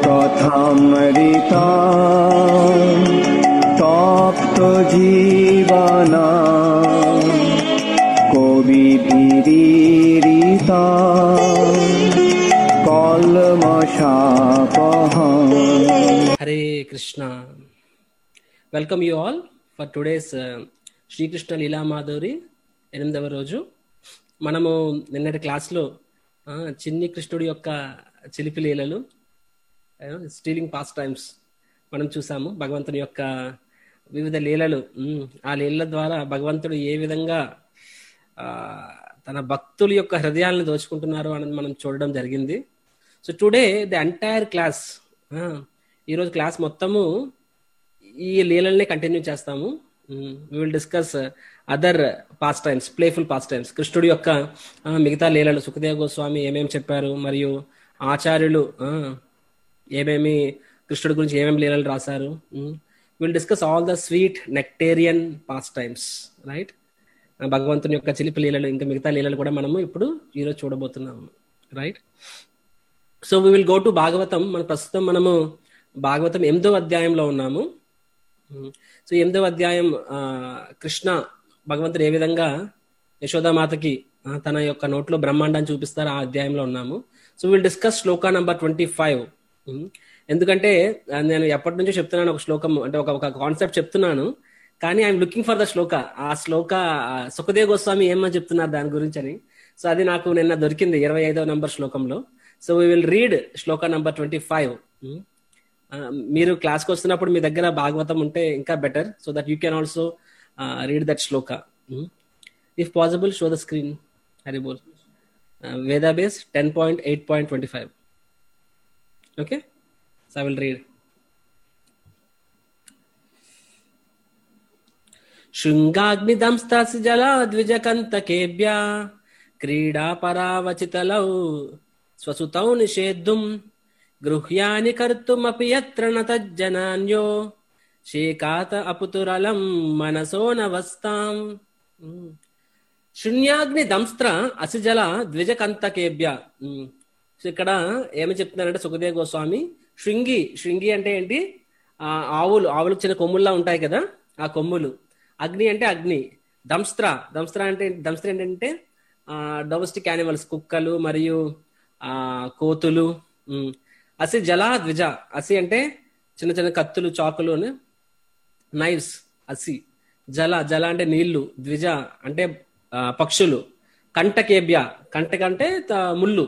कथामृता तप्तजीवना कविभिरीरिता कल्मषापहा Hare Krishna welcome you all for today's Srikrishna లీలా మాధురి ఎనిమిదవ రోజు మనము నిన్నటి క్లాస్లో ఆ, చిన్ని కృష్ణుడి యొక్క చిలిపి లీలలు స్టీలింగ్ పాస్ టైమ్స్ మనం చూసాము భగవంతుని యొక్క వివిధ లీలలు ఉమ్, ఆ లీలల ద్వారా భగవంతుడు ఏ విధంగా ఆ, తన భక్తుల యొక్క హృదయాలను దోచుకుంటున్నారు అనేది మనం చూడడం జరిగింది so today the entire class ఈరోజు క్లాస్ మొత్తము ఈ లీలల్ని కంటిన్యూ చేస్తాము we will discuss other pastimes playful pastimes కృష్ణుడి యొక్క ఆ, మిగతా లీలలు సుఖదేవ గోస్వామి ఏమేమి చెప్పారు మరియు ఆచార్యులు ఆ, ఏమేమి కృష్ణుడి గురించి ఏమేమి లీలలు రాశారు will discuss all the sweet nectarean pastimes right భగవంతుని యొక్క చిలిపి లీలలు ఇంకా మిగతా లీలలు కూడా మనము ఇప్పుడు ఈరోజు చూడబోతున్నాము right so we will go to Bhagavatam మన ప్రస్తుతం మనము భాగవతం ఎనిమిదో అధ్యాయంలో ఉన్నాము సో ఎనిమిదో అధ్యాయం ఆ, కృష్ణ భగవంతుడు ఏ విధంగా యశోదామాతకి ఆ, తన యొక్క నోట్లో బ్రహ్మాండాన్ని చూపిస్తారు ఆ అధ్యాయంలో ఉన్నాము so will discuss shloka number twenty five ఎందుకంటే ఆ, నేను ఎప్పటి నుంచో చెప్తున్నాను ఒక శ్లోకం అంటే ఒక ఒక కాన్సెప్ట్ చెప్తున్నాను కానీ I'm looking for the shloka uh shloka ఆ, సుఖదేవ్ గోస్వామి ఏమని చెప్తున్నారు దాని గురించి అని సో అది నాకు నిన్న దొరికింది ఇరవై ఐదవ నంబర్ శ్లోకంలో so we will read shloka number twenty five మీరు క్లాస్కి వస్తున్నప్పుడు మీ దగ్గర భాగవతం ఉంటే ఇంకా better so that you can also read that shloka if possible show the screen Hari bol Veda base ten point eight point twenty five okay so I will read శృంగాగ్నిదంస్తాసి జలా ద్విజకంతకేభ్య క్రీడా పరావచితలౌ స్వసుతౌ నిషేద్ధుం గృహ్యాని కర్తుమపి యత్ర న తజ్జనాన్యో శేకాత అపుతురలం మనసో నవస్తాం శూన్యాగ్ని దంస్త్ర అసిజల ద్విజకంతకేభ్య ఉమ్. సో ఇక్కడ ఏమి చెప్తున్నారంటే సుఖదేవ్ గోస్వామి శృంగి శృంగి అంటే ఏంటి ఆ ఆవులు ఆవులకు చిన్న కొమ్ముల్లా ఉంటాయి కదా ఆ కొమ్ములు అగ్ని అంటే అగ్ని దంస్త్ర దంస్త్ర అంటే దంస్త్ర ఏంటంటే డొమెస్టిక్ యానిమల్స్ కుక్కలు మరియు ఆ కోతులు ఉమ్. అసి జలా ద్విజ అసి అంటే చిన్న చిన్న కత్తులు చాకులు నైవ్స్ అసి జల జల అంటే నీళ్లు ద్విజ అంటే ఆ, పక్షులు కంటకేభ్య కంటకంటే త- ముళ్ళు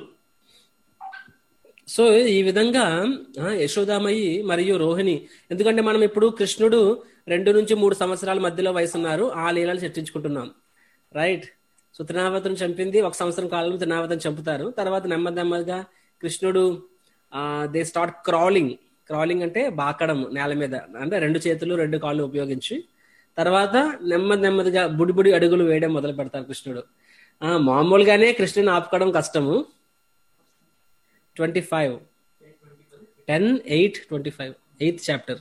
సో ఈ విధంగా ఆ, యశోదామయి మరియు రోహిణి ఎందుకంటే మనం ఇప్పుడు కృష్ణుడు రెండు నుంచి మూడు సంవత్సరాల మధ్యలో వయసు ఉన్నారు ఆ లీలలు చర్చించుకుంటున్నాం రైట్ సో త్రినావతం చంపింది ఒక సంవత్సరం కాలంలో త్రినావతం చంపుతారు తర్వాత నెమ్మది నెమ్మదిగా కృష్ణుడు దే స్టార్ట్ క్రాలింగ్ క్రాలింగ్ అంటే బాకడం నేల మీద అంటే రెండు చేతులు రెండు కాళ్ళు ఉపయోగించి తర్వాత నెమ్మది నెమ్మదిగా బుడి బుడి అడుగులు వేయడం మొదలు పెడతారు కృష్ణుడు ఆ మామూలుగానే కృష్ణుని ఆపుకోవడం కష్టము twenty five ten eight twenty five eighth chapter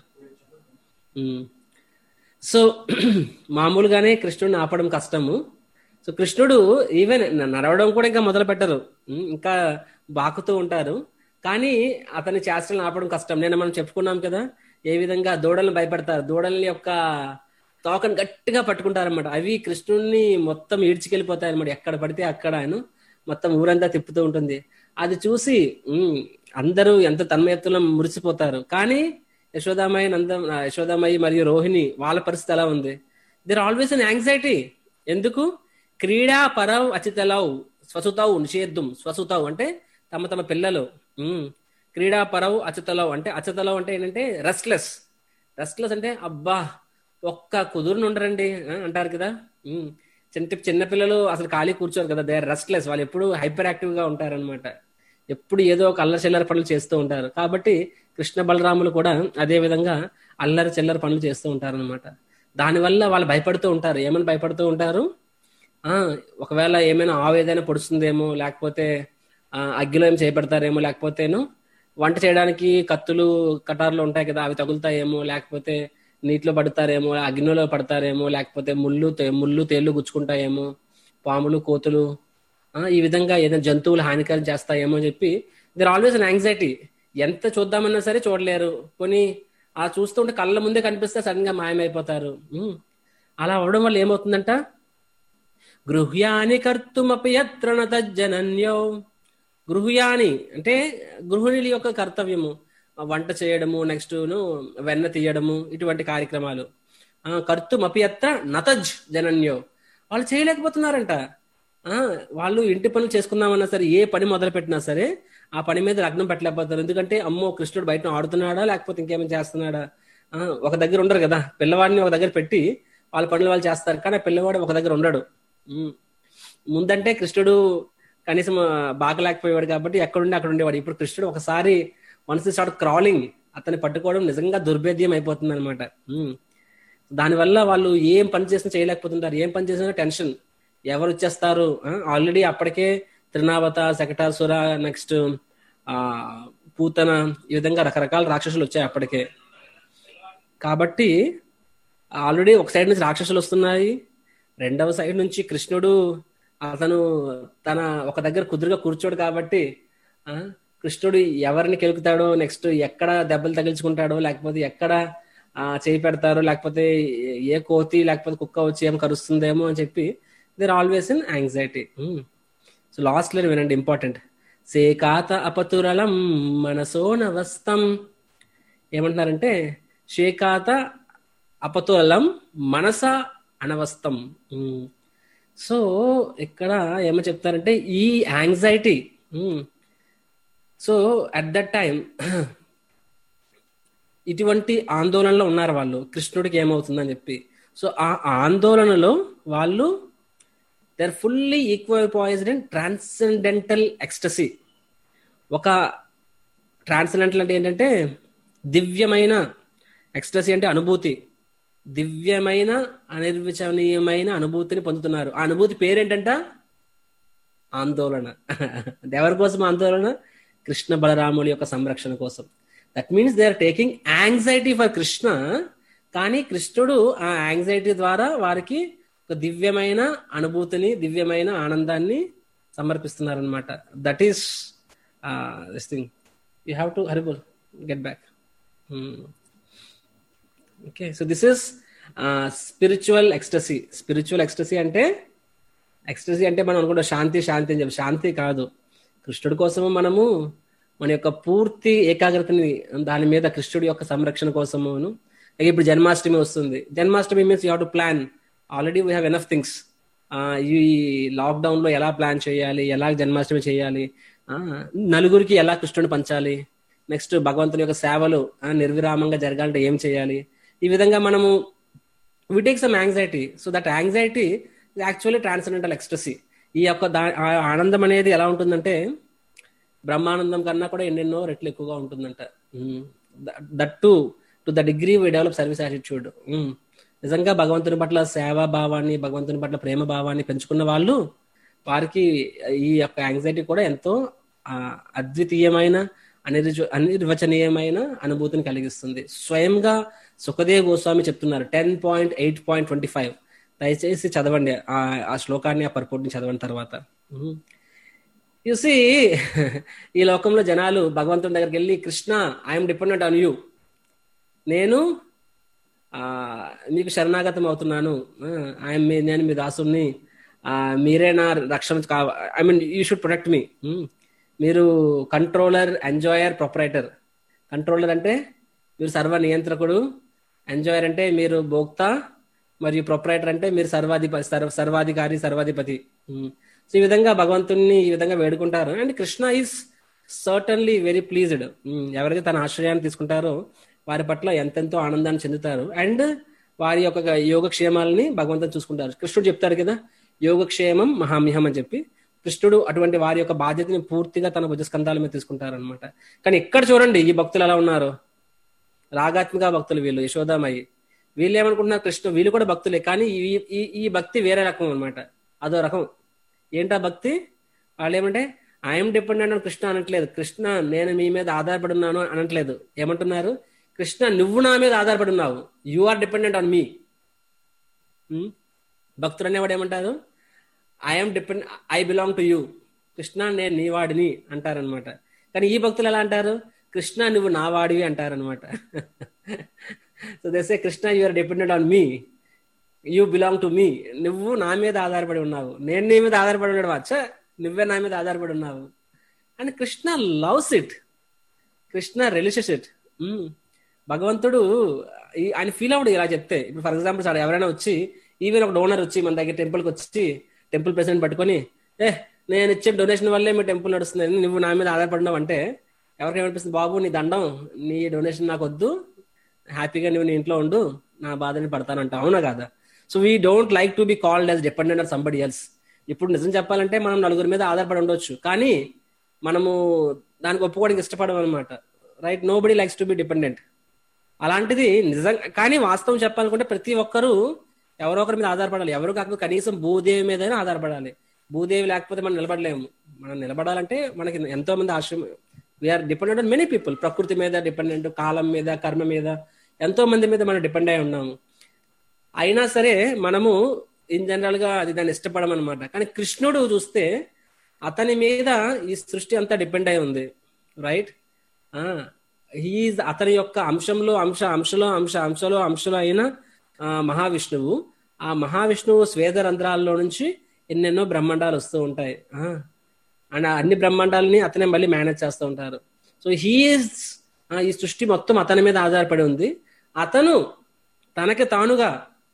so మామూలుగానే కృష్ణుడిని ఆపడం కష్టము సో కృష్ణుడు ఈవెన్ నడవడం కూడా ఇంకా మొదలు పెట్టరు ఉమ్, ఇంకా బాకుతూ ఉంటారు కానీ అతని చేష్టలను ఆపడం కష్టం నేను మనం చెప్పుకున్నాం కదా ఏ విధంగా దూడలను భయపెడతారు దూడల యొక్క తోకను గట్టిగా పట్టుకుంటారన్నమాట అవి కృష్ణుడిని మొత్తం ఈడ్చుకెళ్ళిపోతాయి అనమాట ఎక్కడ పడితే అక్కడ ఆయన మొత్తం ఊరంతా తిప్పుతూ ఉంటుంది అది చూసి ఉమ్, అందరూ ఎంత తన్మయత్తులో మురిసిపోతారు కానీ యశోదామయ్య నంద యశోదామయ్య మరియు రోహిణి వాళ్ళ పరిస్థితి ఎలా ఉంది దేర్ ఆల్వేస్ అన్ యాంగ్జైటీ ఎందుకు క్రీడా పరవ్ అచితలవ్ స్వసుతవు నిషేధం స్వసుతవు అంటే తమ తమ పిల్లలు ఉమ్, క్రీడా పరవ్ అచితలవ్ అంటే అచితలవ్ అంటే ఏంటంటే రెస్ట్లెస్ రెస్ట్లెస్ అంటే అబ్బా ఒక్క కుదురుని ఉండరండి ఆ, అంటారు కదా ఉమ్, చిన్న చిన్న పిల్లలు అసలు ఖాళీ కూర్చోరు కదా దే ఆర్ రెస్ట్లెస్ వాళ్ళు ఎప్పుడు హైపర్ యాక్టివ్ గా ఉంటారన్నమాట ఎప్పుడు ఏదో ఒక అల్లరి చిల్లర పనులు చేస్తూ ఉంటారు కాబట్టి కృష్ణ బలరాములు కూడా అదే విధంగా అల్లరి చిల్లర పనులు చేస్తూ ఉంటారు అనమాట దానివల్ల వాళ్ళు భయపడుతూ ఉంటారు ఏమని భయపడుతూ ఉంటారు ఆ ఒకవేళ ఏమైనా ఆవు ఏదైనా పొడుస్తుందేమో లేకపోతే ఆ, అగ్గిలో ఏం చేపడతారేమో లేకపోతేను వంట చేయడానికి కత్తులు కటార్లు ఉంటాయి కదా అవి తగులుతాయేమో లేకపోతే నీటిలో పడతారేమో అగ్నిలో పడతారేమో లేకపోతే ముళ్ళు తే- ముళ్ళు తేళ్లు గుచ్చుకుంటాయేమో పాములు కోతులు ఆ, ఈ విధంగా ఏదైనా జంతువులు హానికరం చేస్తాయేమో అని చెప్పి దర్ ఆల్వేస్ అన్ యాంగ్జైటీ ఎంత చూద్దామన్నా సరే చూడలేరు కొని ఆ చూస్తుంటే కళ్ళ ముందే కనిపిస్తే సడన్ గా మాయమైపోతారు ఉమ్. అలా అవడం వల్ల ఏమవుతుందంట గృహ్యాని కర్తుమపి యత్ర న తజ్జనన్యో గృహ్యాని అంటే గృహిణుల యొక్క కర్తవ్యము ఆ వంట చేయడము నెక్స్ట్ వెన్న తీయడము ఇటువంటి కార్యక్రమాలు ఆ, కర్తుమపి యత్ర నతజ్ జనన్యో వాళ్ళు చేయలేకపోతున్నారంట ఆ, వాళ్ళు ఇంటి పనులు చేసుకుందామన్నా సరే ఏ పని మొదలు పెట్టినా సరే ఆ పని మీద లగ్నం పెట్టలేకపోతారు ఎందుకంటే అమ్మో కృష్ణుడు బయట ఆడుతున్నాడా లేకపోతే ఇంకేమైనా చేస్తున్నాడా ఆ, ఒక దగ్గర ఉండరు కదా పిల్లవాడిని ఒక దగ్గర పెట్టి వాళ్ళ పనులు వాళ్ళు చేస్తారు కానీ ఆ పిల్లవాడు ఒక దగ్గర ఉండడు ఉమ్. ముందంటే కృష్ణుడు కనీసం ఆ, బాగలేకపోయేవాడు కాబట్టి ఎక్కడుండి అక్కడ ఉండేవాడు ఇప్పుడు కృష్ణుడు ఒకసారి మనసు స్టార్ట్ క్రాలింగ్ అతన్ని పట్టుకోవడం నిజంగా దుర్భేద్యం అయిపోతుంది అనమాట దానివల్ల వాళ్ళు ఏం పని చేసినా చేయలేకపోతుంటారు ఏం పని చేసినా టెన్షన్ ఎవరు వచ్చేస్తారు ఆల్రెడీ అప్పటికే త్రినావత శకటాసుర నెక్స్ట్ ఆ పూతన ఈ విధంగా రకరకాల రాక్షసులు వచ్చాయి అప్పటికే కాబట్టి ఆల్రెడీ ఒక సైడ్ నుంచి రాక్షసులు వస్తున్నాయి రెండవ సైడ్ నుంచి కృష్ణుడు అతను తన ఒక దగ్గర కుదురుగా కూర్చోడు కాబట్టి ఆ కృష్ణుడు ఎవరిని కెలుకుతాడో నెక్స్ట్ ఎక్కడ దెబ్బలు తగిల్చుకుంటాడో లేకపోతే ఎక్కడ ఆ చేయి పెడతారో లేకపోతే ఏ కోతి లేకపోతే కుక్క వచ్చి ఏం కరుస్తుందేమో అని చెప్పి there always in anxiety so last లో వినండి ఇంపార్టెంట్ సేకాత అపతురలం మనసో నవస్తం ఏమంటున్నారంటే షేకాత అపతురలం మనస అనవస్తం సో ఇక్కడ ఏమో చెప్తారంటే ఈ anxiety so at that time ఇటువంటి ఆందోళనలో ఉన్నారు వాళ్ళు కృష్ణుడికి ఏమవుతుందని చెప్పి సో ఆ ఆందోళనలో వాళ్ళు they're fully equipoised and transcendental ecstasy ఒక ట్రాన్సెండెంటల్ అంటే ఏంటంటే దివ్యమైన ఎక్స్టసీ అంటే అనుభూతి దివ్యమైన అనిర్వచనీయమైన అనుభూతిని పొందుతున్నారు ఆ అనుభూతి పేరేంటంట ఆందోళన ఎవరి కోసం ఆందోళన కృష్ణ బలరాముల యొక్క సంరక్షణ కోసం that means they are taking anxiety for Krishna కానీ కృష్ణుడు ఆ యాంగ్జైటీ ద్వారా వారికి ఒక దివ్యమైన అనుభూతిని దివ్యమైన ఆనందాన్ని సమర్పిస్తున్నారనమాట that is this thing you have to Haribol get back okay so this is spiritual ecstasy spiritual ecstasy అంటే ఎక్స్టసీ అంటే మనం అనుకుంటాం శాంతి శాంతి అని చెప్పి శాంతి కాదు కృష్ణుడి కోసము మనము మన యొక్క పూర్తి ఏకాగ్రతని దాని మీద కృష్ణుడి యొక్క సంరక్షణ కోసమును ఇప్పుడు జన్మాష్టమి వస్తుంది Janmashtami means you have to plan already we have enough things ఈ లాక్డౌన్ లో ఎలా ప్లాన్ చేయాలి ఎలా జన్మాష్టమి చేయాలి నలుగురికి ఎలా కృష్ణుని పంచాలి నెక్స్ట్ భగవంతుని యొక్క సేవలు నిర్విరామంగా జరగాలంటే ఏం చేయాలి ఈ విధంగా మనము we take some anxiety so that anxiety actually transcendental ecstasy ఈ యొక్క ఆనందం అనేది ఎలా ఉంటుందంటే బ్రహ్మానందం కన్నా కూడా ఎన్నెన్నో రెట్లు ఎక్కువగా ఉంటుందంట that to to the degree we develop service attitude నిజంగా భగవంతుని పట్ల సేవా భావాన్ని భగవంతుని పట్ల ప్రేమ భావాన్ని పెంచుకున్న వాళ్ళు వారికి ఈ యొక్క యాంగ్జైటీ కూడా ఎంతో అద్వితీయమైన అనిర్జ అనిర్వచనీయమైన అనుభూతిని కలిగిస్తుంది స్వయంగా సుఖదేవ్ గోస్వామి చెప్తున్నారు ten point eight point twenty five దయచేసి చదవండి ఆ శ్లోకాన్ని ఆ పర్పోర్ట్ని చదవని తర్వాత చూసి ఈ లోకంలో జనాలు భగవంతుని దగ్గరికి వెళ్ళి Krishna I'm dependent on you నేను మీకు శరణాగతం అవుతున్నాను ఐఎమ్ నేను మీ దాసుని మీరే నా రక్షణ కావ I mean you should protect me మీరు కంట్రోలర్ ఎంజాయర్ ప్రొపరేటర్ కంట్రోలర్ అంటే మీరు సర్వ నియంత్రకుడు ఎంజాయర్ అంటే మీరు భోక్త మరియు ప్రొపరేటర్ అంటే మీరు సర్వాధిపతి సర్వ సర్వాధికారి సర్వాధిపతి సో ఈ విధంగా భగవంతుని ఈ విధంగా వేడుకుంటారు and Krishna is certainly very pleased ఎవరైతే తన ఆశ్రయాన్ని తీసుకుంటారో వారి పట్ల ఎంతెంతో ఆనందాన్ని చెందుతారు అండ్ వారి యొక్క యోగక్షేమాలని భగవంతుని చూసుకుంటారు కృష్ణుడు చెప్తారు కదా యోగక్షేమం మహామ్యహం అని చెప్పి కృష్ణుడు అటువంటి వారి యొక్క బాధ్యతని పూర్తిగా తన భుజస్కంధాల మీద తీసుకుంటారు అనమాట కానీ ఇక్కడ చూడండి ఈ భక్తులు ఎలా ఉన్నారు రాగాత్మిక భక్తులు వీళ్ళు యశోదామయ్యి వీళ్ళు ఏమనుకుంటున్నారు కృష్ణ వీళ్ళు కూడా భక్తులే కానీ ఈ ఈ భక్తి వేరే రకం అనమాట అదో రకం ఏంటా భక్తి వాళ్ళు ఏమంటే ఐఎమ్ డిపెండెంట్ అని కృష్ణ అనట్లేదు కృష్ణ నేను మీ మీద ఆధారపడి ఉన్నాను అనట్లేదు ఏమంటున్నారు కృష్ణ నువ్వు నా మీద ఆధారపడి ఉన్నావు you are dependent on me భక్తులు అనేవాడు ఏమంటారు I'm depend I belong to you Krishna నేను నీ వాడిని అంటారనమాట కానీ ఈ భక్తులు ఎలా అంటారు కృష్ణ నువ్వు నా వాడివి అంటారనమాట so they say Krishna you're dependent on me you belong to me నువ్వు నా మీద ఆధారపడి ఉన్నావు నేను నీ మీద ఆధారపడి ఉన్నాడు వచ్చా నువ్వే నా మీద ఆధారపడి ఉన్నావు and Krishna loves it Krishna relishes it భగవంతుడు ఈ- ఆయన ఫీల్ అవ్వడు ఇలా చెప్తే ఇప్పుడు ఫర్ ఎగ్జాంపుల్ సార్ ఎవరైనా వచ్చి ఈవెన్ ఒక డోనర్ వచ్చి మన దగ్గర టెంపుల్కి వచ్చి టెంపుల్ ప్రెసిడెంట్ పట్టుకొని ఏ నేను ఇచ్చే డొనేషన్ వల్లే మీ టెంపుల్ నడుస్తుంది నువ్వు నా మీద ఆధారపడినావు అంటే ఎవరికి ఏమనిపిస్తుంది బాబు నీ దండం నీ డొనేషన్ నాకు వద్దు హ్యాపీగా నువ్వు నీ ఇంట్లో ఉండు నా బాధని పడతానంట అవునా కాదా so we don't like to be called as dependent on somebody else ఇప్పుడు నిజం చెప్పాలంటే మనం నలుగురి మీద ఆధారపడి ఉండొచ్చు కానీ మనము దానికి ఒప్పుకోవడానికి ఇష్టపడము అనమాట right nobody likes to be dependent అలాంటిది నిజం కానీ వాస్తవం చెప్పాలనుకుంటే ప్రతి ఒక్కరూ ఎవరో ఒకరి మీద ఆధారపడాలి ఎవరు కాకపోతే కనీసం భూదేవి మీదైనా ఆధారపడాలి భూదేవి లేకపోతే మనం నిలబడలేము మనం నిలబడాలంటే మనకి ఎంతో మంది ఆశ్రమం we're dependent on many people ప్రకృతి మీద డిపెండెంట్ కాలం మీద కర్మ మీద ఎంతో మంది మీద మనం డిపెండ్ అయి ఉన్నాము అయినా సరే మనము ఇన్ జనరల్ గా అది దాన్ని ఇష్టపడమన్నమాట కానీ కృష్ణుడు చూస్తే అతని మీద ఈ సృష్టి అంతా డిపెండ్ అయి ఉంది రైట్ హీఈస్ అతని యొక్క అంశంలో అంశ అంశలో అంశ అంశలో అంశలో అయిన ఆ, మహావిష్ణువు ఆ మహావిష్ణువు స్వేద రంధ్రాల్లో నుంచి ఎన్నెన్నో బ్రహ్మాండాలు వస్తూ ఉంటాయి అండ్ అన్ని బ్రహ్మాండాలని అతనే మళ్ళీ మేనేజ్ చేస్తూ ఉంటారు సో హీఈస్ ఈ సృష్టి మొత్తం అతని మీద ఆధారపడి ఉంది అతను తనకి తానుగా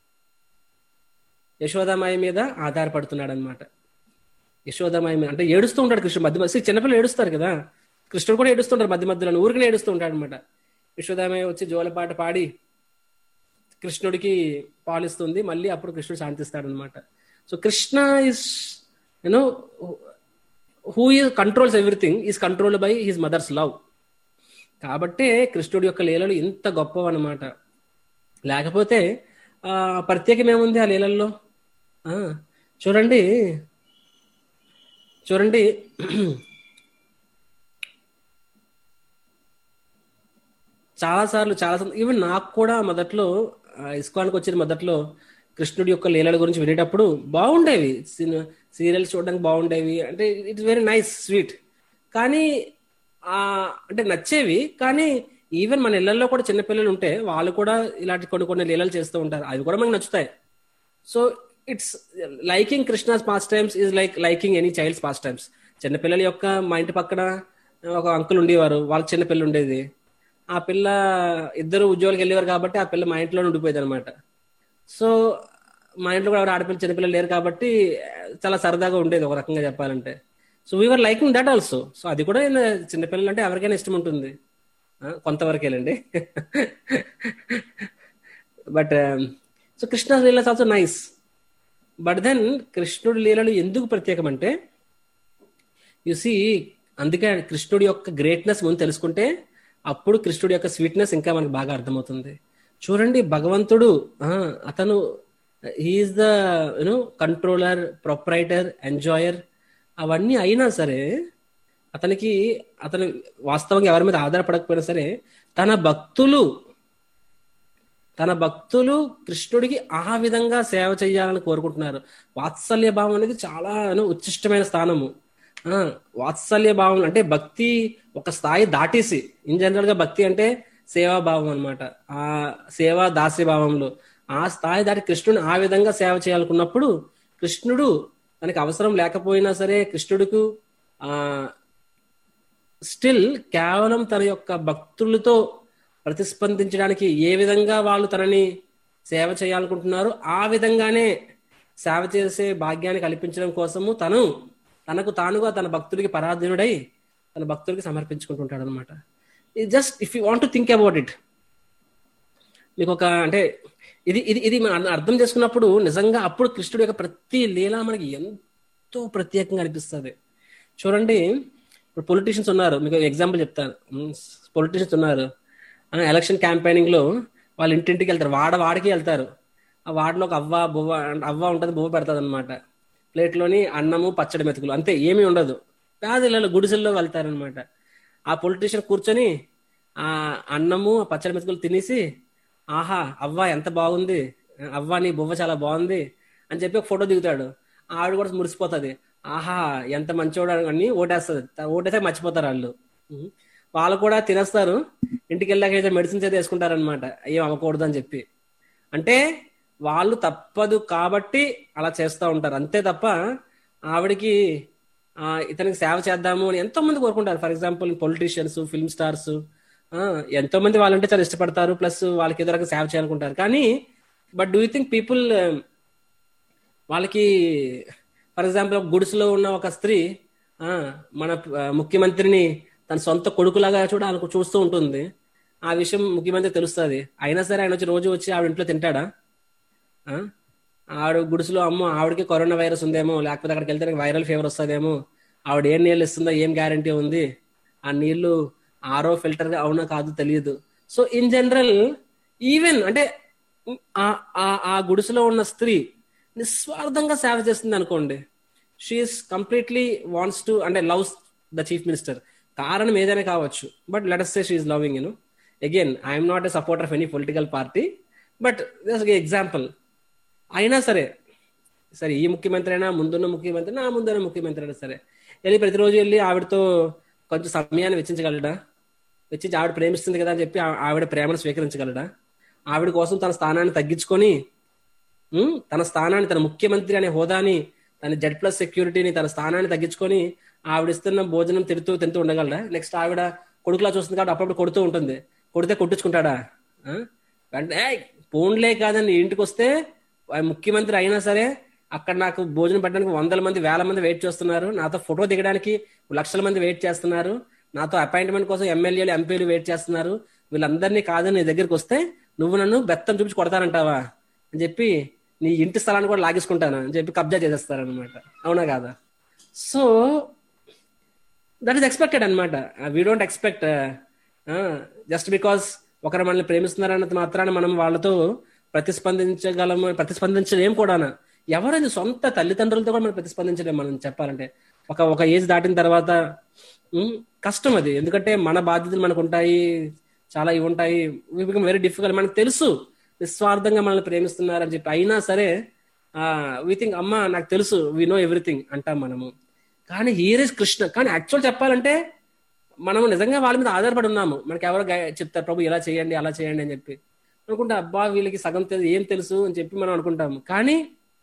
యశోదామాయి మీద ఆధారపడుతున్నాడు అనమాట యశోదామాయి మీద అంటే ఏడుస్తూ ఉంటాడు కృష్ణుడు మధ్య మధ్య చిన్నపిల్లలు ఏడుస్తారు కదా కృష్ణుడు కూడా ఏడుస్తుంటారు మధ్య మధ్యలో ఊరికి ఏడుస్తూ ఉంటాడు అనమాట యశోదామాయి వచ్చి జోలపాట పాడి కృష్ణుడికి పాలిస్తుంది మళ్ళీ అప్పుడు కృష్ణుడు శాంతిస్తాడు అనమాట so Krishna is you know who uh controls everything is controlled by his mother's love కాబట్టే కృష్ణుడి యొక్క లీలలు ఇంత గొప్పవన్నమాట లేకపోతే ఆ ప్రత్యేకం ఏముంది ఆ లీలల్లో ఆ, చూడండి చూడండి చాలా సార్లు చాలా సార్లు ఈవెన్ నాకు కూడా మొదట్లో ఆ, ఇస్కాన్కి వచ్చిన మొదట్లో కృష్ణుడి యొక్క లీలల గురించి వినేటప్పుడు బాగుండేవి సీరియల్స్ చూడడానికి బాగుండేవి అంటే ఇట్స్ వెరీ నైస్ స్వీట్ కానీ ఆ అంటే నచ్చేవి కానీ ఈవెన్ మన ఇళ్లలో కూడా చిన్నపిల్లలు ఉంటే వాళ్ళు కూడా ఇలాంటి కొన్ని కొన్ని లీలలు చేస్తూ ఉంటారు అవి కూడా మనకు నచ్చుతాయి so it's liking Krishna's pastimes is like liking any child's pastimes చిన్నపిల్లల యొక్క మా ఇంటి పక్కన ఒక అంకుల్ ఉండేవారు వాళ్ళకి చిన్న పిల్ల ఉండేది ఆ పిల్ల ఇద్దరు ఉద్యోగాలకు వెళ్ళేవారు కాబట్టి ఆ పిల్ల మా ఇంట్లోనే ఉండిపోయేది అనమాట సో మా ఇంట్లో కూడా ఎవరు ఆడపిల్ల చిన్నపిల్లలు లేరు కాబట్టి చాలా సరదాగా ఉండేది ఒక రకంగా చెప్పాలంటే so we're liking that also so అది కూడా చిన్నపిల్లలు అంటే ఎవరికైనా ఇష్టం ఉంటుంది ఆ, కొంతవరకేలండి but so Krishna leelas also nice but then కృష్ణుడి లీలలు ఎందుకు ప్రత్యేకం అంటే సీ అందుకే కృష్ణుడి యొక్క గ్రేట్నెస్ ముందు తెలుసుకుంటే అప్పుడు కృష్ణుడి యొక్క స్వీట్నెస్ ఇంకా మనకు బాగా అర్థమవుతుంది చూడండి భగవంతుడు ఆ, అతను he's the you know controller proprietor enjoyer అవన్నీ అయినా సరే అతనికి అతను వాస్తవంగా ఎవరి మీద ఆధారపడకపోయినా సరే తన భక్తులు తన భక్తులు కృష్ణుడికి ఆ విధంగా సేవ చేయాలని కోరుకుంటున్నారు వాత్సల్య భావం అనేది చాలా ను, ఉచ్చిష్టమైన స్థానము ఆ వాత్సల్య భావం అంటే భక్తి ఒక స్థాయి దాటేసి ఇన్ జనరల్ గా భక్తి అంటే సేవా భావం అనమాట ఆ సేవా దాస్య భావంలో ఆ స్థాయి దాటి కృష్ణుని ఆ విధంగా సేవ చేయాలనుకున్నప్పుడు కృష్ణుడు తనకి అవసరం లేకపోయినా సరే కృష్ణుడికి ఆ స్టిల్ కేవలం తన యొక్క భక్తులతో ప్రతిస్పందించడానికి ఏ విధంగా వాళ్ళు తనని సేవ చేయాలనుకుంటున్నారో ఆ విధంగానే సేవ చేసే భాగ్యాన్ని కల్పించడం కోసము తను తనకు తానుగా తన భక్తుడికి పరాధీనుడై తన భక్తుడికి సమర్పించుకుంటుంటాడు అనమాట just if you want to think about it మీకు ఒక అంటే ఇది ఇది ఇది మనం అర్థం చేసుకున్నప్పుడు నిజంగా అప్పుడు కృష్ణుడి యొక్క ప్రతి లీల మనకి ఎంతో ప్రత్యేకంగా అనిపిస్తుంది చూడండి ఇప్పుడు పొలిటీషియన్స్ ఉన్నారు మీకు ఎగ్జాంపుల్ చెప్తాను పొలిటీషియన్స్ ఉన్నారు ఎలక్షన్ క్యాంపెయినింగ్ లో వాళ్ళు ఇంటింటికి వెళ్తారు వాడ వాడికి వెళ్తారు ఆ వాడలో ఒక అవ్వ బువ్వ అవ్వ ఉంటుంది బువ్వ పెడతాది అనమాట ప్లేట్లోని అన్నము పచ్చడి మెతుకులు అంతే ఏమీ ఉండదు పేద ఇళ్ళలో గుడిసెల్లో వెళ్తారనమాట ఆ పొలిటీషియన్ కూర్చొని ఆ అన్నము ఆ పచ్చడి మెతుకులు తినేసి ఆహా అవ్వ ఎంత బాగుంది అవ్వ నీ బువ్వ చాలా బాగుంది అని చెప్పి ఒక ఫోటో దిగుతాడు ఆవిడ కూడా మురిసిపోతుంది ఆహా ఎంత మంచోడు అని ఓటేస్తుంది ఓటేస్తే మర్చిపోతారు వాళ్ళు వాళ్ళు కూడా తినేస్తారు ఇంటికి వెళ్ళాక అయితే మెడిసిన్స్ అయితే వేసుకుంటారనమాట ఏం అవ్వకూడదు అని చెప్పి అంటే వాళ్ళు తప్పదు కాబట్టి అలా చేస్తూ ఉంటారు అంతే తప్ప ఆవిడకి ఆ, ఇతనికి సేవ చేద్దాము అని ఎంతో మంది కోరుకుంటారు for example politicians film stars ఎంతో మంది వాళ్ళంటే చాలా ఇష్టపడతారు ప్లస్ వాళ్ళకి ఏదో రకంగా సేవ చేయాలనుకుంటారు కానీ but do you think people వాళ్ళకి ఫర్ ఎగ్జాంపుల్ గుడిసెలో ఉన్న ఒక స్త్రీ ఆ, మన ఆ, ముఖ్యమంత్రిని తన సొంత కొడుకులాగా చూడాలకు చూస్తూ ఉంటుంది ఆ విషయం ముఖ్యమంత్రి తెలుస్తుంది అయినా సరే ఆయన వచ్చి రోజు వచ్చి ఆవిడ ఇంట్లో తింటాడా ఆ? ఆవిడ గుడిసెలో అమ్మో ఆవిడకి కరోనా వైరస్ ఉందేమో లేకపోతే అక్కడికి వెళ్తే వైరల్ ఫీవర్ వస్తుందేమో ఆవిడ ఏం నీళ్ళు ఇస్తుందో ఏం గ్యారంటీ ఉంది ఆ నీళ్లు ఆరో ఫిల్టర్ అవునా కాదు తెలియదు సో ఇన్ జనరల్ ఈవెన్ అంటే ఆ- ఆ- ఆ గుడిసెలో ఉన్న స్త్రీ నిస్వార్థంగా సేవ చేస్తుంది అనుకోండి షీఈస్ కంప్లీట్లీ వాంట్స్ టు అంటే లవ్స్ ద చీఫ్ మినిస్టర్ కారణం ఏదైనా కావచ్చు but let say she is loving యూను again I'm not a supporter of any political party but example అయినా సరే సరే ఈ ముఖ్యమంత్రి అయినా ముందున్న ముఖ్యమంత్రి నా ముందున్న ముఖ్యమంత్రి అయినా సరే వెళ్ళి ప్రతిరోజు వెళ్ళి ఆవిడతో కొంచెం సమయాన్ని వెచ్చించగలడా వెచ్చించి ఆవిడ ప్రేమిస్తుంది కదా అని చెప్పి ఆ- ఆవిడ ప్రేమను స్వీకరించగలడా ఆవిడ కోసం తన స్థానాన్ని తగ్గించుకొని ఉమ్, తన స్థానాన్ని తన ముఖ్యమంత్రి అనే హోదాని తన జెడ్ ప్లస్ సెక్యూరిటీని తన స్థానాన్ని తగ్గించుకొని ఆవిడ ఇస్తున్న భోజనం తిడుతూ తింటూ ఉండగలరా నెక్స్ట్ ఆవిడ కొడుకులా చూస్తుంది కాబట్టి అప్పుడప్పుడు కొడుతూ ఉంటుంది కొడితే కొట్టించుకుంటాడా ఆ? అంటే "ఏయ్, ఫోన్లే కాదండి ఇంటికి వస్తే ఆ ముఖ్యమంత్రి అయినా సరే అక్కడ నాకు భోజనం పెట్టడానికి వందల మంది వేల మంది వెయిట్ చేస్తున్నారు నాతో ఫోటో దిగడానికి లక్షల మంది వెయిట్ చేస్తున్నారు నాతో అపాయింట్మెంట్ కోసం ఎమ్మెల్యేలు ఎంపీలు వెయిట్ చేస్తున్నారు వీళ్ళందరినీ కాదని నీ దగ్గరికి వస్తే నువ్వు నన్ను బెత్తం చూపించి కొడతానంటావా అని చెప్పి నీ ఇంటి స్థలాన్ని కూడా లాగేసుకుంటాను అని చెప్పి కబ్జా చేసేస్తారనమాట అవునా కాదా సో దట్ ఈస్ ఎక్స్పెక్టెడ్ అనమాట we don't expect just because ఒకరు మనల్ని ప్రేమిస్తున్నారన్నది మాత్రాన మనం వాళ్ళతో ప్రతిస్పందించగలము ప్రతిస్పందించలేం కూడా ఎవరైనా సొంత తల్లిదండ్రులతో కూడా మనం ప్రతిస్పందించలేం మనం చెప్పాలంటే ఒక ఒక ఏజ్ దాటిన తర్వాత ఉమ్, కష్టం అది ఎందుకంటే మన బాధ్యతలు మనకు ఉంటాయి చాలా ఇవి ఉంటాయి వెరీ డిఫికల్ట్ మనకు తెలుసు నిస్వార్థంగా మనల్ని ప్రేమిస్తున్నారు అని చెప్పి అయినా సరే వి థింక్ అమ్మ నాకు తెలుసు వి నో ఎవ్రీథింగ్ అంటాం మనము కానీ హీర్ ఇస్ కృష్ణ కానీ యాక్చువల్ చెప్పాలంటే మనం నిజంగా వాళ్ళ మీద ఆధారపడి ఉన్నాము మనకి ఎవరో గై- చెప్తారు ప్రభు ఇలా చేయండి అలా చేయండి అని చెప్పి అనుకుంటా అబ్బా వీళ్ళకి సగం తెలు ఏం తెలుసు అని చెప్పి మనం అనుకుంటాము కానీ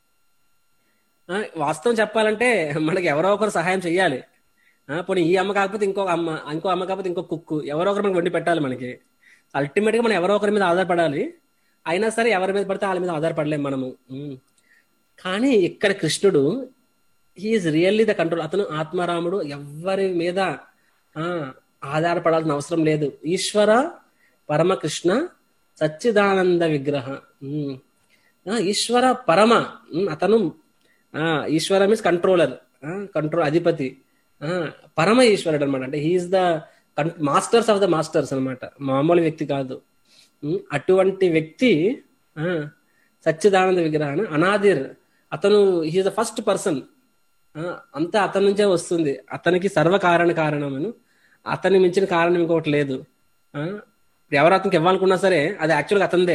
ఆ, వాస్తవం చెప్పాలంటే మనకి ఎవరో ఒకరు సహాయం చెయ్యాలి ఆ, పోనీ ఈ అమ్మ కాకపోతే ఇంకొక అమ్మ ఇంకో అమ్మ కాకపోతే ఇంకో కుక్కు ఎవరో ఒకరు మనకి వండి పెట్టాలి మనకి అల్టిమేట్ గా మనం ఎవరో ఒకరి మీద ఆధారపడాలి అయినా సరే ఎవరి మీద పడితే వాళ్ళ మీద ఆధారపడలేము మనము ఉమ్. కానీ ఇక్కడ కృష్ణుడు హీఈస్ రియల్లీ ద కంట్రోల్ అతను ఆత్మారాముడు ఎవరి మీద ఆ ఆధారపడాల్సిన అవసరం లేదు ఈశ్వర పరమకృష్ణ సచ్చిదానంద విగ్రహ ఉమ్. ఆ, ఈశ్వర పరమ ఉమ్, అతను ఆ ఈశ్వర మీన్స్ కంట్రోలర్ కంట్రోల్ అధిపతి ఆ, పరమ ఈశ్వరుడు అనమాట అంటే he is the masters of the masters అన్నమాట మామూలు వ్యక్తి కాదు ఉమ్, అటువంటి వ్యక్తి ఆ, సచ్చిదానంద విగ్రహాన్ని అనాదిర్ అతను హీఈస్ ద ఫస్ట్ పర్సన్ అంతా అతని నుంచే వస్తుంది అతనికి సర్వ కారణ కారణమను అతన్ని మించిన కారణం ఇంకొకటి లేదు ఆ, ఎవరు అతనికి ఇవ్వాలనుకున్నా సరే అది యాక్చువల్గా అతనిదే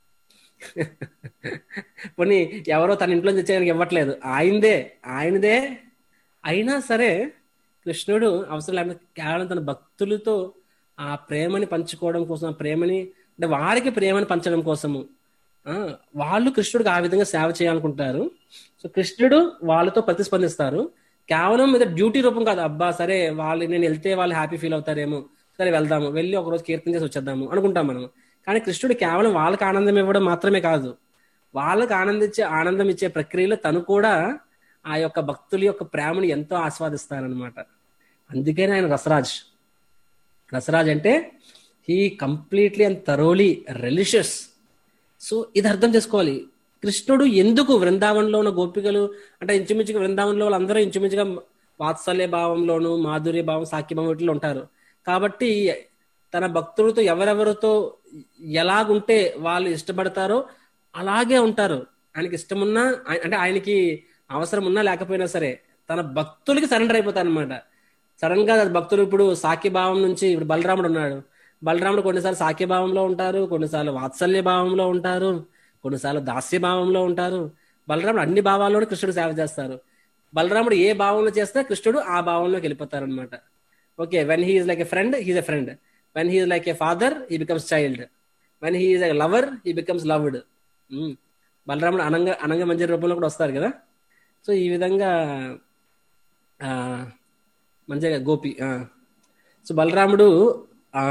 పోనీ ఎవరో తన ఇంట్లో తెచ్చేయడానికి ఇవ్వట్లేదు ఆయనదే ఆయనదే అయినా సరే కృష్ణుడు అవసరం లేకపోతే కేవలం తన భక్తులతో ఆ ప్రేమని పంచుకోవడం కోసం ఆ ప్రేమని అంటే వారికి ప్రేమని పంచడం కోసము ఆ వాళ్ళు కృష్ణుడికి ఆ విధంగా సేవ చేయాలనుకుంటారు సో కృష్ణుడు వాళ్ళతో ప్రతిస్పందిస్తారు కేవలం మీద డ్యూటీ రూపం కాదు అబ్బా సరే వాళ్ళు నేను వెళ్తే వాళ్ళు హ్యాపీ ఫీల్ అవుతారేమో సరే వెళ్దాము వెళ్ళి ఒక రోజు కీర్తన చేసి వచ్చేద్దాము అనుకుంటాం మనం కానీ కృష్ణుడు కేవలం వాళ్ళకి ఆనందం ఇవ్వడం మాత్రమే కాదు వాళ్ళకి ఆనందించే ఆనందం ఇచ్చే ప్రక్రియలో తను కూడా ఆ యొక్క భక్తుల యొక్క ప్రేమను ఎంతో ఆస్వాదిస్తారనమాట అందుకనే ఆయన రసరాజ్ రసరాజ్ అంటే he completely and thoroughly relishes so ఇది అర్థం చేసుకోవాలి కృష్ణుడు ఎందుకు వృందావనంలో ఉన్న గోపికలు అంటే ఇంచుమించుగా వృందావనంలో వాళ్ళందరూ ఇంచుమించుగా వాత్సల్య భావంలోను మాధుర్య భావం సాఖ్యభావం వీటిలో ఉంటారు కాబట్టి తన భక్తులతో ఎవరెవరితో ఎలాగుంటే వాళ్ళు ఇష్టపడతారో అలాగే ఉంటారు ఆయనకి ఇష్టమున్నా ఆయ- అంటే ఆయనకి అవసరం ఉన్నా లేకపోయినా సరే తన భక్తులకి సరెండర్ అయిపోతారు అనమాట సడన్ గా భక్తులు ఇప్పుడు సాఖ్యభావం నుంచి ఇప్పుడు బలరాముడు ఉన్నాడు బలరాముడు కొన్నిసార్లు సాఖ్యభావంలో ఉంటారు కొన్నిసార్లు వాత్సల్య భావంలో ఉంటారు కొన్నిసార్లు దాస్య భావంలో ఉంటారు బలరాముడు అన్ని భావాల్లోనూ కృష్ణుడు సేవ చేస్తారు బలరాముడు ఏ భావంలో చేస్తే కృష్ణుడు ఆ భావంలోకి వెళ్ళిపోతారు అనమాట okay when he is like a friend he's a friend when he is like a father he becomes child when he is a lover he becomes loved బలరాముడు అనంగ అనంగ మంజరి రూపంలో కూడా వస్తారు కదా సో ఈ విధంగా ఆ, మంచిగా గోపి ఆ. సో బలరాముడు ఆ,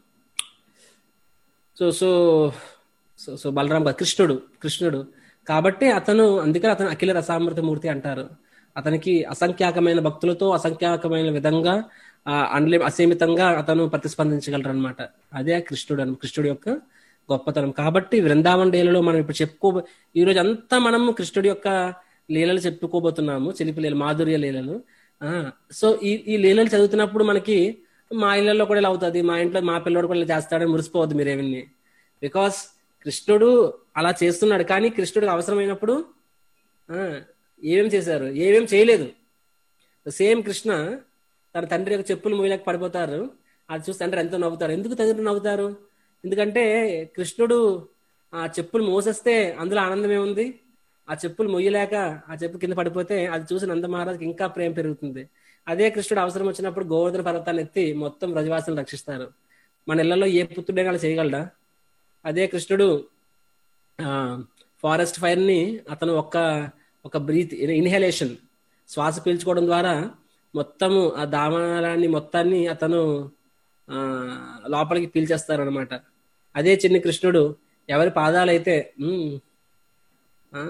so so so so Balram కాదు, కృష్ణుడు కృష్ణుడు కాబట్టి అతను అందుకని అతను అఖిల రసామృత మూర్తి అంటారు అతనికి అసంఖ్యాకమైన భక్తులతో అసంఖ్యాకమైన విధంగా ఆ, అన్లి అసీమితంగా అతను ప్రతిస్పందించగలరు అనమాట అదే కృష్ణుడు అని కృష్ణుడు యొక్క గొప్పతనం కాబట్టి వృందావన్ లీలలో మనం ఇప్పుడు చెప్పుకో ఈ రోజు అంతా మనం కృష్ణుడి యొక్క లీలలు చెప్పుకోబోతున్నాము చిలిపి లీలలు మాధుర్య లీలలు ఆ సో ఈ ఈ లీలలు చదువుతున్నప్పుడు మనకి మా ఇళ్లలో కూడా ఇలా అవుతుంది మా ఇంట్లో మా పిల్లడు కూడా ఇలా చేస్తాడని మురిసిపోవద్దు మీరేమని బికాస్ కృష్ణుడు అలా చేస్తున్నాడు కానీ కృష్ణుడికి అవసరమైనప్పుడు ఆ, ఏమేం చేశారు ఏమేం చేయలేదు సేమ్ కృష్ణ తన తండ్రి యొక్క చెప్పులు మూయలేక పడిపోతారు అది చూసి తండ్రి ఎంతో నవ్వుతారు ఎందుకు తండ్రి నవ్వుతారు ఎందుకంటే కృష్ణుడు ఆ చెప్పులు మోసేస్తే అందులో ఆనందమే ఉంది ఆ చెప్పులు మొయ్యలేక ఆ చెప్పు కింద పడిపోతే అది చూసి నందమహారాజుకి ఇంకా ప్రేమ పెరుగుతుంది అదే కృష్ణుడు అవసరం వచ్చినప్పుడు గోవర్ధన పర్వతాన్ని ఎత్తి మొత్తం రజవాసులను రక్షిస్తారు మన ఇళ్లలో ఏ పుత్రుడైనా అలా చేయగలడా అదే కృష్ణుడు ఆ ఫారెస్ట్ ఫైర్ ని అతను ఒక్క ఒక బ్రీత్ ఇన్హలేషన్ శ్వాస పీల్చుకోవడం ద్వారా మొత్తము ఆ దామనాన్ని మొత్తాన్ని అతను ఆ లోపలికి పీల్చేస్తారనమాట అదే చిన్న కృష్ణుడు ఎవరి పాదాలైతే ఉమ్, ఆ,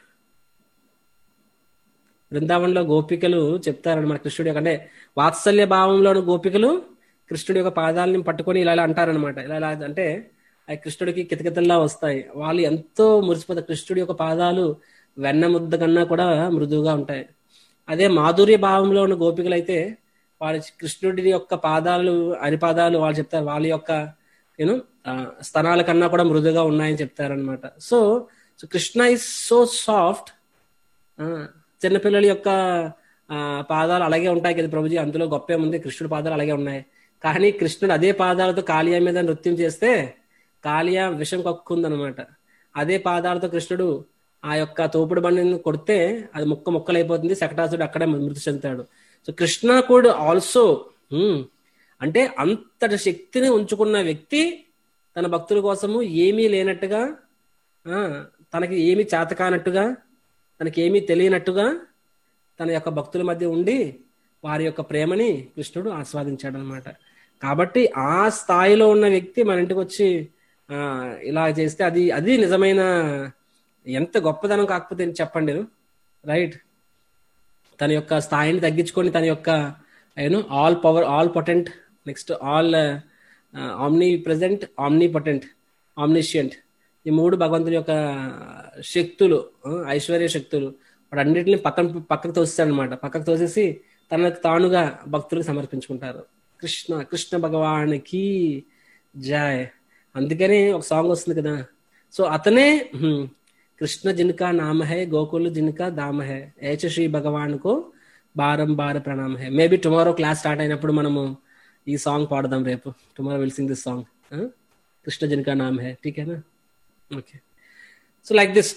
బృందావనంలో గోపికలు చెప్తారనమాట కృష్ణుడి యొక్క అంటే వాత్సల్య భావంలోని గోపికలు కృష్ణుడి యొక్క పాదాలని పట్టుకొని ఇలా ఇలా అంటారనమాట ఇలా ఇలా అంటే ఆ కృష్ణుడికి కితకితల్లా వస్తాయి వాళ్ళు ఎంతో మురిసిపోతారు కృష్ణుడి యొక్క పాదాలు వెన్న ముద్ద కన్నా కూడా మృదువుగా ఉంటాయి అదే మాధుర్య భావంలో ఉన్న గోపికలు అయితే వాళ్ళ కృష్ణుడి యొక్క పాదాలు అరిపాదాలు వాళ్ళు చెప్తారు వాళ్ళ యొక్క యూనో స్తనాల కన్నా కూడా మృదుగా ఉన్నాయని చెప్తారనమాట so so Krishna is so soft చిన్నపిల్లల యొక్క ఆ, పాదాలు అలాగే ఉంటాయి కదా ప్రభుజీ అందులో గొప్ప ఉంది కృష్ణుడి పాదాలు అలాగే ఉన్నాయి కానీ కృష్ణుడు అదే పాదాలతో కాళియా మీద నృత్యం చేస్తే కాళియా విషం కక్కుందనమాట అదే పాదాలతో కృష్ణుడు ఆ యొక్క తోపుడు బండిని కొడితే అది ముక్క ముక్కలైపోతుంది శకటాసుడు అక్కడే మృతి చెందుతాడు సో కృష్ణ కూడా ఆల్సో అంటే అంతటి శక్తిని ఉంచుకున్న వ్యక్తి తన భక్తుల కోసము ఏమీ లేనట్టుగా ఆ, తనకి ఏమీ చేతకానట్టుగా తనకి ఏమీ తెలియనట్టుగా తన యొక్క భక్తుల మధ్య ఉండి వారి యొక్క ప్రేమని కృష్ణుడు ఆస్వాదించాడు అనమాట కాబట్టి ఆ స్థాయిలో ఉన్న వ్యక్తి మన ఇంటికి వచ్చి ఆ ఇలా చేస్తే అది అది నిజమైన ఎంత గొప్పదనం కాకపోతే ఏంటి చెప్పండి రైట్ తన యొక్క స్థాయిని తగ్గించుకొని తన యొక్క you know all power all potent next all omnipresent omnipotent omniscient ఈ మూడు భగవంతుని యొక్క శక్తులు ఆ, ఐశ్వర్య శక్తులు వాడు అన్నిటిని పక్కన పక్కకు తోస్తాడు అనమాట పక్కకు తోసేసి తనకు తానుగా భక్తులకు సమర్పించుకుంటారు కృష్ణ కృష్ణ భగవానికి జాయ్ అందుకనే ఒక సాంగ్ వస్తుంది కదా సో అతనే హ్మ్, కృష్ణ జిన్కా నామ హై గోకుల్ జిన్కా దామ హై ఏచ శ్రీ భగవాన్ కో బారంబార ప్రణామ హై మేబీ టుమారో క్లాస్ స్టార్ట్ అయినప్పుడు మనము ఈ సాంగ్ పాడదాం రేపు tomorrow will sing this song Krishna జిన్కా నామ్ హై ఠీకేనా okay so like this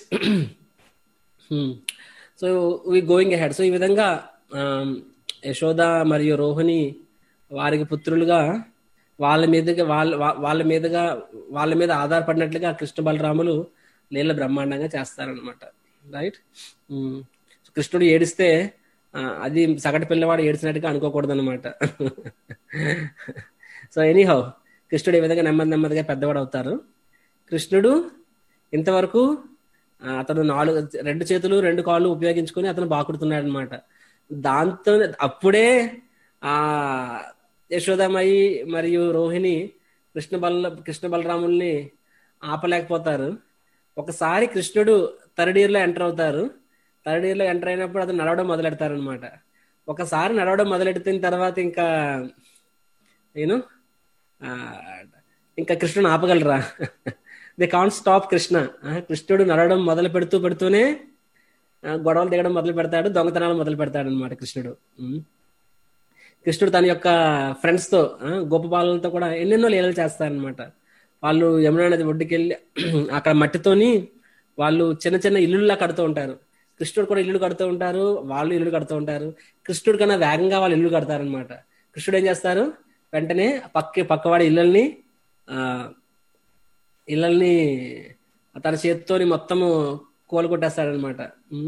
so we going ahead so ఈ విధంగా um, యశోద మరియు రోహిణి వారికి పుత్రులుగా వాళ్ళ మీదుగా వాళ్ళ వా- వాళ్ళ మీదుగా వాళ్ళ మీద ఆధారపడినట్లుగా కృష్ణ బలరాములు నీళ్ళ బ్రహ్మాండంగా చేస్తారనమాట రైట్ కృష్ణుడు ఏడిస్తే ఆ, అది సగటు పిల్లవాడు ఏడిచినట్టుగా అనుకోకూడదు అనమాట సో ఎనీహౌ కృష్ణుడు ఈ విధంగా నెమ్మది నెమ్మదిగా పెద్దవాడు అవుతారు కృష్ణుడు ఇంతవరకు ఆ, అతను నాలుగు రెండు చేతులు రెండు కాళ్ళు ఉపయోగించుకొని అతను బాకుడుతున్నాడు అనమాట దాంతో అప్పుడే ఆ యశోదమయి మరియు రోహిణి కృష్ణ బల కృష్ణ బలరాముల్ని ఆపలేకపోతారు ఒకసారి కృష్ణుడు థర్డ్ ఇయర్ లో ఎంటర్ అవుతారు థర్డ్ ఇయర్ లో ఎంటర్ అయినప్పుడు అతను నడవడం మొదలెడతారు అనమాట ఒకసారి నడవడం మొదలెట్టిన తర్వాత ఇంకా నేను ఇంకా కృష్ణుని ఆపగలరా దే కాంట్ స్టాప్ కృష్ణ ఆ, కృష్ణుడు నడవడం మొదలు పెడుతూ పెడుతూనే ఆ, గొడవలు దిగడం మొదలు పెడతాడు దొంగతనాలు మొదలు పెడతాడు అనమాట కృష్ణుడు ఉమ్. కృష్ణుడు తన యొక్క ఫ్రెండ్స్ తో ఆ, గోపబాలతో కూడా ఎన్నెన్నో లీలలు చేస్తారనమాట వాళ్ళు యమునా నది ఒడ్డుకి వెళ్ళి అక్కడ మట్టితోని వాళ్ళు చిన్న చిన్న ఇల్లులా కడుతూ ఉంటారు కృష్ణుడు కూడా ఇల్లు కడుతూ ఉంటారు వాళ్ళు ఇల్లు కడుతూ ఉంటారు కృష్ణుడు కన్నా వేగంగా వాళ్ళు ఇల్లు కడతారనమాట కృష్ణుడు ఏం చేస్తారు వెంటనే పక్క పక్కవాడి ఇళ్ళల్ని ఆ ఇళ్ళల్ని తన చేతితోని మొత్తము కోలుకొట్టేస్తాడనమాట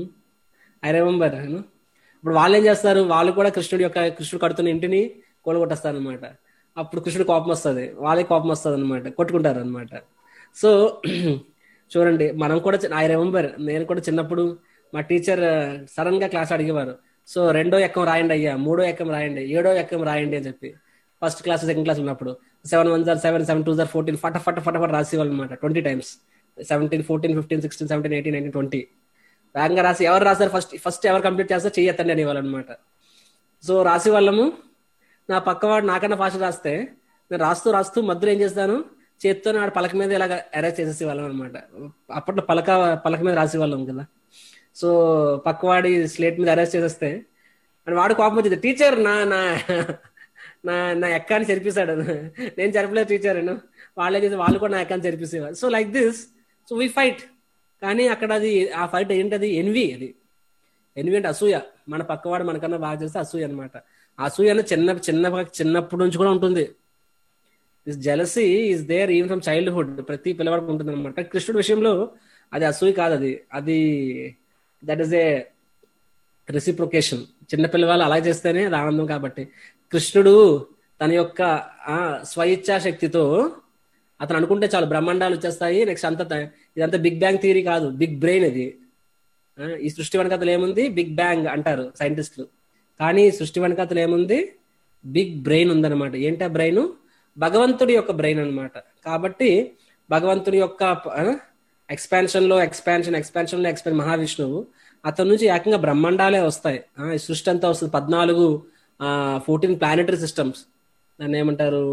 ఐ రిమెంబర్ ఇప్పుడు వాళ్ళు ఏం చేస్తారు వాళ్ళు కూడా కృష్ణుడి యొక్క కృష్ణుడు కడుతున్న ఇంటిని కోలుకొట్టేస్తారనమాట అప్పుడు కృష్ణుడు కోపం వస్తుంది వాళ్ళకి కోపం వస్తుంది అనమాట కొట్టుకుంటారు అనమాట సో చూడండి మనం కూడా ఐ రిమెంబర్ నేను కూడా చిన్నప్పుడు మా టీచర్ సడన్ గా క్లాస్ అడిగేవారు సో రెండో ఎక్కం రాయండి అయ్యా మూడో ఎక్కం రాయండి ఏడో ఎక్కం రాయండి అని చెప్పి ఫస్ట్ క్లాస్ సెకండ్ క్లాస్ ఉన్నప్పుడు సెవెన్ వన్ జార్ సెవెన్ సెవెన్ టూ జార్ ఫోర్టీన్ ఫట ఫట ఫట ఫట రాసేవాళ్ళు అనమాట twenty times seventeen fourteen fifteen sixteen seventeen eighteen nineteen twenty వేగంగా రాసి ఎవరు రాశారు ఫస్ట్ ఫస్ట్ ఎవరు కంప్లీట్ చేస్తారు చెయ్యొద్దండి అనేవాళ్ళు అనమాట సో రాసి వాళ్ళము నా పక్కవాడు నాకన్నా ఫాస్ట్ రాస్తే నేను రాస్తూ రాస్తూ మధ్యలో ఏం చేస్తాను చేత్తో ఆడ పలక మీద ఇలాగ అరేంజ్ చేసేసి వాళ్ళం అనమాట అప్పట్లో పలక పలక మీద రాసి వాళ్ళం కదా సో పక్కవాడి స్లేట్ మీద అరెస్ట్ చేసేస్తే అని వాడు కోపం వచ్చింది టీచర్ నా నా నా నా ఎక్కాన్ని చెరిపిస్తాడు నేను చెరపలేదు టీచర్ నేను వాళ్ళే చేసి వాళ్ళు కూడా నా ఎక్కాన్ని చెరిపిసేవారు so like this so we fight కానీ అక్కడ అది ఆ ఫైట్ ఏంటది ఎన్వి అది ఎన్వి అంటే అసూయ మన పక్కవాడు మనకన్నా బాగా చేస్తే అసూయ అనమాట అసూయ అనేది చిన్న చిన్న చిన్నప్పటి నుంచి కూడా ఉంటుంది this jealousy is there even from childhood ప్రతి పిల్లవాడికి ఉంటుంది అనమాట కృష్ణుడి విషయంలో అది అసూయ కాదు అది అది దట్ ఈస్ ఏ రెసిప్రొకేషన్ చిన్న పిల్లవాళ్ళు అలా చేస్తేనే అది ఆనందం కాబట్టి కృష్ణుడు తన యొక్క ఆ స్వయిచ్ఛా శక్తితో అతను అనుకుంటే చాలు బ్రహ్మాండాలు వచ్చేస్తాయి నెక్స్ట్ అంతా ఇదంతా బిగ్ బ్యాంగ్ థియరీ కాదు బిగ్ బ్రెయిన్ ఇది ఈ సృష్టి వెనకతలు ఏముంది బిగ్ బ్యాంగ్ అంటారు సైంటిస్టులు కానీ సృష్టి వెనకతలు ఏముంది బిగ్ బ్రెయిన్ ఉందన్నమాట ఏంటా బ్రెయిన్ భగవంతుడి యొక్క బ్రెయిన్ అనమాట కాబట్టి భగవంతుడి యొక్క ఎక్స్పాన్షన్ లో ఎక్స్పాన్షన్ ఎక్స్పాన్షన్ లో ఎక్స్పాన్ మహావిష్ణువు అతని నుంచి ఏకంగా బ్రహ్మాండాలే వస్తాయి ఈ సృష్టి అంతా వస్తుంది పద్నాలుగు ఫోర్టీన్ ప్లానెటరీ సిస్టమ్స్ దాన్ని ఏమంటారు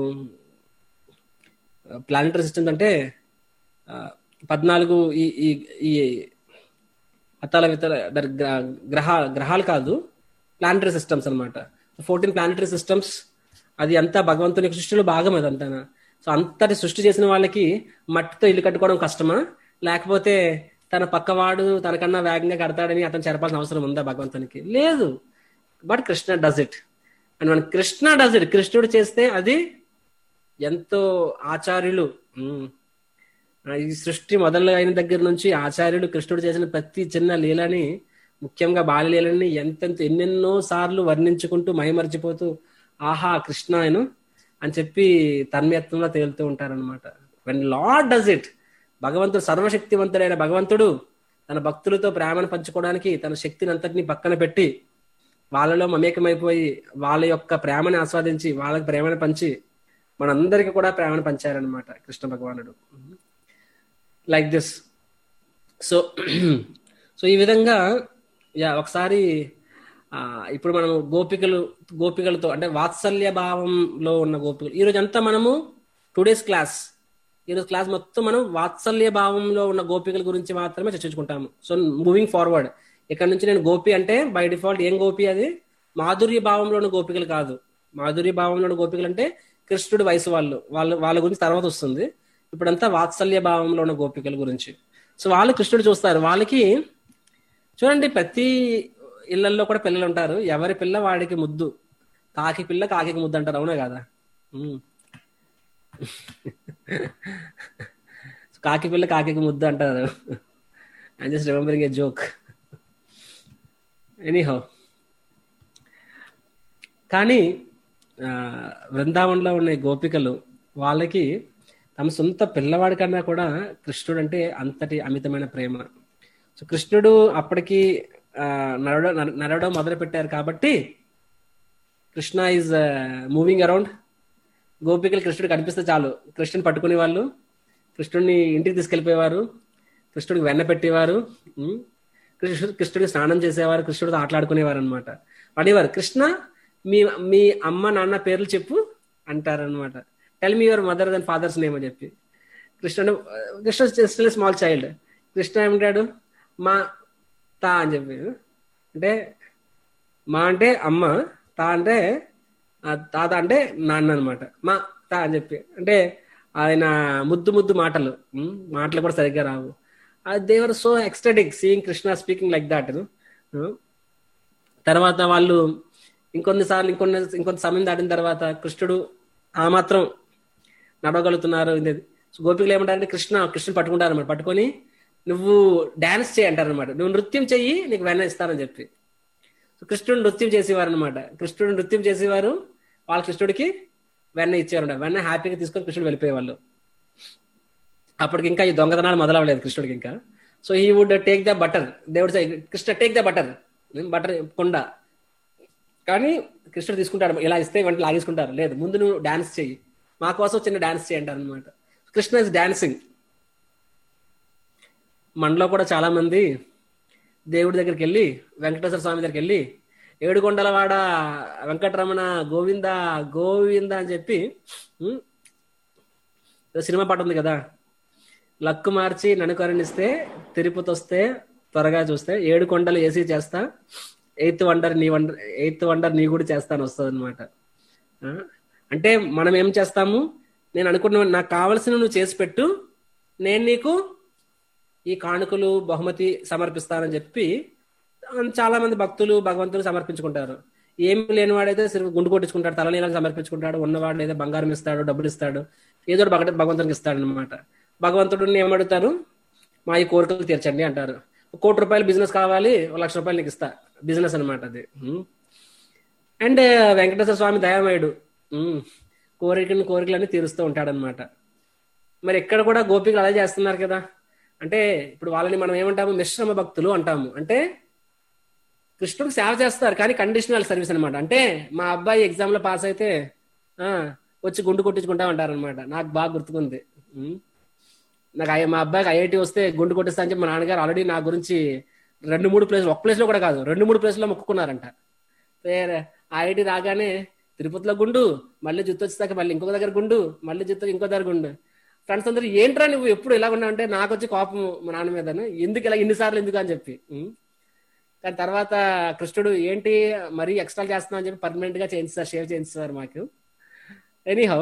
ప్లానెటరీ సిస్టమ్స్ అంటే పద్నాలుగు ఈ ఈ ఈ అతల వితల గ్రహ గ్రహాలు కాదు ప్లానటరీ సిస్టమ్స్ అనమాట ఫోర్టీన్ ప్లానటరీ సిస్టమ్స్ అది అంతా భగవంతుని సృష్టిలో భాగం అదంతా సో అంతటి సృష్టి చేసిన వాళ్ళకి మట్టితో ఇల్లు కట్టుకోవడం కష్టమా లేకపోతే తన పక్కవాడు తనకన్నా వేగంగా కడతాడని అతను చెరపాల్సిన అవసరం ఉందా భగవంతునికి లేదు but Krishna does it and మన కృష్ణ డస్ ఇట్ కృష్ణుడు చేస్తే అది ఎంతో ఆచార్యులు ఈ సృష్టి మొదలు అయిన దగ్గర నుంచి ఆచార్యుడు కృష్ణుడు చేసిన ప్రతి చిన్న లీలని ముఖ్యంగా బాల్యలీలని ఎంతెంత ఎన్నెన్నో సార్లు వర్ణించుకుంటూ మైమర్చిపోతూ ఆహా కృష్ణ ఆయన అని చెప్పి తన్మయత్వంలో తేలుతూ ఉంటారనమాట వెన్ లాడ్ డస్ ఇట్ భగవంతుడు సర్వశక్తివంతుడైన భగవంతుడు తన భక్తులతో ప్రేమను పంచుకోవడానికి తన శక్తిని అంతటిని పక్కన పెట్టి వాళ్ళలో మమేకమైపోయి వాళ్ళ యొక్క ప్రేమని ఆస్వాదించి వాళ్ళకి ప్రేమను పంచి మనందరికీ కూడా ప్రేమను పంచారనమాట కృష్ణ భగవానుడు లైక్ దిస్ సో సో ఈ విధంగా యా ఒకసారి ఇప్పుడు మనం గోపికలు గోపికలతో అంటే వాత్సల్య భావంలో ఉన్న గోపికలు ఈరోజు అంతా మనము టుడేస్ క్లాస్ ఈరోజు క్లాస్ మొత్తం మనం వాత్సల్య భావంలో ఉన్న గోపికల గురించి మాత్రమే చర్చించుకుంటాము సో మూవింగ్ ఫార్వర్డ్ ఇక్కడ నుంచి నేను గోపి అంటే బై డిఫాల్ట్ ఏం గోపి అది మాధుర్య భావంలో ఉన్న గోపికలు కాదు మాధుర్య భావంలో ఉన్న గోపికలు అంటే కృష్ణుడి వయసు వాళ్ళు వాళ్ళ వాళ్ళ గురించి తర్వాత వస్తుంది ఇప్పుడంతా వాత్సల్య భావంలో ఉన్న గోపికల గురించి సో వాళ్ళు కృష్ణుడు చూస్తారు వాళ్ళకి చూడండి ప్రతి ఇళ్లలో కూడా పిల్లలు ఉంటారు ఎవరి పిల్ల వాడికి ముద్దు కాకి పిల్ల కాకి ముద్దు అంటారు అవునా కదా కాకి పిల్ల కాకి ముద్దు అంటారు I just remembering a joke anyhow కానీ బృందావనంలో ఉన్న గోపికలు వాళ్ళకి తమ సొంత పిల్లవాడి కన్నా కూడా కృష్ణుడు అంటే అంతటి అమితమైన ప్రేమ సో కృష్ణుడు అప్పటికి నడవడం నడవడం మొదలు పెట్టారు కాబట్టి కృష్ణ ఈజ్ మూవింగ్ అరౌండ్ గోపికలు కృష్ణుడు కనిపిస్తే చాలు కృష్ణుని పట్టుకునే వాళ్ళు కృష్ణుడిని ఇంటికి తీసుకెళ్లిపోయేవారు కృష్ణుడికి వెన్న పెట్టేవారు కృష్ణుడు కృష్ణుడికి స్నానం చేసేవారు కృష్ణుడితో ఆటలాడుకునేవారు అనమాట అడిగేవారు కృష్ణ మీ మీ అమ్మ నాన్న పేర్లు చెప్పు అంటారనమాట tell me your mother and father's name అని చెప్పి Krishna Krishna still small child Krishna ఏమంటాడు మా తా అని చెప్పి అంటే మా అంటే అమ్మ తా అంటే తాత అంటే నాన్న అనమాట మా తా అని చెప్పి అంటే ఆయన ముద్దు ముద్దు మాటలు మాటలు కూడా సరిగ్గా రావు they were so ecstatic seeing Krishna speaking like that తర్వాత వాళ్ళు ఇంకొన్ని సార్లు ఇంకొన్ని ఇంకొంత సమయం దాటిన తర్వాత కృష్ణుడు ఆ మాత్రం నడవగలుగుతున్నారు ఇది సో గోపికలు ఏమంటారంటే కృష్ణ కృష్ణుని పట్టుకుంటారు అనమాట పట్టుకొని నువ్వు డాన్స్ చేయి అంటారు అనమాట నువ్వు నృత్యం చెయ్యి నీకు వెన్న ఇస్తానని చెప్పి సో కృష్ణుడు నృత్యం చేసేవారు అనమాట కృష్ణుడు నృత్యం చేసేవారు వాళ్ళ కృష్ణుడికి వెన్న ఇచ్చేవారు వెన్న హ్యాపీగా తీసుకొని కృష్ణుడు వెళ్ళిపోయేవాళ్ళు అప్పటికి ఇంకా ఈ దొంగతనాలు మొదలవ్వలేదు కృష్ణుడికి ఇంకా so he would take the butter దేవుడు say, Krishna take the butter butter కొండ కానీ కృష్ణుడు తీసుకుంటాడు ఇలా ఇస్తే వెంటనే లాగేసుకుంటారు లేదు ముందు నువ్వు డాన్స్ చెయ్యి మా కోసం చిన్న డాన్స్ చేయి అంటారు అనమాట కృష్ణ ఇస్ డాన్సింగ్ మనలో కూడా చాలా మంది దేవుడి దగ్గరికి వెళ్ళి వెంకటేశ్వర స్వామి దగ్గరికి వెళ్ళి ఏడుకొండలవాడ వెంకటరమణ గోవింద గోవింద అని చెప్పి ఉమ్, ఏదో సినిమా పాట ఉంది కదా లక్కు మార్చి నన్ను కరుణిస్తే తిరుపతి వస్తే త్వరగా చూస్తే ఏడు కొండలు ఏసీ చేస్తా ఎయిత్ వండర్ నీ వండర్ ఎయిత్ వండర్ నీ కూడా చేస్తాను వస్తుంది అనమాట అంటే మనం ఏం చేస్తాము నేను అనుకున్న నాకు కావలసిన నువ్వు చేసి పెట్టు నేను నీకు ఈ కానుకలు బహుమతి సమర్పిస్తానని చెప్పి చాలా మంది భక్తులు భగవంతులు సమర్పించుకుంటారు ఏమి లేనివాడైతే సిర్ఫ్ గుండు కొట్టించుకుంటాడు తలనీలను సమర్పించుకుంటాడు ఉన్నవాడు ఏదో బంగారం ఇస్తాడు డబ్బులు ఇస్తాడు ఏదో ఒకటి భగ- భగవంతునికి ఇస్తాడు అనమాట భగవంతుడిని ఏమడుగుతారు మా ఈ కోరికలు తీర్చండి అంటారు ఒక కోటి రూపాయలు బిజినెస్ కావాలి ఒక లక్ష రూపాయలు నీకు ఇస్తా బిజినెస్ అనమాట అది ఉమ్. అండ్ వెంకటేశ్వర స్వామి దయామయుడు ఉమ్. కోరికలను కోరికలన్నీ తీరుస్తూ ఉంటాడనమాట మరి ఇక్కడ కూడా గోపికలు అలా చేస్తున్నారు కదా అంటే ఇప్పుడు వాళ్ళని మనం ఏమంటాము మిశ్రమ భక్తులు అంటాము అంటే కృష్ణుడికి సేవ చేస్తారు కానీ కండిషనల్ సర్వీస్ అనమాట అంటే మా అబ్బాయి ఎగ్జామ్ లో పాస్ అయితే ఆ వచ్చి గుండు కొట్టించుకుంటా ఉంటారు అనమాట నాకు బాగా గుర్తుకుంది ఉమ్. నాకు ఐ- మా అబ్బాయికి ఐఐటి వస్తే గుండు కొట్టిస్తా అని చెప్పి మా నాన్నగారు ఆల్రెడీ నా గురించి రెండు మూడు ప్లేస్ ఒక ప్లేస్ లో కూడా కాదు రెండు మూడు ప్లేస్ లో మొక్కుకున్నారంట వేరే ఐఐటి రాగానే తిరుపతిలో గుండు మళ్ళీ జుత్తు వచ్చేదాకా మళ్ళీ ఇంకొక దగ్గర గుండు మళ్ళీ జుత్తు ఇంకో దగ్గర గుండు ఫ్రెండ్స్ అందరూ ఏంట్రా నువ్వు ఎప్పుడు ఇలా ఉన్నావు అంటే నాకు వచ్చి కోపం మా నాన్న మీద ఎందుకు ఇలా ఇన్నిసార్లు ఎందుకు అని చెప్పి ఉమ్. కానీ తర్వాత కృష్ణుడు ఏంటి మరీ ఎక్స్ట్రా చేస్తున్నా అని చెప్పి పర్మనెంట్ గా చేయించారు షేవ్ చేయించారు మాకు anyhow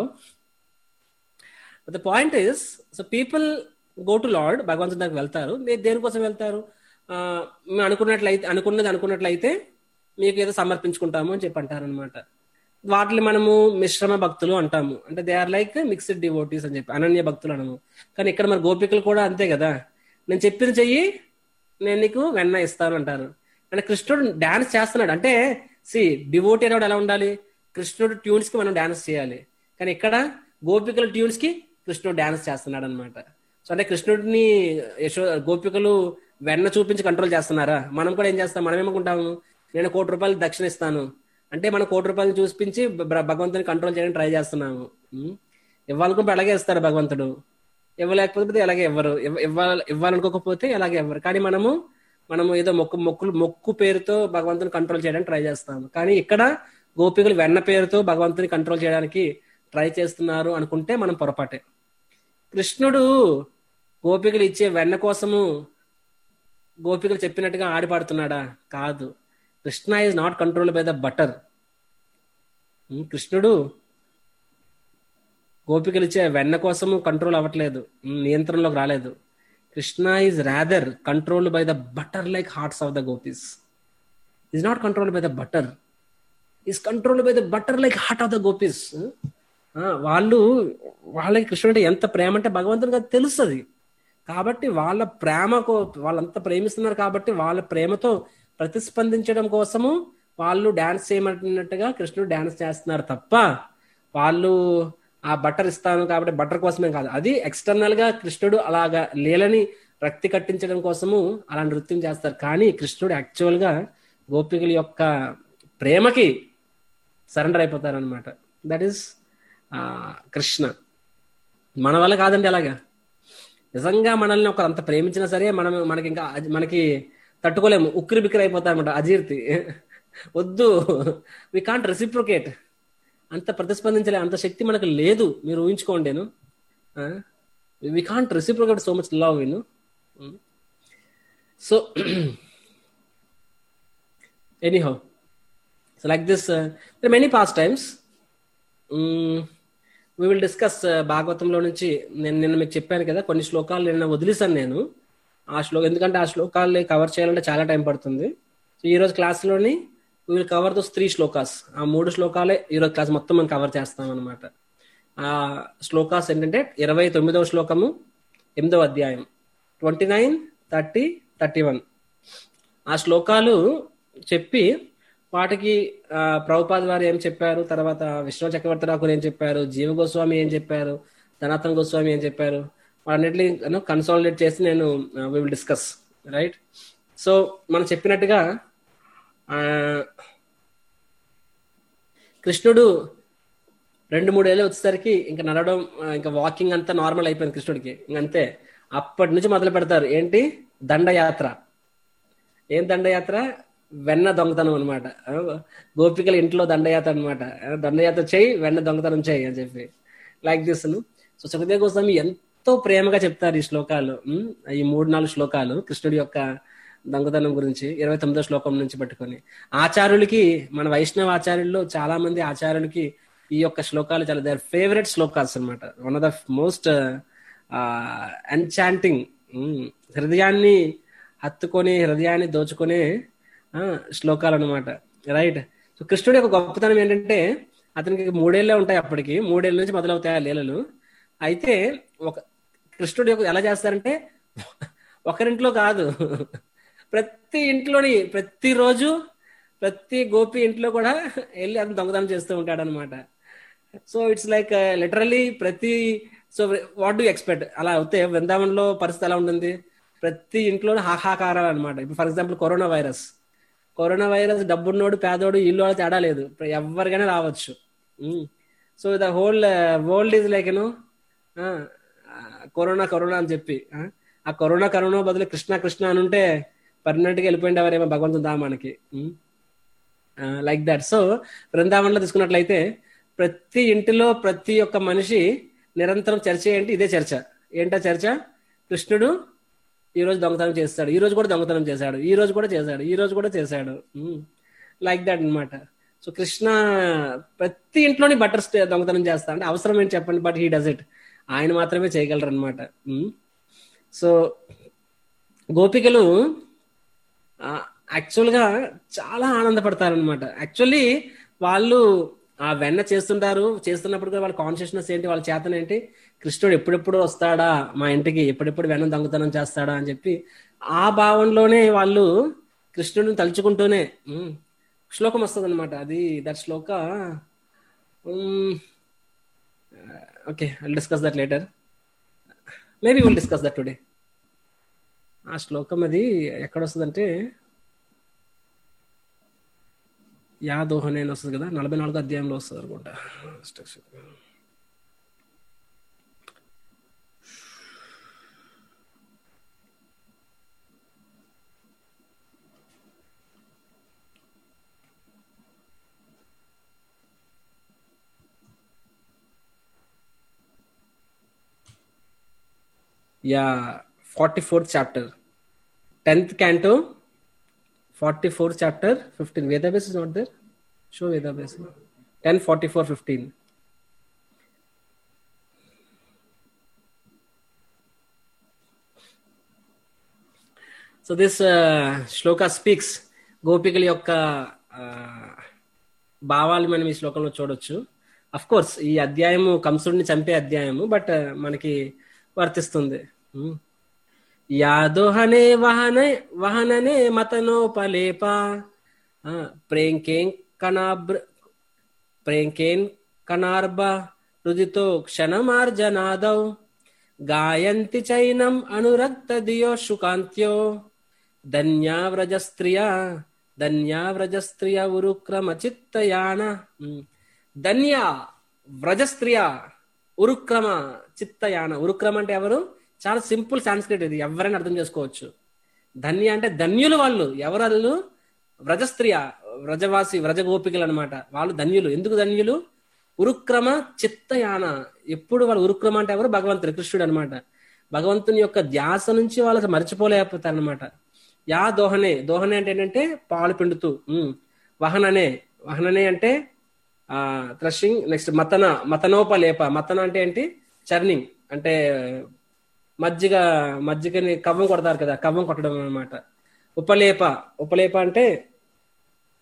the point is so people go to lord భగవంతుని దగ్గర వెళ్తారు దే- దేనికోసం వెళ్తారు ఆ, మేము అనుకున్నట్లయితే అనుకున్నది అనుకున్నట్లయితే మీకు ఏదో సమర్పించుకుంటాము అని చెప్పి అంటారు అనమాట వాటిని మనము మిశ్రమ భక్తులు అంటాము అంటే they are like mixed devotees అని చెప్పి అనన్య భక్తులు అనము కానీ ఇక్కడ మరి గోపికలు కూడా అంతే కదా నేను చెప్పిన చెయ్యి నేను నీకు వెన్న ఇస్తాను అంటారు అంటే కృష్ణుడు డాన్స్ చేస్తున్నాడు అంటే సి డివోటీ అనేవాడు ఎలా ఉండాలి కృష్ణుడు ట్యూన్స్ కి మనం డాన్స్ చేయాలి కానీ ఇక్కడ గోపికల ట్యూన్స్ కి కృష్ణుడు డాన్స్ చేస్తున్నాడు అనమాట సో అంటే కృష్ణుడిని యశో గోపికలు వెన్న చూపించి కంట్రోల్ చేస్తున్నారా మనం కూడా ఏం చేస్తాం మనం ఏమనుకుంటాము నేను కోటి రూపాయలు దక్షిణ ఇస్తాను అంటే మనం కోటి రూపాయలు చూపించి భ- భగవంతుని కంట్రోల్ చేయడానికి ట్రై చేస్తున్నాము ఉం? ఇవ్వాలనుకుంటే అలాగే ఇస్తారు భగవంతుడు ఇవ్వలేకపోతే అలాగే ఇవ్వరు ఇవ్వ- ఇవ్వాలి ఇవ్వాలనుకోకపోతే అలాగే ఇవ్వరు కానీ మనము మనము ఏదో మొక్కు మొక్కులు మొక్కు పేరుతో భగవంతుని కంట్రోల్ చేయడానికి ట్రై చేస్తాము కానీ ఇక్కడ గోపికలు వెన్న పేరుతో భగవంతుని కంట్రోల్ చేయడానికి ట్రై చేస్తున్నారు అనుకుంటే మనం పొరపాటే కృష్ణుడు గోపికలు ఇచ్చే వెన్న కోసము గోపికలు చెప్పినట్టుగా ఆడిపాడుతున్నాడా కాదు Krishna is not control by the butter కృష్ణుడు గోపికలు ఇచ్చే వెన్న కోసము కంట్రోల్ అవ్వట్లేదు ఉమ్, నియంత్రణలోకి రాలేదు Krishna is rather controlled by the butter like hearts of the gopis is not controlled by the butter is controlled by the butter like heart of the gopis వాళ్ళు వాళ్ళకి కృష్ణుడు అంటే ఎంత ప్రేమ అంటే భగవంతునికి అది తెలుస్తుంది కాబట్టి వాళ్ళ ప్రేమకు వాళ్ళంత ప్రేమిస్తున్నారు కాబట్టి వాళ్ళ ప్రేమతో ప్రతిస్పందించడం కోసము వాళ్ళు డాన్స్ చేయమంటున్నట్టుగా కృష్ణుడు డాన్స్ చేస్తున్నారు తప్ప వాళ్ళు ఆ బట్టర్ ఇస్తాను కాబట్టి బట్టర్ కోసమే కాదు అది ఎక్స్టర్నల్ గా కృష్ణుడు అలాగా లీలని రక్తి కట్టించడం కోసము అలా నృత్యం చేస్తారు కానీ కృష్ణుడు యాక్చువల్ గా గోపికల యొక్క ప్రేమకి సరెండర్ అయిపోతారు అనమాట దట్ ఈస్ కృష్ణ మన వల్ల కాదండి అలాగా నిజంగా మనల్ని ఒక అంత ప్రేమించినా సరే మనం మనకి ఇంకా అజ- మనకి తట్టుకోలేము ఉక్కిరి బిక్కిరి అయిపోతామన్నమాట అజీర్తి వద్దు వి కాంట్ రెసిప్రొకేట్ అంత ప్రతిస్పందించలే అంత శక్తి మనకు లేదు మీరు ఊహించుకోండి నేను we can't reciprocate so much love విను so anyhow so like this many pass times we will discuss భాగవతంలో నుంచి నేను నిన్న మీకు చెప్పాను కదా కొన్ని శ్లోకాలు నిన్న వదిలేసాను నేను ఆ శ్లోకం ఎందుకంటే ఆ శ్లోకాలు కవర్ చేయాలంటే చాలా టైం పడుతుంది సో ఈ రోజు క్లాస్లోని will cover those three shlokas ఆ మూడు శ్లోకాలే ఈరోజు క్లాస్ మొత్తం మనం కవర్ చేస్తాం అనమాట ఆ శ్లోకాస్ ఏంటంటే ఇరవై తొమ్మిదవ శ్లోకము ఎనిమిదవ అధ్యాయం twenty nine thirty thirty one ఆ శ్లోకాలు చెప్పి వాటికి ఆ, ప్రభుపాద్ వారు ఏం చెప్పారు తర్వాత విష్ణు చక్రవర్తి రాకులు ఏం చెప్పారు జీవ గోస్వామి ఏం చెప్పారు ధనాతన్ గోస్వామి ఏం చెప్పారు వాటన్నిటిని కన్సాలిడేట్ చేసి నేను we will discuss right so మనం చెప్పినట్టుగా ఆ, కృష్ణుడు రెండు మూడేళ్ళు వచ్చేసరికి ఇంకా నడవడం ఆ, ఇంకా వాకింగ్ అంతా నార్మల్ అయిపోయింది కృష్ణుడికి ఇంక అంతే అప్పటి నుంచి మొదలు పెడతారు ఏంటి దండయాత్ర ఏం దండయాత్ర వెన్న దొంగతనం అనమాట గోపికల ఇంట్లో దండయాత్ర అనమాట దండయాత్ర చేయి వెన్న దొంగతనం చేయి అని చెప్పి like this so Sukhdev Goswami ఎంతో ప్రేమగా చెప్తారు ఈ శ్లోకాలు ఉమ్, ఈ మూడు నాలుగు శ్లోకాలు కృష్ణుడి యొక్క దొంగతనం గురించి ఇరవై తొమ్మిదో శ్లోకం నుంచి పట్టుకొని ఆచార్యులకి మన వైష్ణవ ఆచార్యుల్లో చాలా మంది ఆచార్యులకి ఈ యొక్క శ్లోకాలు చాలా దర్ ఫేవరెట్ శ్లోకాస్ అనమాట one of the most enchanting హృదయాన్ని హత్తుకొని హృదయాన్ని దోచుకునే ఆ, శ్లోకాలు అనమాట రైట్ సో కృష్ణుడి యొక్క గొప్పతనం ఏంటంటే అతనికి మూడేళ్లే ఉంటాయి అప్పటికి మూడేళ్ళ నుంచి మొదలవుతాయి ఆ లీలలు అయితే ఒక కృష్ణుడు యొక్క ఎలా చేస్తారంటే ఒకరింట్లో కాదు ప్రతి ఇంట్లోని ప్రతిరోజు ప్రతి గోపి ఇంట్లో కూడా వెళ్ళి అతను దొంగతనం చేస్తూ ఉంటాడు అనమాట సో ఇట్స్ లైక్ లిటరలీ ప్రతి సో వాట్ డూ ఎక్స్పెక్ట్ అలా అవుతే బృందావనంలో పరిస్థితి ఎలా ఉంటుంది ప్రతి ఇంట్లో హాహాకారాలు అనమాట ఇప్పుడు for example corona virus corona virus డబ్బున్నోడు పేదోడు ఇల్లు వాళ్ళ తేడా లేదు ఇప్పుడు ఎవరికైనా రావచ్చు so the whole world is like you know corona corona అని చెప్పి ఆ, ఆ కరోనా కరోనా బదులు కృష్ణ కృష్ణ అని ఉంటే పర్మనెంట్ గా వెళ్ళిపోయిండేవారేమో భగవంతుని దా మనకి లైక్ దట్ సో బృందావనంలో తీసుకున్నట్లయితే ప్రతి ఇంటిలో ప్రతి ఒక్క మనిషి నిరంతరం చర్చ ఏంటి ఇదే చర్చ ఏంటా చర్చ కృష్ణుడు ఈ రోజు దొంగతనం చేస్తాడు ఈ రోజు కూడా దొంగతనం చేశాడు ఈ రోజు కూడా చేశాడు ఈ రోజు కూడా చేశాడు లైక్ దట్ అన్నమాట సో కృష్ణ ప్రతి ఇంట్లోని బటర్ దొంగతనం చేస్తా అంటే అవసరం ఏంటి చెప్పండి బట్ హీ డస్ ఇట్ ఆయన మాత్రమే చేయగలరు అనమాట సో గోపికలు యాక్చువల్ గా చాలా ఆనందపడతారనమాట యాక్చువల్లీ వాళ్ళు ఆ వెన్న చేస్తుంటారు చేస్తున్నప్పుడు కూడా వాళ్ళ కాన్షియస్నెస్ ఏంటి వాళ్ళ చేతన ఏంటి కృష్ణుడు ఎప్పుడెప్పుడు వస్తాడా మా ఇంటికి ఎప్పుడెప్పుడు వెన్న దొంగతనం చేస్తాడా అని చెప్పి ఆ భావంలోనే వాళ్ళు కృష్ణుడిని తలుచుకుంటూనే ఉమ్, శ్లోకం వస్తుంది అనమాట అది that shloka okay I discuss that later maybe will discuss that today ఆ శ్లోకం అది ఎక్కడ వస్తుందంటే యా దోహనే అని వస్తుంది కదా నలభై నాలుగో అధ్యాయంలో వస్తుంది అనుకుంటా yeah forty fourth chapter tenth canto forty four chapter fifteen Vedabase is not there show Vedabase ten forty four fifteen so this shloka speaks గోపికల యొక్క uh, భావాలు మనం ఈ శ్లోకంలో చూడొచ్చు అఫ్ కోర్స్ ఈ అధ్యాయము కంసుడిని చంపే అధ్యాయము బట్ మనకి వర్తిస్తుంది Hmm. యాదోహనే వహనే వహననే మతనోపలేప ఆ, ప్రేంకేం కనాబ్ర ప్రేంకేన్ కనార్బ రుదితో క్షణమార్జనాదౌ గాయంతి చైనం అనురక్త దియో శుకాంత్యో ధన్యా వ్రజస్త్రియ ధన్యా వ్రజస్త్రియ ఉరుక్రమ చిత్తయాన ఉమ్. ధన్య వ్రజస్త్రియ ఉరుక్రమ చిత్తయాన ఉరుక్రమ అంటే ఎవరు చాలా సింపుల్ సాంస్క్రిట్ ఇది ఎవరైనా అర్థం చేసుకోవచ్చు ధన్య అంటే ధన్యులు వాళ్ళు ఎవరు వాళ్ళు వ్రజస్త్రియ వ్రజవాసి వ్రజ గోపికలు అనమాట వాళ్ళు ధన్యులు ఎందుకు ధన్యులు ఉరుక్రమ చిత్తయాన ఎప్పుడు వాళ్ళు ఉరుక్రమ అంటే ఎవరు భగవంతుడు కృష్ణుడు అనమాట భగవంతుని యొక్క ధ్యాస నుంచి వాళ్ళకి మర్చిపోలేకపోతారు అనమాట యా దోహనే దోహనే అంటే ఏంటంటే పాలు పిండుతూ ఉమ్. వహననే వహననే అంటే ఆ థ్రషింగ్ నెక్స్ట్ మతన మతనోపలేప మతన అంటే ఏంటి చర్నింగ్ అంటే మజ్జిగ మజ్జిగని కవ్వం కొడతారు కదా కవ్వం కొట్టడం అన్నమాట ఉపలేప ఉపలేప అంటే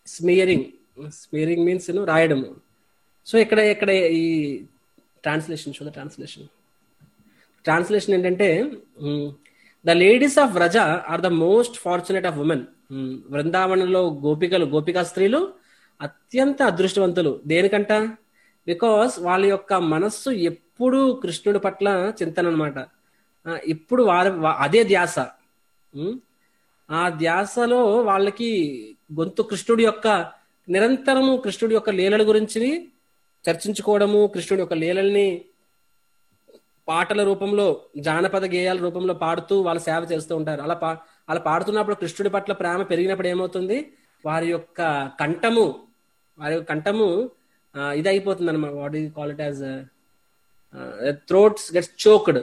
స్మియరింగ్ స్మియరింగ్ మీన్స్ రాయడం సో ఇక్కడ ఇక్కడ ఈ ట్రాన్స్లేషన్ చూడ ట్రాన్స్లేషన్ ట్రాన్స్లేషన్ ఏంటంటే the ladies of Vraja are the most fortunate of women వృందావనంలో గోపికలు గోపికా స్త్రీలు అత్యంత అదృష్టవంతులు దేనికంట బికాస్ వాళ్ళ యొక్క మనస్సు ఎప్పుడు కృష్ణుడి పట్ల చింతన అనమాట ఇప్పుడు వారి వా- అదే ధ్యాస ఉమ్, ఆ ధ్యాసలో వాళ్ళకి గొంతు కృష్ణుడి యొక్క నిరంతరము కృష్ణుడి యొక్క లీలల గురించి చర్చించుకోవడము కృష్ణుడి యొక్క లీలల్ని పాటల రూపంలో జానపద గేయాల రూపంలో పాడుతూ వాళ్ళ సేవ చేస్తూ ఉంటారు అలా పా అలా పాడుతున్నప్పుడు కృష్ణుడి పట్ల ప్రేమ పెరిగినప్పుడు ఏమవుతుంది వారి యొక్క కంఠము వారి యొక్క కంఠము ఆ, ఇది అయిపోతుంది అనమాట what we call it as throats gets choked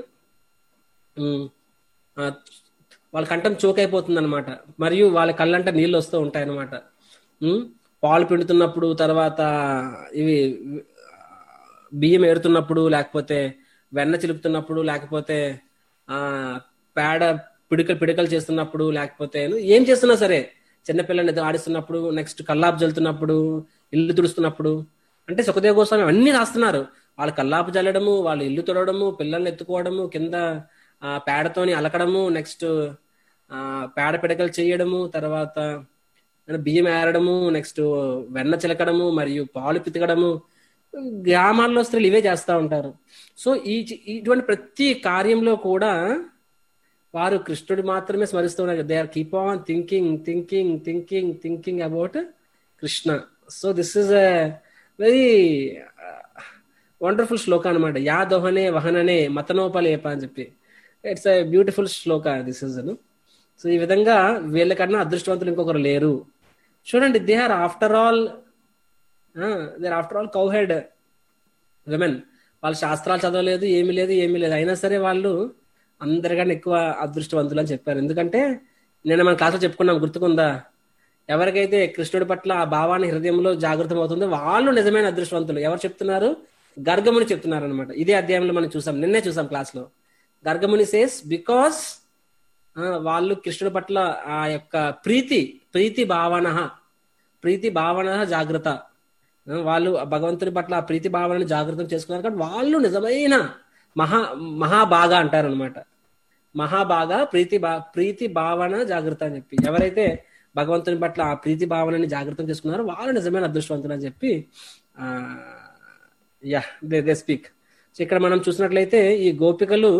వాళ్ళ కంఠం చోక్ అయిపోతుంది అనమాట మరియు వాళ్ళ కళ్ళంట నీళ్ళు వస్తూ ఉంటాయి అనమాట పాలు పిండుతున్నప్పుడు తర్వాత ఇవి బియ్యం ఏరుతున్నప్పుడు లేకపోతే వెన్న చిలుపుతున్నప్పుడు లేకపోతే ఆ పేడ పిడికలు పిడికలు చేస్తున్నప్పుడు లేకపోతే ఏం చేస్తున్నా సరే చిన్నపిల్లని ఆడిస్తున్నప్పుడు నెక్స్ట్ కల్లాపు జల్లుతున్నప్పుడు ఇల్లు తుడుస్తున్నప్పుడు అంటే సుఖదేవ గోస్వామి అన్ని రాస్తున్నారు వాళ్ళు కల్లాపు జల్లడము వాళ్ళు ఇల్లు తుడవడము పిల్లల్ని ఎత్తుకోవడము కింద ఆ పేడతోని అలకడము నెక్స్ట్ ఆ పేడ పిడకలు చేయడము తర్వాత బియ్యం ఏరడము నెక్స్ట్ వెన్న చిలకడము మరియు పాలు పితకడము గ్రామాల్లో స్త్రీలు ఇవే చేస్తూ ఉంటారు సో ఈ ఇటువంటి ప్రతి కార్యంలో కూడా వారు కృష్ణుడు మాత్రమే స్మరిస్తూ ఉన్నారు they are keep on thinking thinking thinking thinking about Krishna so this is a very wonderful shloka అనమాట యా దోహనే వహననే మతనోపలేప అని చెప్పి it's a beautiful shloka this is so ఈ విధంగా వీళ్ళకన్నా అదృష్టవంతులు ఇంకొకరు లేరు చూడండి they are after all they are after all cowherd women వాళ్ళు శాస్త్రాలు చదవలేదు ఏమీ లేదు ఏమీ లేదు అయినా సరే వాళ్ళు అందరికన్నా ఎక్కువ అదృష్టవంతులు అని చెప్పారు ఎందుకంటే నేను మన క్లాస్లో చెప్పుకున్నాం గుర్తుకుందా ఎవరికైతే కృష్ణుడి పట్ల ఆ భావాన్ని హృదయంలో జాగృతం అవుతుందో వాళ్ళు నిజమైన అదృష్టవంతులు ఎవరు చెప్తున్నారు గర్గముని చెప్తున్నారు అనమాట ఇదే అధ్యాయంలో మనం చూసాం నిన్నే చూసాం క్లాస్ లో గర్గముని సేస్ బికాస్ వాళ్ళు కృష్ణుడి పట్ల ఆ యొక్క ప్రీతి ప్రీతి భావన ప్రీతి భావన జాగ్రత్త వాళ్ళు భగవంతుని పట్ల ఆ ప్రీతి భావనని జాగృతం చేసుకున్నారు కాబట్టి వాళ్ళు నిజమైన మహా మహాబాగా అంటారు అనమాట మహాబాగా ప్రీతి బా ప్రీతి భావన జాగ్రత్త అని చెప్పి ఎవరైతే భగవంతుని పట్ల ఆ ప్రీతి భావనని జాగ్రత్తం చేసుకున్నారో వాళ్ళు నిజమైన అదృష్టవంతులు అని చెప్పి ఆ yeah they they speak so ఇక్కడ మనం చూసినట్లయితే ఈ గోపికలు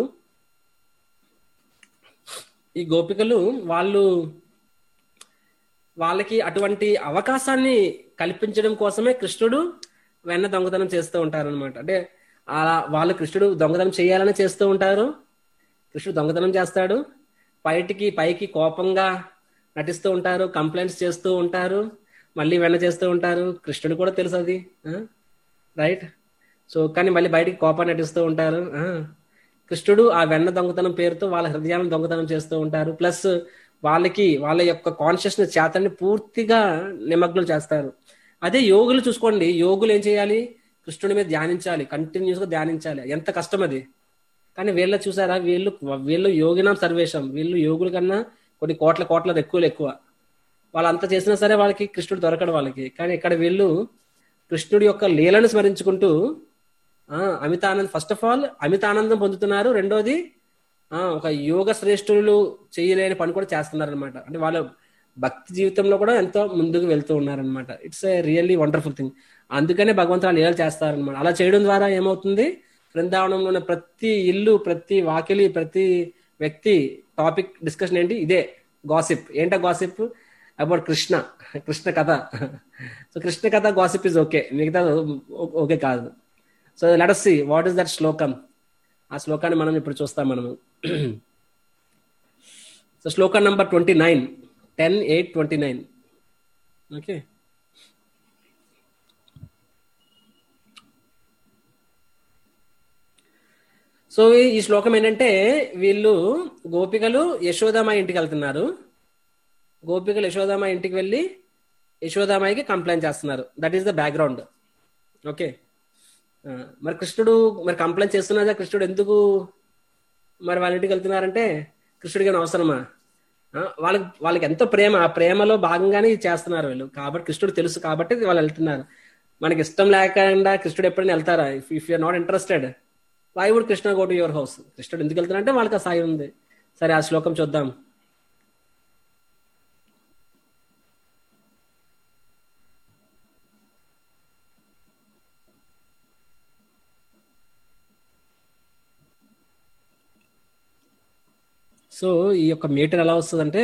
ఈ గోపికలు వాళ్ళు వాళ్ళకి అటువంటి అవకాశాన్ని కల్పించడం కోసమే కృష్ణుడు వెన్న దొంగతనం చేస్తూ ఉంటారనమాట అంటే అలా వాళ్ళు కృష్ణుడు దొంగతనం చేయాలని చేస్తూ ఉంటారు కృష్ణుడు దొంగతనం చేస్తాడు బయటికి పైకి కోపంగా నటిస్తూ ఉంటారు కంప్లైంట్స్ చేస్తూ ఉంటారు మళ్ళీ వెన్న చేస్తూ ఉంటారు కృష్ణుడు కూడా తెలుసు అది రైట్ సో కానీ మళ్ళీ బయటికి కోపాన్ని నటిస్తూ ఉంటారు కృష్ణుడు ఆ వెన్న దొంగతనం పేరుతో వాళ్ళ హృదయాలను దొంగతనం చేస్తూ ఉంటారు ప్లస్ వాళ్ళకి వాళ్ళ యొక్క కాన్షియస్నెస్ చేతని పూర్తిగా నిమగ్నం చేస్తారు అదే యోగులు చూసుకోండి యోగులు ఏం చేయాలి కృష్ణుడి మీద ధ్యానించాలి కంటిన్యూస్ గా ధ్యానించాలి ఎంత కష్టం అది కానీ వీళ్ళ చూసారా వీళ్ళు వీళ్ళు యోగినాం సర్వేశం వీళ్ళు యోగుల కన్నా కొన్ని కోట్ల కోట్ల ఎక్కువలు ఎక్కువ వాళ్ళు అంత చేసినా సరే వాళ్ళకి కృష్ణుడు దొరకడు వాళ్ళకి కానీ ఇక్కడ వీళ్ళు కృష్ణుడి యొక్క లీలను స్మరించుకుంటూ అమితానంద్ ఫస్ట్ ఆఫ్ ఆల్ అమితానందం పొందుతున్నారు రెండోది ఒక యోగ శ్రేష్ఠులు చేయలేని పని కూడా చేస్తున్నారు అనమాట అంటే వాళ్ళ భక్తి జీవితంలో కూడా ఎంతో ముందుకు వెళ్తూ ఉన్నారనమాట it's a really wonderful thing అందుకనే భగవంతుడు లీలలు చేస్తారనమాట అలా చేయడం ద్వారా ఏమవుతుంది బృందావనంలో ఉన్న ప్రతి ఇల్లు ప్రతి వాకిలి ప్రతి వ్యక్తి టాపిక్ డిస్కషన్ ఏంటి ఇదే గాసిప్ ఏంటా గాసిప్ అబౌట్ కృష్ణ కృష్ణ కథ సో కృష్ణ కథ గాసిప్ ఇస్ ఓకే మిగతా ఓకే కాదు so let see what is that శ్లోకం ఆ శ్లోకాన్ని మనం ఇప్పుడు చూస్తాం మనము సో శ్లోకం number twenty nine ten eight twenty nine okay so ఈ శ్లోకం ఏంటంటే వీళ్ళు గోపికలు యశోదామాయి ఇంటికి వెళ్తున్నారు గోపికలు యశోదామాయి ఇంటికి వెళ్ళి యశోదామాయికి కంప్లైంట్ చేస్తున్నారు that is the background okay మరి కృష్ణుడు మరి కంప్లైంట్ చేస్తున్నదా కృష్ణుడు ఎందుకు మరి వాళ్ళ ఇంటికి వెళ్తున్నారంటే కృష్ణుడికి అవసరమా ఆ, వాళ్ళకి వాళ్ళకి ఎంతో ప్రేమ ఆ ప్రేమలో భాగంగానే ఇది చేస్తున్నారు వీళ్ళు కాబట్టి కృష్ణుడు తెలుసు కాబట్టి వాళ్ళు వెళ్తున్నారు మనకి ఇష్టం లేకుండా కృష్ణుడు ఎప్పుడైనా వెళ్తారా if if you're not interested why would Krishna go to your house కృష్ణుడు ఎందుకు వెళ్తున్నారంటే వాళ్ళకి ఆ సాయి ఉంది సరే ఆ శ్లోకం చూద్దాం సో ఈ యొక్క మీటర్ ఎలా వస్తుందంటే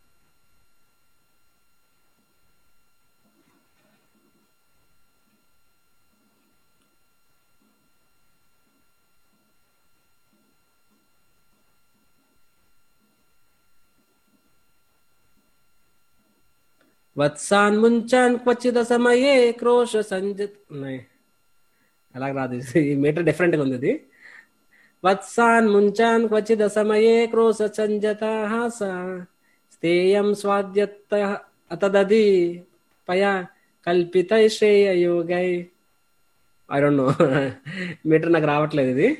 వత్సాన్ ముంచాన్ క్వచిత సమయే క్రోష సంజత్ ఉన్నాయి. అలాగ రాదు ఇది. ఈ మీటర్ డిఫరెంట్ గా ఉంది ఇది వత్సాన్ ముంచాన్ క్వచిత సమయే క్రోశ సంజత హాస స్థేయం స్వాద్యత్త అతదది పయా కల్పిత శ్రేయయోగై ఐ డోంట్ నో మీటర్ నాకు రావట్లేదు ఇది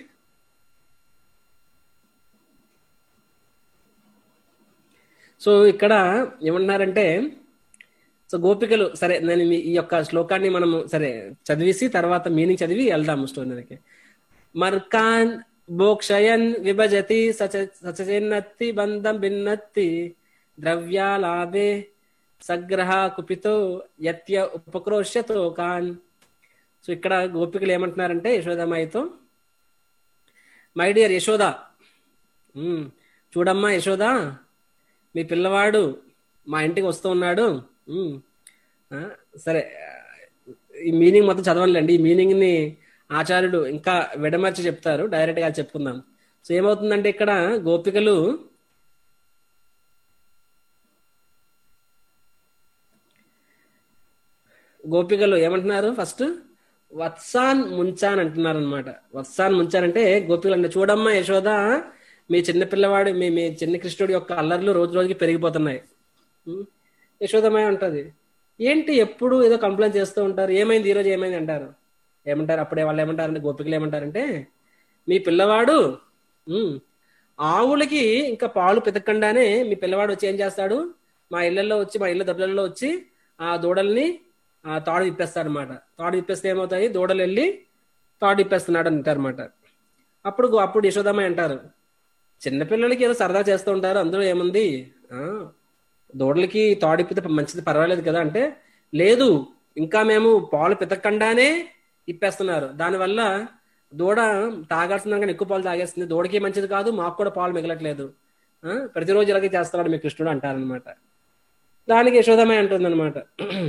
సో ఇక్కడ ఏమన్నారంటే సో గోపికలు సరే నేను మీ- ఈ యొక్క శ్లోకాన్ని మనము సరే చదివేసి తర్వాత మీనింగ్ చదివి వెళ్దాము స్టోరీకి మర్కాన్ భోక్షయన్ విభజతి సచ సచన్నత్తి బంధం భిన్నత్తి ద్రవ్యాలాభే సగ్రహ కుపితో యత్య ఉపక్రోష్యతో కాన్ సో ఇక్కడ గోపికలు ఏమంటున్నారంటే యశోదమ్మాయితో మై డియర్ యశోద ఉమ్, చూడమ్మా యశోద మీ పిల్లవాడు మా ఇంటికి వస్తూ ఉన్నాడు ఉమ్, ఆ, సరే ఈ మీనింగ్ మొత్తం చదవాలండి ఈ మీనింగ్ ని ఆచార్యుడు ఇంకా విడమర్చి చెప్తారు డైరెక్ట్ గా చెప్పుకుందాం సో ఏమవుతుందంటే ఇక్కడ గోపికలు గోపికలు ఏమంటున్నారు ఫస్ట్ వత్సాన్ ముంచాన్ అంటున్నారు అనమాట వత్సాన్ ముంచాన్ అంటే గోపికలు అంటే చూడమ్మా యశోద మీ చిన్న పిల్లవాడు మీ మీ చిన్న కృష్ణుడి యొక్క అల్లర్లు రోజు రోజుకి పెరిగిపోతున్నాయి ఉం? యశోదమయ ఉంటది ఏంటి ఎప్పుడు ఏదో కంప్లైంట్ చేస్తూ ఉంటారు ఏమైంది ఈరోజు ఏమైంది అంటారు ఏమంటారు అప్పుడే వాళ్ళు ఏమంటారంటే గోపికలు ఏమంటారంటే మీ పిల్లవాడు ఉం, ఆవులకి ఇంకా పాలు పితకండానే మీ పిల్లవాడు వచ్చి ఏం చేస్తాడు మా ఇళ్లలో వచ్చి మా ఇళ్ళ దొడ్లలో వచ్చి ఆ దూడల్ని ఆ తాడు విప్పేస్తాడు అనమాట తాడు విప్పేస్తే ఏమవుతాయి దూడలు వెళ్ళి తాడు విప్పేస్తున్నాడు అంటారు అనమాట అప్పుడు గో- అప్పుడు యశోదమ్మ అంటారు చిన్నపిల్లలకి ఏదో సరదా చేస్తూ ఉంటారు అందులో ఏముంది ఆ దూడలకి తాడు ఇప్పితే మంచిది పర్వాలేదు కదా అంటే లేదు ఇంకా మేము పాలు పితకండానే ఇప్పేస్తున్నారు దానివల్ల దూడ తాగాల్సిన దానికన్నా ఎక్కువ పాలు తాగేస్తుంది దూడకి మంచిది కాదు మాకు కూడా పాలు మిగలట్లేదు ఆ, ప్రతిరోజు ఇలాగే చేస్తున్నాడు మీ కృష్ణుడు అంటారనమాట దానికి యశోదమయ అంటుందన్నమాట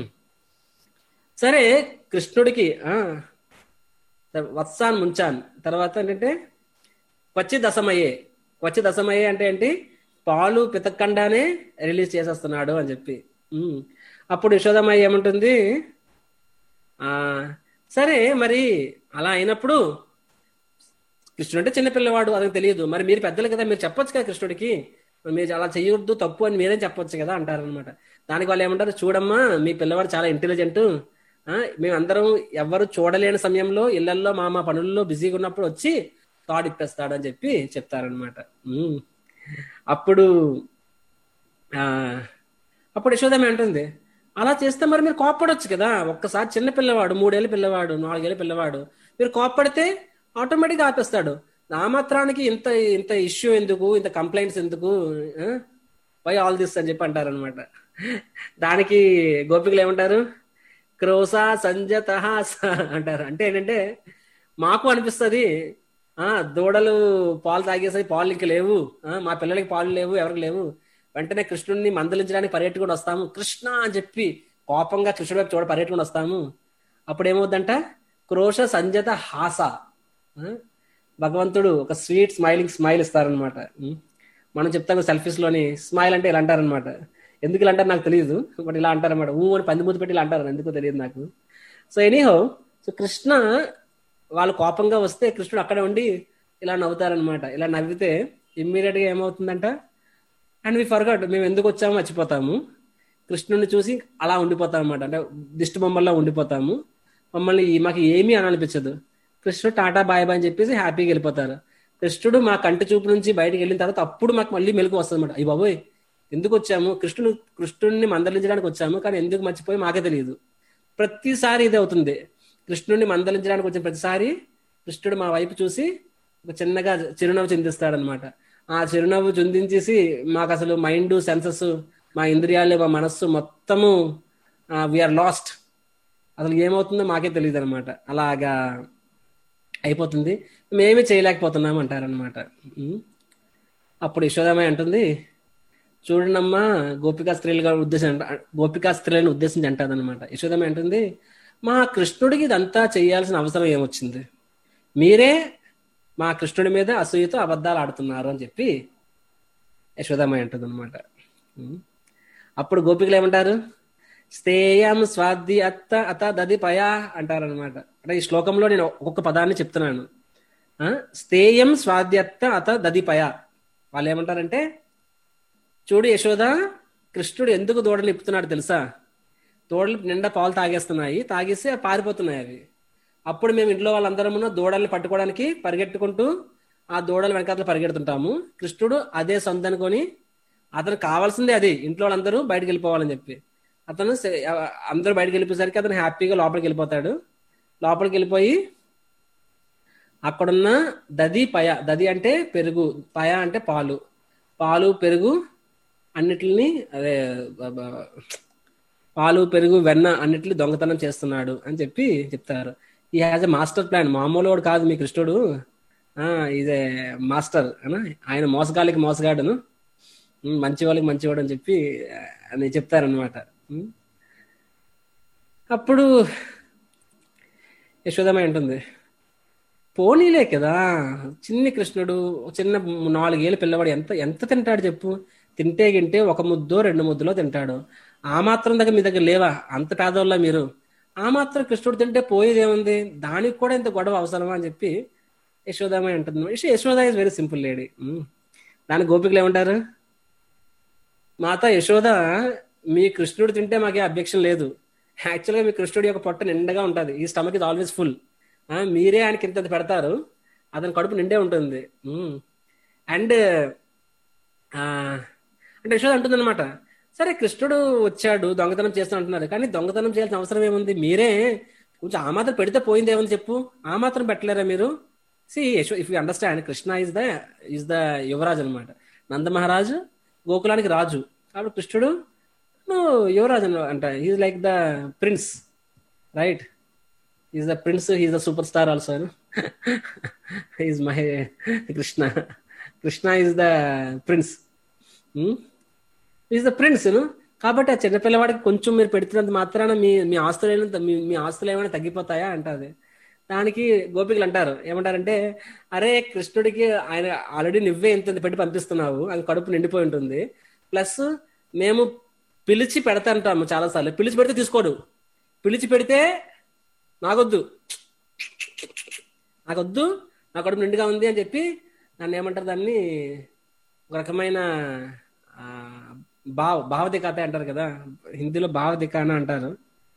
సరే కృష్ణుడికి ఆ వత్సాన్ ముంచాన్ తర్వాత ఏంటంటే క్వచ్చి దశమయ్యే క్వచ్చి దశమయ్యే అంటే ఏంటి పాలు పితక్కండానే రిలీజ్ చేసేస్తున్నాడు అని చెప్పి ఉమ్. అప్పుడు యశోదమ్మాయి ఏమంటుంది ఆ సరే మరి అలా అయినప్పుడు కృష్ణుడు అంటే చిన్నపిల్లవాడు అతనికి తెలియదు మరి మీరు పెద్దలు కదా మీరు చెప్పొచ్చు కదా కృష్ణుడికి మరి మీరు అలా చేయొద్దు తప్పు అని మీరేం చెప్పొచ్చు కదా అంటారనమాట దానికి వాళ్ళు ఏమంటారు చూడమ్మా మీ పిల్లవాడు చాలా ఇంటెలిజెంట్ మేమందరం ఎవరు చూడలేని సమయంలో ఇళ్లల్లో మా మా పనుల్లో బిజీగా ఉన్నప్పుడు వచ్చి తాడిప్పేస్తాడు అని చెప్పి చెప్తారనమాట అప్పుడు ఆ అప్పుడు యశోదమ్మ అంటుంది అలా చేస్తే మరి మీరు కోప్పడొచ్చు కదా ఒక్కసారి చిన్న పిల్లవాడు మూడేళ్ళ పిల్లవాడు నాలుగేళ్ళ పిల్లవాడు మీరు కోప్పడితే ఆటోమేటిక్గా ఆపేస్తాడు నా మాత్రానికి ఇంత ఇంత ఇష్యూ ఎందుకు ఇంత కంప్లైంట్స్ ఎందుకు వై ఆల్ దిస్ అని చెప్పి అంటారనమాట దానికి గోపికలు ఏమంటారు క్రోసా సంజత అంటారు అంటే ఏంటంటే మాకు అనిపిస్తుంది ఆ దూడలు పాలు తాగేసాయి పాలు ఇంక లేవు ఆ, మా పిల్లలకి పాలు లేవు ఎవరికి లేవు వెంటనే కృష్ణుడిని మందలించడానికి పరిగెట్టుకుని వస్తాము కృష్ణ అని చెప్పి కోపంగా కృష్ణుడి వైపు చూడ పరిగెట్టుకుని వస్తాము అప్పుడు ఏమవుద్దంట క్రోష సంజత హాస ఆ, భగవంతుడు ఒక స్వీట్ స్మైలింగ్ స్మైల్ ఇస్తారనమాట మనం చెప్తాము సెల్ఫీస్ లోని స్మైల్ అంటే ఇలా అంటారనమాట ఎందుకు ఇలా అంటారు నాకు తెలియదు బట్ ఇలా అంటారనమాట ఊ అని పంది మూతి పెట్టి ఇలా అంటారు ఎందుకో తెలియదు నాకు సో ఎనీహో సో కృష్ణ వాళ్ళు కోపంగా వస్తే కృష్ణుడు అక్కడ ఉండి ఇలా నవ్వుతారనమాట ఇలా నవ్వితే ఇమ్మీడియట్ గా ఏమవుతుందంట అండ్ వి ఫర్గట్ మేము ఎందుకు వచ్చామో మర్చిపోతాము కృష్ణుడిని చూసి అలా ఉండిపోతాం అనమాట అంటే దిష్టి బొమ్మల్లో ఉండిపోతాము మమ్మల్ని ఈ- మాకు ఏమీ అనిపించదు కృష్ణుడు టాటా బాయ్ బాయ్ అని చెప్పేసి హ్యాపీగా వెళ్ళిపోతారు కృష్ణుడు మా కంటి చూపు నుంచి బయటకు వెళ్ళిన తర్వాత అప్పుడు మాకు మళ్ళీ మెలకు వస్తుంది అనమాట అయ్యి బాబోయ్ ఎందుకు వచ్చాము కృష్ణుడు కృష్ణుడిని మందలించడానికి వచ్చాము కానీ ఎందుకు మర్చిపోయి మాకే తెలియదు ప్రతిసారి ఇది అవుతుంది కృష్ణుడిని మందలించడానికి వచ్చిన ప్రతిసారి కృష్ణుడు మా వైపు చూసి ఒక చిన్నగా చిరునవ్వు చిందిస్తాడనమాట ఆ చిరునవ్వు చిందించేసి మాకు అసలు మైండ్ సెన్సెస్ మా ఇంద్రియాలు మా మనస్సు మొత్తము వీఆర్ లాస్ట్ అసలు ఏమవుతుందో మాకే తెలియదు అనమాట అలాగా అయిపోతుంది మేమే చేయలేకపోతున్నాం అంటారనమాట అప్పుడు యశోదమ్మ అంటుంది చూడండమ్మా గోపికా స్త్రీలుగా ఉద్దేశం గోపికా స్త్రీలను ఉద్దేశించి అంటారు అనమాట యశోదమ్మ అంటుంది మా కృష్ణుడికి ఇదంతా చేయాల్సిన అవసరం ఏమొచ్చింది మీరే మా కృష్ణుడి మీద అసూయతో అబద్ధాలు ఆడుతున్నారు అని చెప్పి యశోదమ్మ అంటుంది అనమాట అప్పుడు గోపికలు ఏమంటారు స్థేయం స్వాది అత్త అత దది పయా అంటారనమాట అంటే ఈ శ్లోకంలో నేను ఒక్కొక్క పదాన్ని చెప్తున్నాను స్థేయం స్వాద్యత్త అత దది పయా వాళ్ళు ఏమంటారంటే చూడు యశోద కృష్ణుడు ఎందుకు దూడలు ఇప్పుతున్నాడు తెలుసా దూడలు నిండా పాలు తాగేస్తున్నాయి తాగేసి పారిపోతున్నాయి అవి అప్పుడు మేము ఇంట్లో వాళ్ళందరం దూడల్ని పట్టుకోవడానికి పరిగెట్టుకుంటూ ఆ దూడల వెనకాల పరిగెడుతుంటాము కృష్ణుడు అదే సొంత అనుకొని అతను కావాల్సిందే అది ఇంట్లో వాళ్ళందరూ బయటకు వెళ్ళిపోవాలని చెప్పి అతను అందరూ బయటకు వెళ్ళిపోయేసరికి అతను హ్యాపీగా లోపలికి వెళ్ళిపోతాడు లోపలికి వెళ్ళిపోయి అక్కడున్న దది పయ దది అంటే పెరుగు పయ అంటే పాలు పాలు పెరుగు అన్నిటిని అదే పాలు పెరుగు వెన్న అన్నిటిని దొంగతనం చేస్తున్నాడు అని చెప్పి చెప్తారు ఈ హ్యాజ్ ఎ మాస్టర్ ప్లాన్ మామూలు వాడు కాదు మీ కృష్ణుడు ఇదే మాస్టర్ ఆయన మోసగాళ్ళకి మోసగాడును మంచి వాళ్ళకి మంచివాడు అని చెప్పి అని చెప్తారనమాట అప్పుడు యశోదమ్మ ఉంటుంది పోనీలే కదా చిన్ని కృష్ణుడు చిన్న నాలుగేళ్ళ పిల్లవాడు ఎంత ఎంత తింటాడు చెప్పు తింటే గింటే ఒక ముద్దో రెండు ముద్దులో తింటాడు ఆ మాత్రం దగ్గర మీ దగ్గర లేవా అంత పేదవాళ్ళ మీరు ఆ మాత్రం కృష్ణుడు తింటే పోయేది ఏముంది దానికి కూడా ఇంత గొడవ అవసరమా అని చెప్పి యశోదమ్మ అంటుంది Yashoda is very simple lady దాని గోపికలు ఏమంటారు మాత యశోద మీ కృష్ణుడు తింటే మాకే అబ్జెక్షన్ లేదు యాక్చువల్గా మీ కృష్ణుడి యొక్క పొట్ట నిండగా ఉంటుంది ఈ స్టమక్ ఇస్ ఆల్వేస్ ఫుల్ మీరే ఆయనకి ఇంత పెడతారు అతని కడుపు నిండే ఉంటుంది అండ్ అంటే యశోద అంటుంది అనమాట సరే కృష్ణుడు వచ్చాడు దొంగతనం చేస్తా అంటున్నారు కానీ దొంగతనం చేయాల్సిన అవసరం ఏముంది మీరే కొంచెం ఆ మాత్రం పెడితే పోయింది ఏమని చెప్పు ఆ మాత్రం పెట్టలేరా మీరు సి యశో if you understand Krishna is the is the Yuvraj అనమాట నంద మహారాజు గోకులానికి రాజు కాబట్టి కృష్ణుడు యువరాజు అంట he's like the prince right is the prince he's the superstar also is మహే Krishna Krishna is the prince is the prince కాబట్టి ఆ చిన్నపిల్లవాడికి కొంచెం మీరు పెడుతున్నంత మాత్రాన మీ మీ ఆస్తులు ఏమైనా మీ మీ ఆస్తులు ఏమైనా తగ్గిపోతాయా అంటది దానికి గోపికలు అంటారు ఏమంటారంటే అరే కృష్ణుడికి ఆయన ఆల్రెడీ నువ్వే ఇంత పెట్టి పంపిస్తున్నావు అది కడుపు నిండిపోయి ఉంటుంది ప్లస్ మేము పిలిచి పెడతాంటాము చాలాసార్లు పిలిచి పెడితే తీసుకోడు పిలిచి పెడితే నాకొద్దు నాకొద్దు నా కడుపు నిండుగా ఉంది అని చెప్పి నన్ను ఏమంటారు దాన్ని ఒక రకమైన భావ భావదికాత అంటారు కదా హిందీలో భావదికాన అంటారు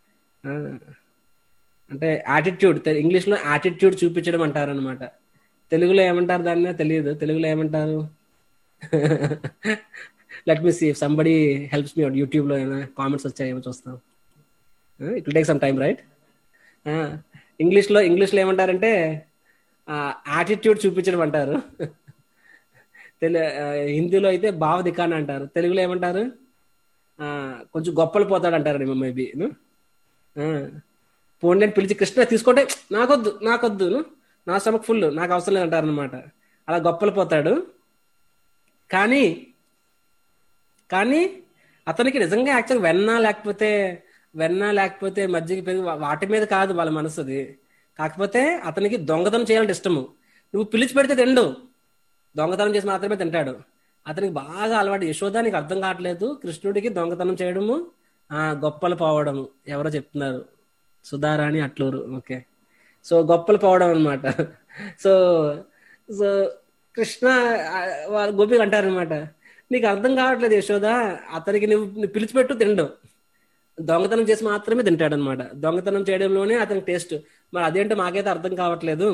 అంటే యాటిట్యూడ్ ఇంగ్లీష్ లో యాటిట్యూడ్ చూపించడం అంటారు అనమాట తెలుగులో ఏమంటారు దాన్ని తెలియదు తెలుగులో ఏమంటారు let me see somebody helps me YouTube లో ఏమైనా కామెంట్స్ వచ్చాయేమో చూస్తాం it will take some time right English లో ఇంగ్లీష్ లో ఏమంటారంటే యాటిట్యూడ్ చూపించడం అంటారు తెలు హిందీలో అయితే భావ దికాన్ అంటారు తెలుగులో ఏమంటారు కొంచెం గొప్పలు పోతాడు అంటారు మేబీ పోండి పిలిచి కృష్ణ తీసుకుంటే నాకొద్దు నాకొద్దు నా స్టమక్ ఫుల్ నాకు అవసరం లేదు అంటారు అనమాట అలా గొప్పలు పోతాడు కానీ కానీ అతనికి నిజంగా యాక్చువల్ వెన్న లేకపోతే వెన్న లేకపోతే మజ్జిగ పెరుగు వాటి మీద కాదు వాళ్ళ మనసుది కాకపోతే అతనికి దొంగతనం చేయాలంటే ఇష్టము నువ్వు పిలిచి పెడితే తిండు దొంగతనం చేసి మాత్రమే తింటాడు అతనికి బాగా అలవాటు యశోద నీకు అర్థం కావట్లేదు కృష్ణుడికి దొంగతనం చేయడము ఆ గొప్పలు పోవడము ఎవరో చెప్తున్నారు సుధారాణి అట్లూరు ఓకే సో గొప్పలు పోవడం అనమాట సో సో కృష్ణ వాళ్ళ గోపికలు అంటారనమాట నీకు అర్థం కావట్లేదు యశోద అతనికి నువ్వు పిలిచిపెట్టు తినడం దొంగతనం చేసి మాత్రమే తింటాడు అనమాట దొంగతనం చేయడంలోనే అతనికి టేస్ట్ మరి అదేంటో మాకైతే అర్థం కావట్లేదు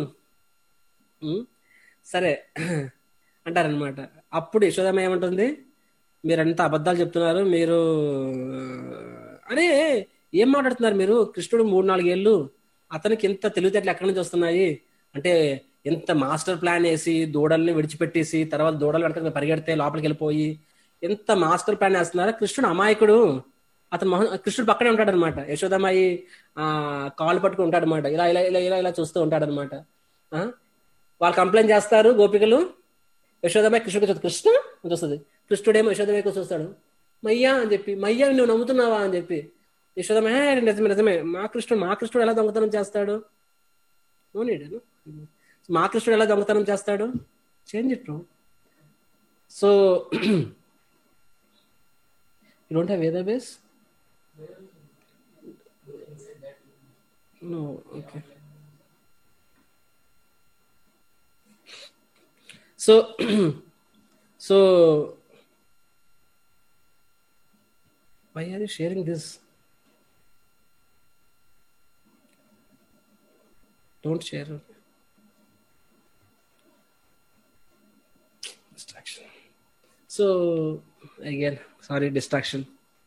సరే అంటారనమాట అప్పుడు యశోదమ్మ ఏమంటుంది మీరంతా అబద్ధాలు చెప్తున్నారు మీరు అరే ఏం మాట్లాడుతున్నారు మీరు కృష్ణుడు మూడు నాలుగేళ్ళు అతనికి ఇంత తెలివితేటలు ఎక్కడి నుంచి వస్తున్నాయి అంటే ఎంత మాస్టర్ ప్లాన్ వేసి దూడల్ని విడిచిపెట్టేసి తర్వాత దూడలు వెనక పరిగెడితే లోపలికి వెళ్ళిపోయి ఎంత మాస్టర్ ప్లాన్ వేస్తున్నారా కృష్ణుడు అమాయకుడు అతను మొహం కృష్ణుడు పక్కనే ఉంటాడు అనమాట యశోదమ్మాయి ఆ కాలు పట్టుకుని ఉంటాడు అనమాట ఇలా ఇలా ఇలా ఇలా ఇలా చూస్తూ ఉంటాడు అనమాట వాళ్ళు కంప్లైంట్ చేస్తారు గోపికలు యశోదమ్మాయి కృష్ణుడికి చూస్తుంది కృష్ణ అని చూస్తుంది కృష్ణుడేమో యశోదమ్మాయికి చూస్తాడు మయ్యా అని చెప్పి మయ్యా నువ్వు నమ్ముతున్నావా అని చెప్పి యశోదమ్మ "హే, నిజమే నిజమే మా కృష్ణుడు మా కృష్ణుడు ఎలా దొంగతనం చేస్తాడు నో నీడ్ మా కృష్ణుడు ఎలా దొంగతనం చేస్తాడు change it so you don't have Vedabase no okay so so why are you sharing this don't share it. distraction so again sorry distraction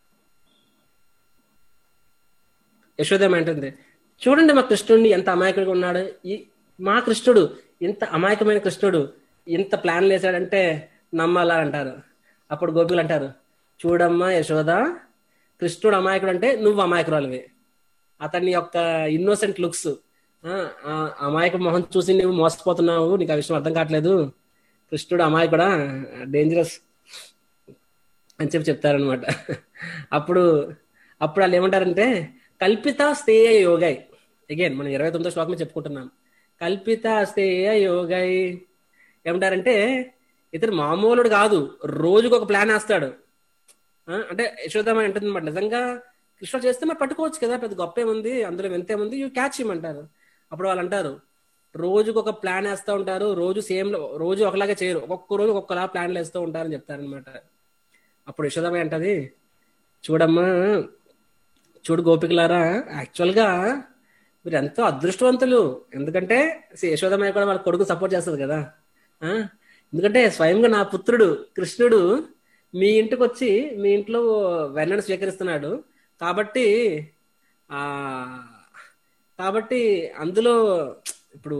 యశోదం అంటుంది చూడండి మా కృష్ణుడిని ఎంత అమాయకుడిగా ఉన్నాడు ఈ మా కృష్ణుడు ఇంత అమాయకమైన కృష్ణుడు ఇంత ప్లాన్లు వేసాడంటే నమ్మాలా అంటారు అప్పుడు గోపికలు అంటారు చూడమ్మా యశోద కృష్ణుడు అమాయకుడు అంటే నువ్వు అమాయకురాలివి అతని యొక్క ఇన్నోసెంట్ లుక్స్ అమాయక మొహం చూసి నువ్వు మోసపోతున్నావు నీకు ఆ విషయం అర్థం కావట్లేదు కృష్ణుడు అమాయకుడా డేంజరస్ అని చెప్పి చెప్తారనమాట అప్పుడు అప్పుడు వాళ్ళు ఏమంటారంటే కల్పిత స్థేయ యోగై అగైన్ మనం ఇరవై తొమ్మిదో శ్లోకమే చెప్పుకుంటున్నాం కల్పిత స్థేయ యోగై ఏమంటారంటే ఇతను మామూలుడు కాదు రోజుకు ఒక ప్లాన్ వేస్తాడు ఆ, అంటే యశోదమ్మ అంటుంది అనమాట నిజంగా కృష్ణ చేస్తే మరి పట్టుకోవచ్చు కదా పెద్ద గొప్ప ఏముంది అందులో ఎంతేముంది యూ క్యాచ్ ఇమ్మంటారు అప్పుడు వాళ్ళు అంటారు రోజుకు ఒక ప్లాన్ వేస్తూ ఉంటారు రోజు సేమ్ రోజు ఒకలాగే చేయరు ఒక్కొక్క రోజు ఒక్కొక్కలా ప్లాన్లు వేస్తూ ఉంటారని చెప్తారనమాట అప్పుడు యశోదమ్మ అంటది చూడమ్మా చూడు గోపికలారా యాక్చువల్ గా మీరు ఎంతో అదృష్టవంతులు ఎందుకంటే see, యశోదమ్మాయి కూడా వాళ్ళ కొడుకు సపోర్ట్ చేస్తుంది కదా ఆ ఎందుకంటే స్వయంగా నా పుత్రుడు కృష్ణుడు మీ ఇంటికి వచ్చి మీ ఇంట్లో వెన్నను స్వీకరిస్తున్నాడు కాబట్టి ఆ కాబట్టి అందులో ఇప్పుడు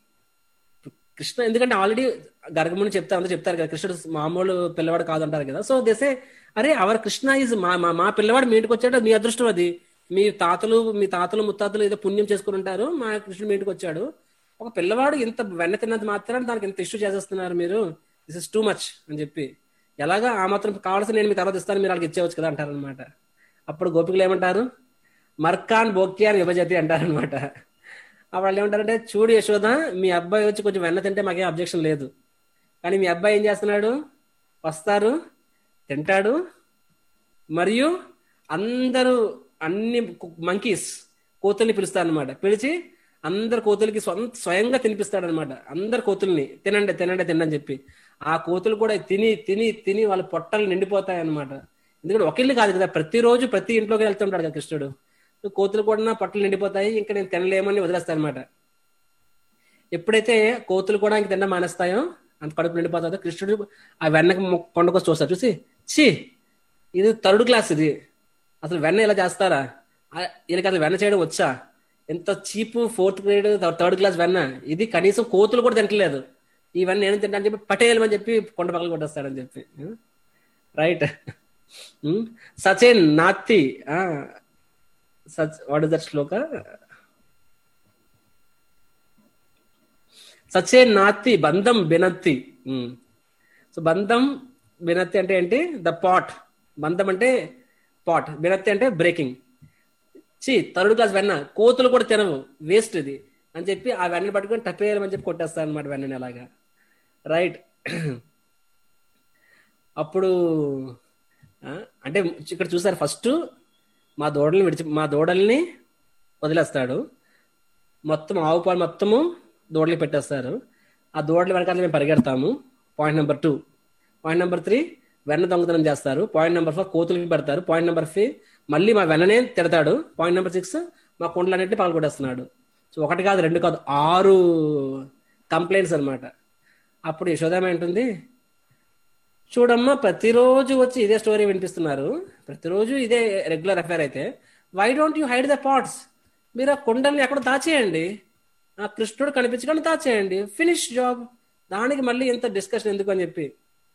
కృష్ణ ఎందుకంటే ఆల్రెడీ గర్గముని చెప్తా అందరూ చెప్తారు కదా కృష్ణుడు మామూలు పిల్లవాడు కాదంటారు కదా సో దేసే అరే అవర్ కృష్ణ ఇస్ మా మా- మా పిల్లవాడు మీ ఇంటికి వచ్చాడు మీ అదృష్టం అది మీ తాతలు మీ తాతలు ముత్తాతలు ఏదో పుణ్యం చేసుకుని ఉంటారు మా కృష్ణుడు మీ ఇంటికి వచ్చాడు ఒక పిల్లవాడు ఇంత వెన్న తిన్నంత మాత్రం దానికి ఇంత ఇష్యూ చేసేస్తున్నారు మీరు దిస్ ఇస్ టూ మచ్ అని చెప్పి ఎలాగా ఆ మాత్రం కావాల్సిన నేను మీ తర్వాత ఇస్తాను మీరు వాళ్ళకి ఇచ్చేవచ్చు కదా అంటారనమాట అప్పుడు గోపికలు ఏమంటారు మర్కాన్ బోక్యాన్ విభజతి అంటారనమాట అప్పుడు వాళ్ళు ఏమంటారంటే చూడు యశోద మీ అబ్బాయి వచ్చి కొంచెం వెన్న తింటే మాకేం అబ్జెక్షన్ లేదు కానీ మీ అబ్బాయి ఏం చేస్తున్నాడు వస్తారు తింటాడు మరియు అందరూ అన్ని మంకీస్ కోతుల్ని పిలుస్తారు అనమాట పిలిచి అందరు కోతులకి సొంత స్వయంగా తినిపిస్తాడు అనమాట అందరు కోతుల్ని తినండి తినండి తినండి చెప్పి ఆ కోతులు కూడా తిని తిని తిని వాళ్ళ పొట్టలు నిండిపోతాయి అనమాట ఎందుకంటే ఒక ఇల్లు కాదు కదా ప్రతిరోజు ప్రతి ఇంట్లోకి వెళ్తుంటాడు కదా కృష్ణుడు సో కోతులు కూడా నా పొట్టలు నిండిపోతాయి ఇంకా నేను తినలేమని వదిలేస్తాను అనమాట ఎప్పుడైతే కోతులు కూడా ఇంక తినడం మానేస్తాయో అంత కడుపు నిండిపోతుందో కృష్ణుడు ఆ వెన్నకి మొ- కొండకొచ్చి చూస్తాడు చూసి ఛీ ఇది థర్డ్ క్లాస్ ఇది అసలు వెన్న ఇలా చేస్తారా ఆ, వీళ్ళకి అసలు వెన్న చేయడం వచ్చా ఎంత cheap fourth grade third class వెన్న ఇది కనీసం కోతులు కూడా తింటలేదు ఇవన్నీ నేను తింటా అని చెప్పి పటేయమని చెప్పి కొండ పక్కన కొట్టేస్తాడని చెప్పి రైట్ సచిన్ నాత్తి సచ్ వాట్ ఇస్ దట్ శ్లోక సచే నాత్తి బంధం బినత్తి సో బంధం బినత్తి అంటే ఏంటి ద పాట్ బంధం అంటే పాట్ బినత్తి అంటే బ్రేకింగ్ చి థర్డ్ క్లాస్ వెన్న కోతులు కూడా తినవు వేస్ట్ ఇది అని చెప్పి ఆ వెన్నని పట్టుకొని టపేయమని చెప్పి కొట్టేస్తాను అనమాట వెన్నని అలాగా రైట్ అప్పుడు ఆ, అంటే ఇక్కడ చూసారు ఫస్ట్ మా దూడల్ని విడిచి మా దూడల్ని వదిలేస్తాడు మొత్తం ఆవు పాలు మొత్తము దూడలు పెట్టేస్తారు ఆ దూడల వెనకాల మేము పరిగెడతాము point number two point number three వెన్న దొంగతనం చేస్తారు పాయింట్ నెంబర్ ఫోర్ కోతులకి పెడతారు పాయింట్ నెంబర్ ఫైవ్ మళ్ళీ మా వెన్ననే తిడతాడు పాయింట్ నెంబర్ సిక్స్ మా కుండలన్నింటినీ పాల్గొట్టేస్తున్నాడు సో ఒకటి కాదు రెండు కాదు ఆరు కంప్లైంట్స్ అన్నమాట అప్పుడు యశోదామ ఏంటుంది చూడమ్మా ప్రతిరోజు వచ్చి ఇదే స్టోరీ వినిపిస్తున్నారు ప్రతిరోజు ఇదే రెగ్యులర్ అఫైర్ అయితే why don't you hide the pots మీరు ఆ కొండల్ని ఎక్కడ దాచేయండి ఆ కృష్ణుడు కనిపించకుండా దాచేయండి ఫినిష్ జాబ్ దానికి మళ్ళీ ఇంత డిస్కషన్ ఎందుకు అని చెప్పి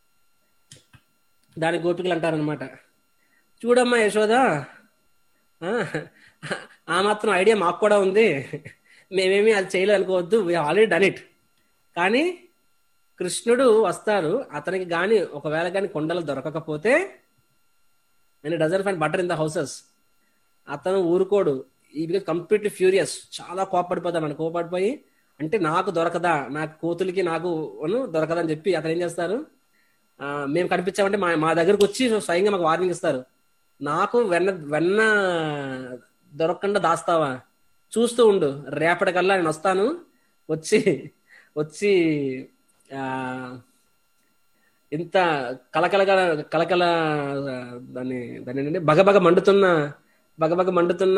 దాని గోపికలు అంటారనమాట చూడమ్మా యశోద ఆ, ఆ మాత్రం ఐడియా మాకు కూడా ఉంది మేమేమి అది చేయలేదు అనుకోవద్దు వీ ఆల్రెడీ డన్ ఇట్ కానీ కృష్ణుడు వస్తారు అతనికి గాని ఒకవేళ కానీ కొండలు దొరకకపోతే and dozen fine butter in the houses అతను ఊరుకోడు ఈ బికాస్ కంప్లీట్లీ ఫ్యూరియస్ చాలా కోపడిపోతాడు అని కోపడిపోయి అంటే నాకు దొరకదా నాకు కోతులకి నాకు అను దొరకదని చెప్పి అతను ఏం చేస్తారు ఆ, మేము కనిపించామంటే మా మా దగ్గరకు వచ్చి స్వయంగా మాకు వార్నింగ్ ఇస్తారు నాకు వెన్న వెన్న దొరకకుండా దాస్తావా చూస్తూ ఉండు రేపటికల్లా నేను వస్తాను వచ్చి వచ్చి ఆ ఇంత కలకలగా కలకల దాన్ని దాన్ని ఏంటంటే బగబగ మండుతున్న బగబగ మండుతున్న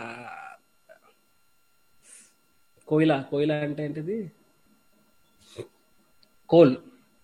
కోయిల కోయిల అంటే ఏంటిది కోల్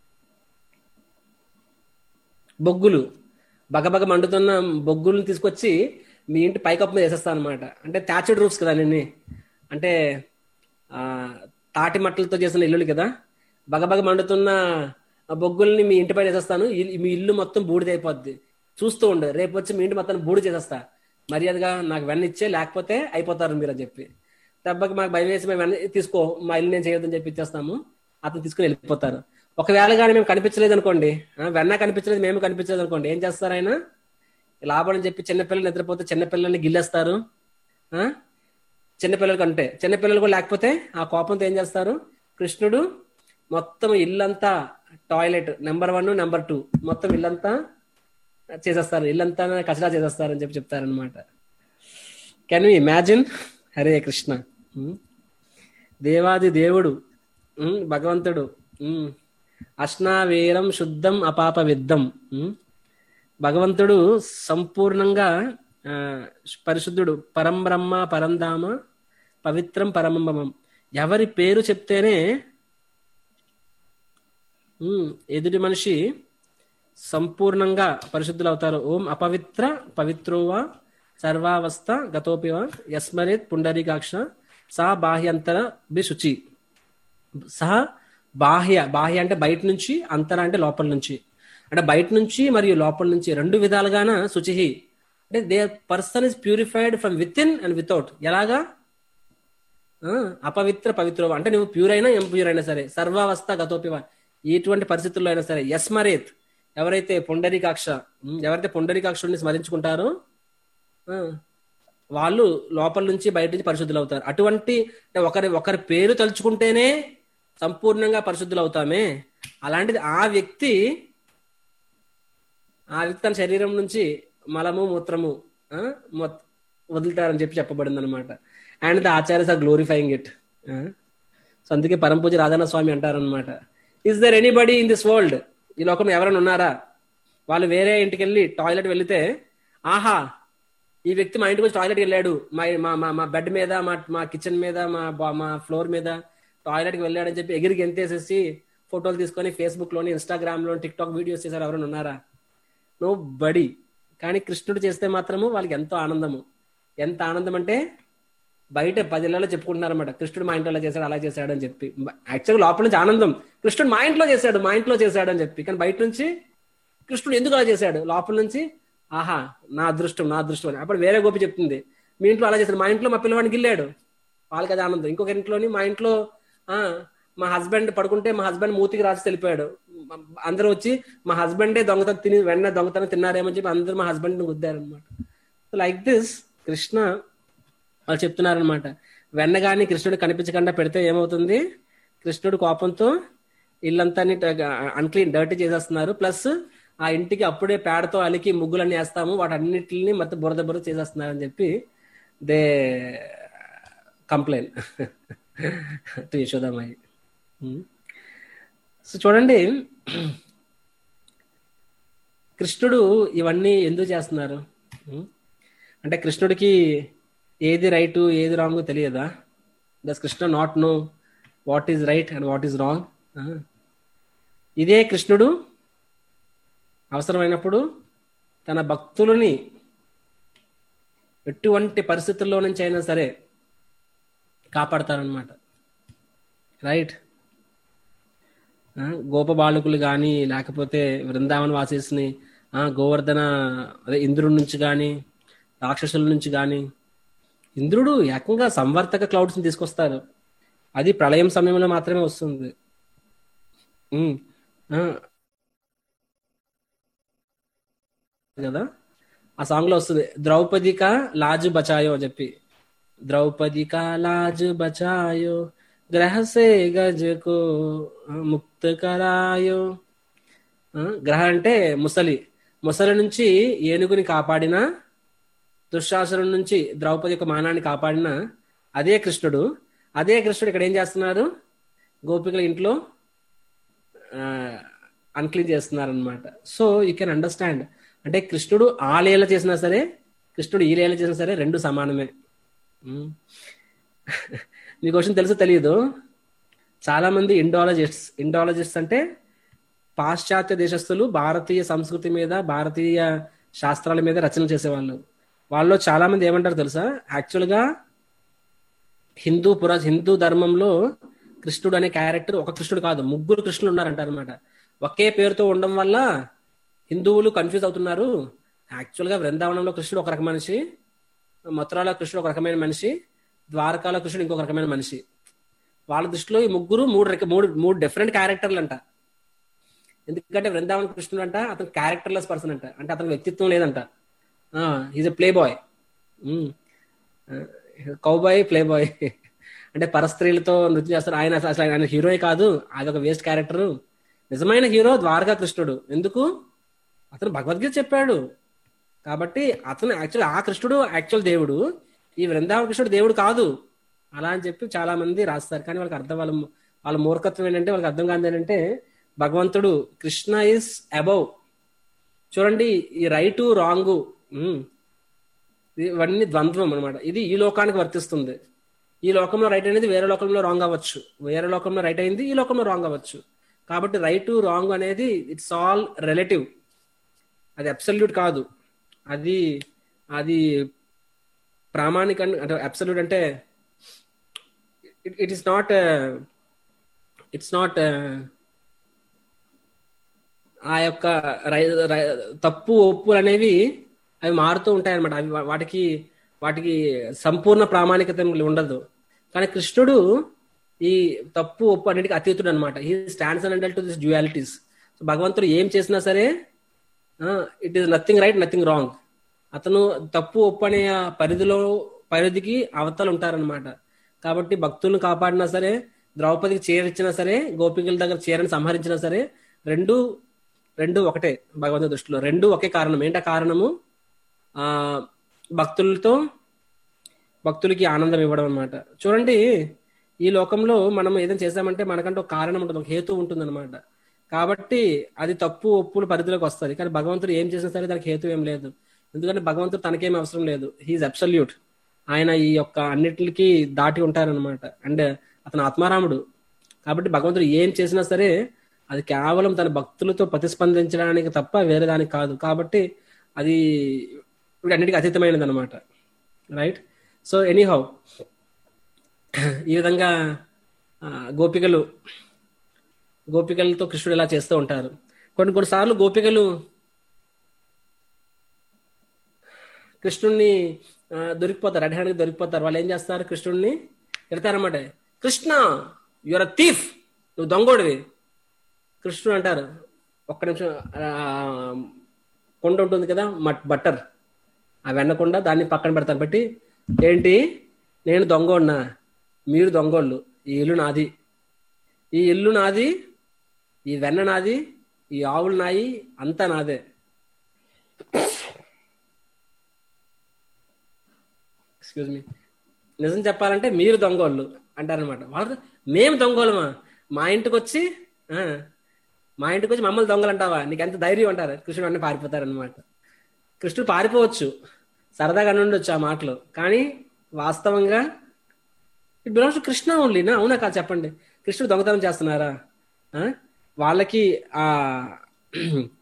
బొగ్గులు బగబగ మండుతున్న బొగ్గులను తీసుకొచ్చి మీ ఇంటి పైకప్పు మీద వేసేస్తాను అనమాట అంటే థ్యాచెడ్ రూఫ్స్ కదా అన్ని అంటే ఆ, తాటి మట్టలతో చేసిన ఇల్లులు కదా బగబగ మండుతున్న ఆ బొగ్గుల్ని మీ ఇంటి పైన వేసేస్తాను ఇల్- మీ ఇల్లు మొత్తం బూడిదైపోద్ది చూస్తూ ఉండు రేపు వచ్చి మీ ఇంటి మొత్తం బూడి చేసేస్తా మర్యాదగా నాకు వెన్న ఇచ్చే లేకపోతే అయిపోతారు మీరు అని చెప్పి దెబ్బకి మాకు భయం వేసి మేము వెన్న తీసుకో మా ఇల్లు నేను చేయొద్దని చెప్పి ఇచ్చేస్తాము అతను తీసుకుని వెళ్ళిపోతారు ఒకవేళ కానీ మేము కనిపించలేదు అనుకోండి ఆ, వెన్న కనిపించలేదు మేము కనిపించలేదు అనుకోండి ఏం చేస్తారు ఆయన లాభం అని చెప్పి చిన్నపిల్లలు నిద్రపోతే చిన్నపిల్లల్ని గిల్లేస్తారు ఆ? చిన్నపిల్లలకి అంటే చిన్నపిల్లలు కూడా లేకపోతే ఆ కోపంతో ఏం చేస్తారు కృష్ణుడు మొత్తం ఇల్లంతా toilet number one number two మొత్తం ఇల్లంతా చేసేస్తారు ఇల్లంతా కచరా చేసేస్తారు అని చెప్పి చెప్తారనమాట can you imagine Hare Krishna um. దేవాది దేవుడు ఉమ్, భగవంతుడు ఉమ్. అష్నావీరం శుద్ధం అపాప విద్దం ఉమ్. భగవంతుడు సంపూర్ణంగా ఆ, పరిశుద్ధుడు పరం బ్రహ్మ పరంధామ పవిత్రం పరమంబమం ఎవరి పేరు చెప్తేనే ఉమ్, ఎదుటి మనిషి సంపూర్ణంగా పరిశుద్ధులు అవుతారు ఓం అపవిత్ర పవిత్రోవా సర్వావస్థ గతోపివ యస్మరేత్ పుండరీకాక్ష సా బాహ్యంతర బిశుచి సహా బాహ్య బాహ్య అంటే బయట నుంచి అంతర అంటే లోపల నుంచి అంటే బయట నుంచి మరియు లోపల నుంచి రెండు విధాలుగాన శుచి అంటే the person is purified from within and without ఎలాగా ఆ, అపవిత్ర పవిత్ర అంటే నువ్వు ప్యూర్ అయినా ఎంప్యూర్ అయినా సరే సర్వావస్థ గతోపివ ఎటువంటి పరిస్థితుల్లో అయినా సరే యస్మరేత్ ఎవరైతే పొండరీకాక్ష ఉమ్, ఎవరైతే పొండరీకాక్షుడిని స్మరించుకుంటారో ఆ, వాళ్ళు లోపల నుంచి బయట నుంచి పరిశుద్ధులు అవుతారు అటువంటి అంటే ఒకరి ఒకరి పేరు తలుచుకుంటేనే సంపూర్ణంగా పరిశుద్ధులు అవుతామే అలాంటిది ఆ వ్యక్తి ఆ వ్యక్తి తన శరీరం నుంచి మలము మూత్రము ఆ, మొత్- వదులుతారని చెప్పి చెప్పబడింది అనమాట and the acharyas are glorifying it so అందుకే పరమ పూజ రాధాన స్వామి అంటారనమాట is there anybody in this world ఈ లోకంలో ఎవరైనా ఉన్నారా వాళ్ళు వేరే ఇంటికి వెళ్ళి టాయిలెట్ వెళితే ఆహా ఈ వ్యక్తి మా ఇంటికి వచ్చి టాయిలెట్కి వెళ్ళాడు మా మా మా మా బెడ్ మీద మా మా కిచెన్ మీద మా బా- మా ఫ్లోర్ మీద టాయిలెట్కి వెళ్ళాడని చెప్పి ఎగిరికి ఎంతేసేసి ఫోటోలు తీసుకొని ఫేస్బుక్ లోని ఇన్స్టాగ్రామ్ లో టిక్ టాక్ వీడియోస్ చేశారు ఎవరైనా ఉన్నారా నో బడి కానీ కృష్ణుడు చేస్తే మాత్రము వాళ్ళకి ఎంతో ఆనందము ఎంత ఆనందం అంటే బయట పదిళ్ళలో చెప్పుకుంటున్నారు అనమాట కృష్ణుడు మా ఇంట్లో ఇలా చేశాడు అలా చేశాడు అని చెప్పి యాక్చువల్గా లోపల నుంచి ఆనందం కృష్ణుడు మా ఇంట్లో చేశాడు మా ఇంట్లో చేశాడు అని చెప్పి కానీ బయట నుంచి కృష్ణుడు ఎందుకు అలా చేశాడు లోపల నుంచి ఆహా నా అదృష్టం నా అదృష్టం అని అప్పుడు వేరే గోపి చెప్తుంది మీ ఇంట్లో అలా చేశాడు మా ఇంట్లో మా పిల్లవాడిని గిల్లాడు వాళ్ళకి అది ఆనందం ఇంకొక ఇంట్లోని మా ఇంట్లో ఆ మా హస్బెండ్ పడుకుంటే మా హస్బెండ్ మూతికి రాసి వెళ్ళిపోయాడు అందరూ వచ్చి మా హస్బెండే దొంగతనం తిని వెన్న దొంగతనం తిన్నారేమని చెప్పి అందరూ మా హస్బెండ్ గుద్దారు అనమాట లైక్ దిస్ కృష్ణ వాళ్ళు చెప్తున్నారనమాట వెన్న గాని కృష్ణుడు కనిపించకుండా పెడితే ఏమవుతుంది కృష్ణుడు కోపంతో ఇల్లంతా అన్క్లీన్ డర్టీ చేసేస్తున్నారు ప్లస్ ఆ ఇంటికి అప్పుడే పేడతో అలికి ముగ్గులన్నీ వేస్తాము వాటన్నిటిని మొత్తం బురద బురద చేసేస్తున్నారు అని చెప్పి they complain to Yashodamayi so చూడండి కృష్ణుడు ఇవన్నీ ఎందుకు చేస్తున్నారు ఉం? అంటే కృష్ణుడికి ఏది రైట్ ఏది రాంగ్ తెలియదా does Krishna not know what is right and what is wrong ఇదే కృష్ణుడు అవసరమైనప్పుడు తన భక్తులని ఎటువంటి పరిస్థితుల్లో నుంచి అయినా సరే కాపాడతారనమాట రైట్ ఆ, గోప బాలకులు కానీ లేకపోతే వృందావన వాసీస్ని ఆ, గోవర్ధన అదే ఇంద్రుడి నుంచి కానీ రాక్షసుల నుంచి కానీ ఇంద్రుడు ఏకంగా సంవర్తక క్లౌడ్స్ని తీసుకొస్తారు అది ప్రళయం సమయంలో మాత్రమే వస్తుంది ఉమ్, ఆ, కదా ఆ సాంగ్ లో వస్తుంది ద్రౌపది కా లాజ్ బచాయో అని చెప్పి ద్రౌపది కా లాజ్ బచాయో గ్రహ సే గజ్ కో ముక్త కరాయో ఆ, గ్రహ అంటే ముసలి ముసలి నుంచి ఏనుగుని కాపాడిన దుశ్శాసనం నుంచి ద్రౌపది యొక్క మానాన్ని కాపాడిన అదే కృష్ణుడు అదే కృష్ణుడు ఇక్కడ ఏం చేస్తున్నారు గోపికల ఇంట్లో అన్క్లీన్ చేస్తున్నారు అనమాట సో యూ కెన్ అండర్స్టాండ్ అంటే కృష్ణుడు ఆ లీల చేసినా సరే కృష్ణుడు ఈ లీల చేసినా సరే రెండు సమానమే ఉమ్. మీ క్వశ్చన్ తెలుసు తెలియదు చాలా మంది ఇండాలజిస్ట్స్ ఇండాలజిస్ట్స్ అంటే పాశ్చాత్య దేశస్తులు భారతీయ సంస్కృతి మీద భారతీయ శాస్త్రాల మీద రచనలు చేసేవాళ్ళు వాళ్ళలో చాలా మంది ఏమంటారు తెలుసా యాక్చువల్ గా హిందూ పురా హిందూ ధర్మంలో కృష్ణుడు అనే క్యారెక్టర్ ఒక కృష్ణుడు కాదు ముగ్గురు కృష్ణులు ఉన్నారంటారు అనమాట ఒకే పేరుతో ఉండడం వల్ల హిందువులు కన్ఫ్యూజ్ అవుతున్నారు యాక్చువల్ గా బృందావనంలో కృష్ణుడు ఒక రకమైన మనిషి మథురాలో కృష్ణుడు ఒక రకమైన మనిషి ద్వారకాలో కృష్ణుడు ఇంకొక రకమైన మనిషి వాళ్ళ దృష్టిలో ఈ ముగ్గురు మూడు రక- మూడు మూడు డిఫరెంట్ క్యారెక్టర్లు అంట ఎందుకంటే వృందావన కృష్ణుడు అంట అతను క్యారెక్టర్లెస్ పర్సన్ అంట అంటే అతనికి వ్యక్తిత్వం లేదంట is a playboy cowboy playboy అంటే పరస్త్రీలతో నృత్యం చేస్తారు ఆయన అసలు అసలు ఆయన హీరోయే కాదు అదొక వేస్ట్ క్యారెక్టర్ నిజమైన హీరో ద్వారకా కృష్ణుడు ఎందుకు అతను భగవద్గీత చెప్పాడు కాబట్టి అతను యాక్చువల్ ఆ కృష్ణుడు యాక్చువల్ దేవుడు ఈ వృందావన కృష్ణుడు దేవుడు కాదు అలా అని చెప్పి చాలా మంది రాస్తారు కానీ వాళ్ళకి అర్థం వాళ్ళ వాళ్ళ మూర్ఖత్వం ఏంటంటే వాళ్ళకి అర్థం కాదు ఏంటంటే భగవంతుడు కృష్ణ ఇస్ అబౌవ్ చూడండి ఈ రైటు రాంగు ఇవన్నీ ద్వంద్వం అనమాట ఇది ఈ లోకానికి వర్తిస్తుంది ఈ లోకంలో రైట్ అనేది వేరే లోకంలో రాంగ్ అవ్వచ్చు వేరే లోకంలో రైట్ అయింది ఈ లోకంలో రాంగ్ అవ్వచ్చు కాబట్టి రైట్ రాంగ్ అనేది ఇట్స్ ఆల్ రిలేటివ్ అది అబ్సల్యూట్ కాదు అది అది ప్రామాణిక అంటే అబ్సల్యూట్ అంటే it is not it's not ఆ యొక్క రై- రై- తప్పు ఒప్పులు అనేవి అవి మారుతూ ఉంటాయి అనమాట అవి వా- వాటికి వాటికి సంపూర్ణ ప్రామాణికత ఉండదు కానీ కృష్ణుడు ఈ తప్పు ఒప్పు అన్నిటికీ అతీతుడు అనమాట ఈ stands and to this dualities భగవంతుడు ఏం చేసినా సరే it is nothing right nothing wrong అతను తప్పు ఒప్పు అనే ఆ పరిధిలో పరిధికి అవతలు ఉంటారనమాట కాబట్టి భక్తులను కాపాడినా సరే ద్రౌపదికి చేరిచ్చినా సరే గోపికల దగ్గర చీరని సంహరించినా సరే రెండు రెండు ఒకటే భగవంతుడి దృష్టిలో రెండు ఒకే కారణం ఏంట కారణము ఆ భక్తులతో భక్తులకి ఆనందం ఇవ్వడం అనమాట చూడండి ఈ లోకంలో మనం ఏదైనా చేసామంటే మనకంటే ఒక కారణం ఉంటుంది ఒక హేతు ఉంటుంది అనమాట కాబట్టి అది తప్పు ఒప్పుల పరిధిలోకి వస్తుంది కానీ భగవంతుడు ఏం చేసినా సరే దానికి హేతు ఏం లేదు ఎందుకంటే భగవంతుడు తనకేం అవసరం లేదు హీఈస్ అబ్సల్యూట్ ఆయన ఈ యొక్క అన్నిటికి దాటి ఉంటారనమాట అండ్ అతను ఆత్మారాముడు కాబట్టి భగవంతుడు ఏం చేసినా సరే అది కేవలం తన భక్తులతో ప్రతిస్పందించడానికి తప్ప వేరే దానికి కాదు కాబట్టి అది వీటన్నిటికీ అతీతమైనది అనమాట రైట్ సో ఎనీహౌ ఈ విధంగా ఆ, గోపికలు గోపికలతో కృష్ణుడు ఇలా చేస్తూ ఉంటారు కొన్ని కొన్నిసార్లు గోపికలు కృష్ణుణ్ణి ఆ, దొరికిపోతారు రెడ్ హ్యాండ్ దొరికిపోతారు వాళ్ళు ఏం చేస్తారు కృష్ణుడిని తిడతారన్నమాట కృష్ణ యువర్ అ థీఫ్ నువ్వు దొంగోడివి కృష్ణుడు అంటారు ఒక్క నిమిషం ఆ, కొండ ఉంటుంది కదా మట్ బట్టర్ ఆ వెన్నకొండ దాన్ని పక్కన పెడతాను బట్టి ఏంటి నేను దొంగోడినా మీరు దొంగోళ్ళు ఈ ఇల్లు నాది ఈ ఇల్లు నాది ఈ వెన్న నాది ఈ ఆవులు నాయి అంతా నాదే ఎక్స్క్యూజ్ మీ నిజం చెప్పాలంటే మీరు దొంగోళ్ళు అంటారనమాట వాళ్ళు మేము దొంగోళ్ళమా మా ఇంటికి వచ్చి ఆ, మా ఇంటికి వచ్చి మమ్మల్ని దొంగలు అంటావా నీకు ఎంత ధైర్యం అంటారు కృష్ణుడు అన్నీ పారిపోతారనమాట కృష్ణుడు పారిపోవచ్చు సరదాగా ఉండొచ్చు ఆ మాటలు కానీ వాస్తవంగా ఇట్ బిలాంగ్స్ టు కృష్ణ ఓన్లీనా అవునా కాదు చెప్పండి కృష్ణుడు దొంగతనం చేస్తున్నారా ఆ? వాళ్ళకి ఆ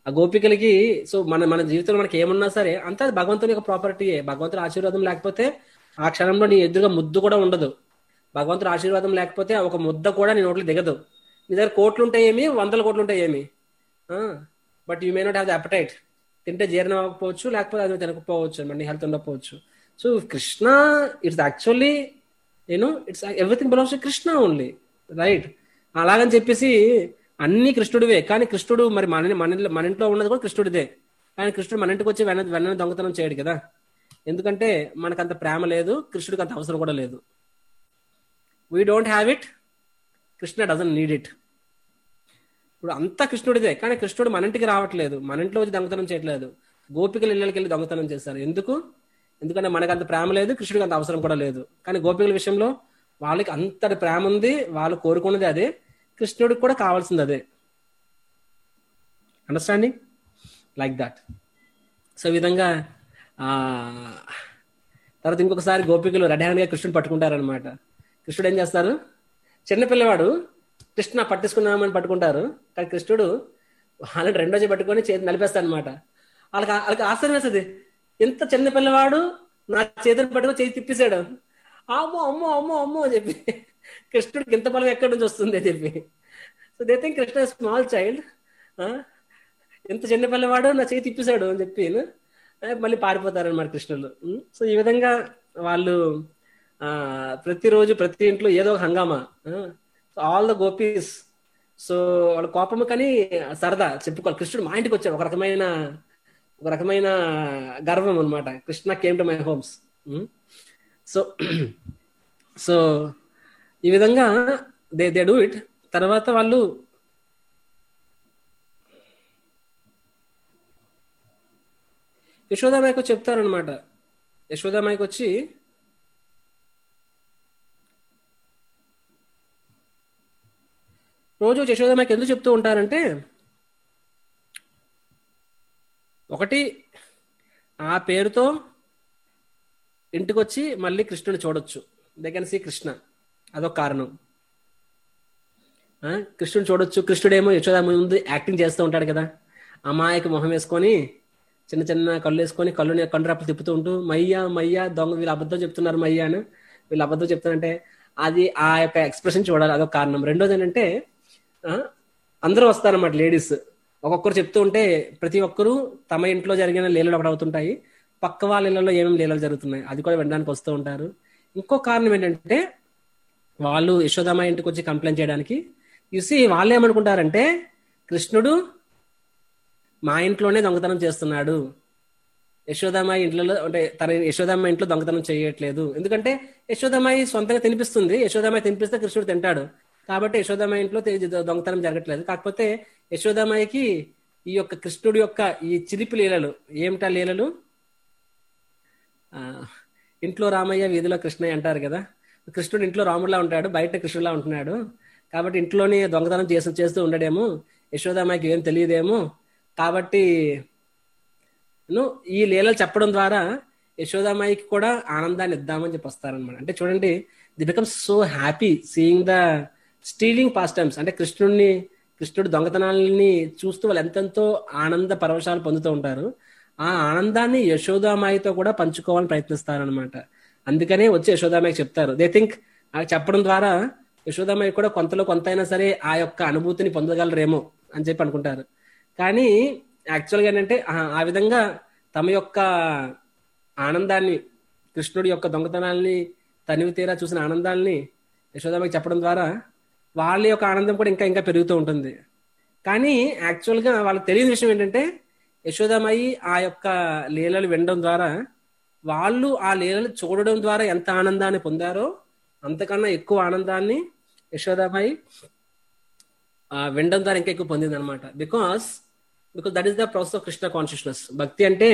ఆ గోపికలకి సో మన మన జీవితంలో మనకి ఏమున్నా సరే అంతా అది భగవంతుని యొక్క ప్రాపర్టీయే భగవంతుని ఆశీర్వాదం లేకపోతే ఆ క్షణంలో నీ ఎదురుగా ముద్దు కూడా ఉండదు భగవంతుడి ఆశీర్వాదం లేకపోతే ఒక ముద్ద కూడా నీ నోట్లో దిగదు నీ దగ్గర కోట్లు ఉంటాయి ఏమి వందల కోట్లు ఉంటాయి ఏమి but you may not have the appetite తింటే జీర్ణం అవ్వకపోవచ్చు లేకపోతే అది తినకపోవచ్చు మన హెల్త్ ఉండకపోవచ్చు so Krishna it's actually you know it's everything belongs to Krishna only right అలాగని చెప్పేసి అన్ని కృష్ణుడివే కానీ కృష్ణుడు మరి మన మన మన ఇంట్లో ఉన్నది కూడా కృష్ణుడిదే కానీ కృష్ణుడు మన ఇంటికి వచ్చి వెన్న వెన్న దొంగతనం చేయడు కదా ఎందుకంటే మనకంత ప్రేమ లేదు కృష్ణుడికి అంత అవసరం కూడా లేదు we don't have it Krishna doesn't need it ఇప్పుడు అంతా కృష్ణుడిదే కానీ కృష్ణుడు మన ఇంటికి రావట్లేదు మన ఇంట్లో వచ్చి దొంగతనం చేయట్లేదు గోపికల ఇళ్ళకి వెళ్ళి దొంగతనం చేస్తారు ఎందుకు ఎందుకంటే మనకు అంత ప్రేమ లేదు కృష్ణుడికి అంత అవసరం కూడా లేదు కానీ గోపికల విషయంలో వాళ్ళకి అంతటి ప్రేమ ఉంది వాళ్ళు కోరుకున్నది అదే కృష్ణుడికి కూడా కావాల్సింది అదే అండర్స్టాండింగ్ లైక్ దట్ సో ఈ విధంగా ఆ తర్వాత ఇంకొకసారి గోపికలు రెడీ హ్యాండ్గా కృష్ణుడు పట్టుకుంటారనమాట కృష్ణుడు ఏం చేస్తారు చిన్నపిల్లవాడు కృష్ణ పట్టించుకున్నామని పట్టుకుంటారు కానీ కృష్ణుడు వాళ్ళని రెండో చేయి పట్టుకొని చేతి నలిపేస్తాడు అనమాట వాళ్ళకి వాళ్ళకి ఆశ్చర్యం వేస్తుంది ఎంత చిన్న పిల్లవాడు నా చేతిని పట్టుకొని చేతి తిప్పేశాడు అమ్మో అమ్మో అమ్మో అమ్మో అని చెప్పి కృష్ణుడికి ఇంత బలం ఎక్కడి నుంచి వస్తుంది అని చెప్పి so they think Krishna small child ఎంత చిన్న పిల్లవాడు నా చేతి తిప్పేశాడు అని చెప్పి మళ్ళీ పారిపోతారు అనమాట కృష్ణులు సో ఈ విధంగా వాళ్ళు ఆ ప్రతిరోజు ప్రతి ఇంట్లో ఏదో ఒక హంగామా ఆల్ ద గోపీస్ సో వాళ్ళ కోపము కానీ సరదా చెప్పుకోవాలి కృష్ణుడు మా ఇంటికి వచ్చాడు ఒక రకమైన ఒక రకమైన గర్వం అనమాట Krishna came to my homes so so ఈ విధంగా దే దే డూ ఇట్ తర్వాత వాళ్ళు యశోదామాయికి వచ్చి చెప్తారనమాట యశోదామాయికి వచ్చి రోజు యశోదామాయికి ఎందుకు చెప్తూ ఉంటారంటే ఒకటి ఆ పేరుతో ఇంటికి వచ్చి మళ్ళీ కృష్ణుని చూడొచ్చు దే కెన్ సీ కృష్ణ అదొక కారణం కృష్ణుడు చూడొచ్చు కృష్ణుడేమో యశోద ముందు యాక్టింగ్ చేస్తూ ఉంటాడు కదా అమాయక మొహం వేసుకొని చిన్న చిన్న కళ్ళు వేసుకొని కళ్ళు కండ్రాపులు తిప్పుతూ ఉంటూ మయ్యా మయ్యా దొంగ వీళ్ళు అబద్ధం చెప్తున్నారు మయ్యా అని వీళ్ళు అబద్ధం చెప్తున్నారంటే అది ఆ యొక్క ఎక్స్ప్రెషన్ చూడాలి అదొక కారణం రెండోది ఏంటంటే అందరూ వస్తారన్నమాట లేడీస్ ఒక్కొక్కరు చెప్తూ ఉంటే ప్రతి ఒక్కరు తమ ఇంట్లో జరిగిన లీలలు ఒకటి అవుతుంటాయి పక్క వాళ్ళ ఇళ్లలో ఏమేమి లీలలు జరుగుతున్నాయి అది కూడా వినడానికి వస్తూ ఉంటారు ఇంకో కారణం ఏంటంటే వాళ్ళు యశోదామ ఇంటికి వచ్చి కంప్లైంట్ చేయడానికి చూసి వాళ్ళు ఏమనుకుంటారంటే కృష్ణుడు మా ఇంట్లోనే దొంగతనం చేస్తున్నాడు యశోదామాయి ఇంట్లో అంటే తన యశోదామ్మ ఇంట్లో దొంగతనం చేయట్లేదు ఎందుకంటే యశోదామాయి సొంతంగా తినిపిస్తుంది యశోదామాయి తినిపిస్తే కృష్ణుడు తింటాడు కాబట్టి యశోదామాయి ఇంట్లో దొంగతనం జరగట్లేదు కాకపోతే యశోదామాయికి ఈ యొక్క కృష్ణుడి యొక్క ఈ చిలిపి లీలలు ఏమిటా లీలలు ఇంట్లో రామయ్య వీధిలో కృష్ణయ్య అంటారు కదా కృష్ణుడు ఇంట్లో రాముడిలా ఉంటాడు బయట కృష్ణుడిలా ఉంటున్నాడు కాబట్టి ఇంట్లోనే దొంగతనం చేస్తూ చేస్తూ ఉండడేమో యశోదామాయికి ఏం తెలియదేమో కాబట్టి ఈ లీలలు చెప్పడం ద్వారా యశోదామాయికి కూడా ఆనందాన్ని ఇద్దామని చెప్పి వస్తారనమాట అంటే చూడండి they become so happy seeing the stealing pastimes అంటే కృష్ణుడిని కృష్ణుడు దొంగతనాలని చూస్తూ వాళ్ళు ఎంతెంతో ఆనంద పరవశాలు పొందుతూ ఉంటారు ఆ ఆనందాన్ని యశోదామాయితో కూడా పంచుకోవాలని ప్రయత్నిస్తారనమాట అందుకనే వచ్చి యశోదామాయికి చెప్తారు దే థింక్ చెప్పడం ద్వారా యశోదామాయి కూడా కొంతలో కొంత అయినా సరే ఆ యొక్క అనుభూతిని పొందగలరేమో అని చెప్పి అనుకుంటారు కానీ యాక్చువల్గా ఏంటంటే ఆ విధంగా తమ యొక్క ఆనందాన్ని కృష్ణుడి యొక్క దొంగతనాల్ని తనివి తీరా చూసిన ఆనందాల్ని యశోదామాయికి చెప్పడం ద్వారా వాళ్ళ యొక్క ఆనందం కూడా ఇంకా ఇంకా పెరుగుతూ ఉంటుంది కానీ యాక్చువల్గా వాళ్ళకి తెలియని విషయం ఏంటంటే యశోదామాయి ఆ యొక్క లీలలు వినడం ద్వారా వాళ్ళు ఆ లీలలు చూడడం ద్వారా ఎంత ఆనందాన్ని పొందారో అంతకన్నా ఎక్కువ ఆనందాన్ని యశోదామాయి వినడం ద్వారా ఇంకా ఎక్కువ పొందింది అనమాట because because that is the process of Krishna consciousness bhakti అంటే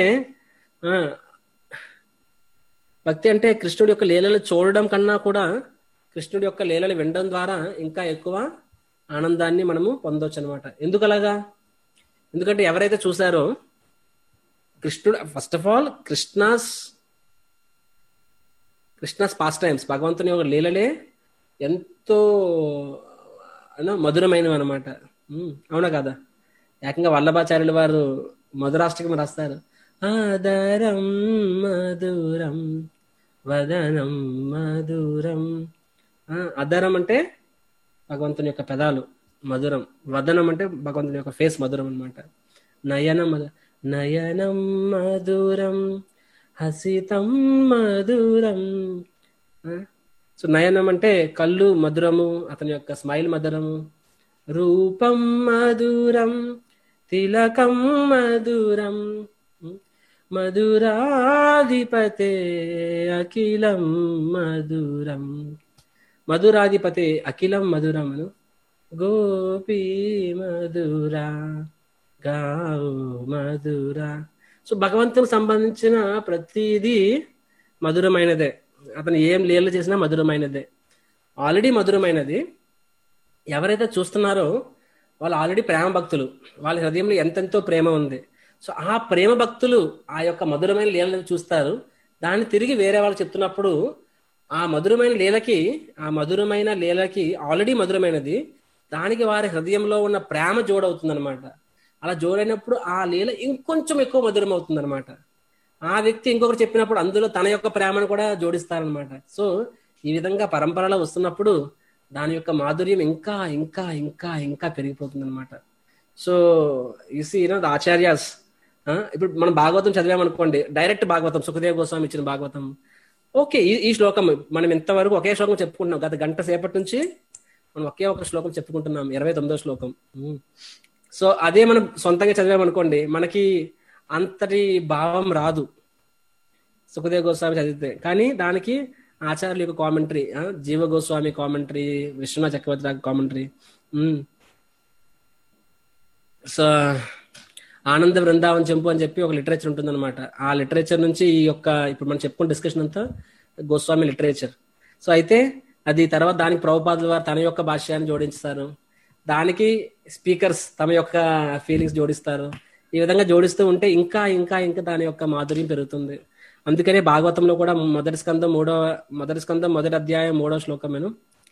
భక్తి అంటే కృష్ణుడి యొక్క లీలలు చూడడం కన్నా కూడా కృష్ణుడి యొక్క లీలలు వినడం ద్వారా ఇంకా ఎక్కువ ఆనందాన్ని మనము పొందవచ్చు అనమాట ఎందుకు అలాగా ఎందుకంటే ఎవరైతే చూసారో కృష్ణుడు first of all Krishna's Krishna's pastimes భగవంతుని యొక్క లీలలే ఎంతో మధురమైనవి అనమాట అవునా కదా ఏకంగా వల్లభాచార్యుల వారు మధురాష్టకం రాస్తారు ఆదరం మధురం వదనం మధురం ఆ, అదరం అంటే భగవంతుని యొక్క పెదాలు మధురం వదనం అంటే భగవంతుని యొక్క ఫేస్ మధురం అన్నమాట నయనం మధు- నయనం మధురం హసితం మధురం ఆ? సో నయనం అంటే కళ్ళు మధురము అతని యొక్క స్మైల్ మధురము రూపం మధురం తిలకం మధురం మధురాధిపతే అఖిలం మధురం మధురాధిపతే అఖిలం మధురమును గోపీ మధురా గావు మధురా సో భగవంతునికి సంబంధించిన ప్రతిదీ మధురమైనదే అతను ఏం లీలలు చేసినా మధురమైనదే ఆల్రెడీ మధురమైనది ఎవరైతే చూస్తున్నారో వాళ్ళు ఆల్రెడీ ప్రేమ భక్తులు వాళ్ళ హృదయంలో ఎంతెంతో ప్రేమ ఉంది సో ఆ ప్రేమ భక్తులు ఆ యొక్క మధురమైన లీలను చూస్తారు దాన్ని తిరిగి వేరే వాళ్ళు చెప్తున్నప్పుడు ఆ మధురమైన లీలకి ఆ మధురమైన లీలకి ఆల్రెడీ మధురమైనది దానికి వారి హృదయంలో ఉన్న ప్రేమ జోడవుతుంది అలా జోడైనప్పుడు ఆ లీల ఇంకొంచెం ఎక్కువ మధురం అవుతుంది ఆ వ్యక్తి ఇంకొకరు చెప్పినప్పుడు అందులో తన యొక్క ప్రేమను కూడా జోడిస్తారనమాట సో ఈ విధంగా పరంపరలో వస్తున్నప్పుడు దాని యొక్క మాధుర్యం ఇంకా ఇంకా ఇంకా ఇంకా పెరిగిపోతుంది అనమాట so you see you know the acharyas ఇప్పుడు మనం భాగవతం చదివామనుకోండి డైరెక్ట్ భాగవతం సుఖదేవ్ గోస్వామి ఇచ్చిన భాగవతం ఓకే ఈ ఈ శ్లోకం మనం ఇంతవరకు ఒకే శ్లోకం చెప్పుకుంటున్నాం గత గంట సేపటి నుంచి మనం ఒకే ఒక శ్లోకం చెప్పుకుంటున్నాం ఇరవై తొమ్మిదో శ్లోకం ఉమ్. సో అదే మనం సొంతంగా చదివామనుకోండి మనకి అంతటి భావం రాదు సుఖదేవ్ గోస్వామి చదివితే కానీ దానికి ఆచార్యుల యొక్క commentary Jiva Goswami commentary Vishwanath Chakravarti commentary so Ananda Brindavan చెంపు అని చెప్పి ఒక లిటరేచర్ ఉంటుందన్నమాట ఆ లిటరేచర్ నుంచి ఈ యొక్క ఇప్పుడు మనం చెప్పుకున్న డిస్కషన్ అంతా గోస్వామి లిటరేచర్ సో అయితే అది తర్వాత దానికి ప్రభుపాదుల వారు తన యొక్క భాష్యాన్ని జోడించారు దానికి స్పీకర్స్ తమ యొక్క ఫీలింగ్స్ జోడిస్తారు ఈ విధంగా జోడిస్తూ ఉంటే ఇంకా ఇంకా ఇంకా దాని యొక్క మాధుర్యం పెరుగుతుంది అందుకనే భాగవతంలో కూడా మొదటి స్కందం మూడో మొదటి స్కందం మొదటి అధ్యాయం మూడో శ్లోకమేను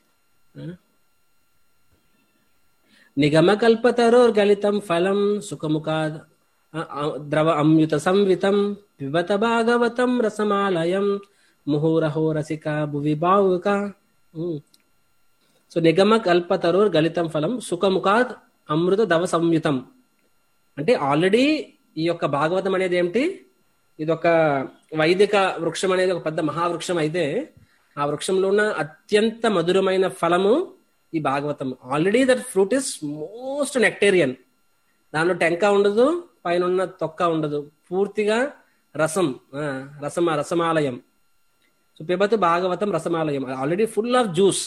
నిగమకల్పతరోర్గలితం ఫలం సుఖముఖాద్ ద్రవ అమ్యుత సంవితం పిబత భాగవతం రసమాలయం ముహురహో రసిక భువి బావుక సో నిగమ కల్పతరోర్ గలితం ఫలం సుఖముఖాద్ అమృత దవ సంయుతం అంటే ఆల్రెడీ ఈ యొక్క భాగవతం అనేది ఏమిటి ఇది ఒక వైదిక వృక్షం అనేది ఒక పెద్ద మహావృక్షం అయితే ఆ వృక్షంలో ఉన్న అత్యంత మధురమైన ఫలము ఈ Bhagavatam already that fruit is most nectarean దానిలో టెంక ఉండదు పైన ఉన్న తొక్క ఉండదు పూర్తిగా రసం ఆ, రసం రసమాలయం సో పిబతు భాగవతం రసమాలయం ఆల్రెడీ ఫుల్ ఆఫ్ జ్యూస్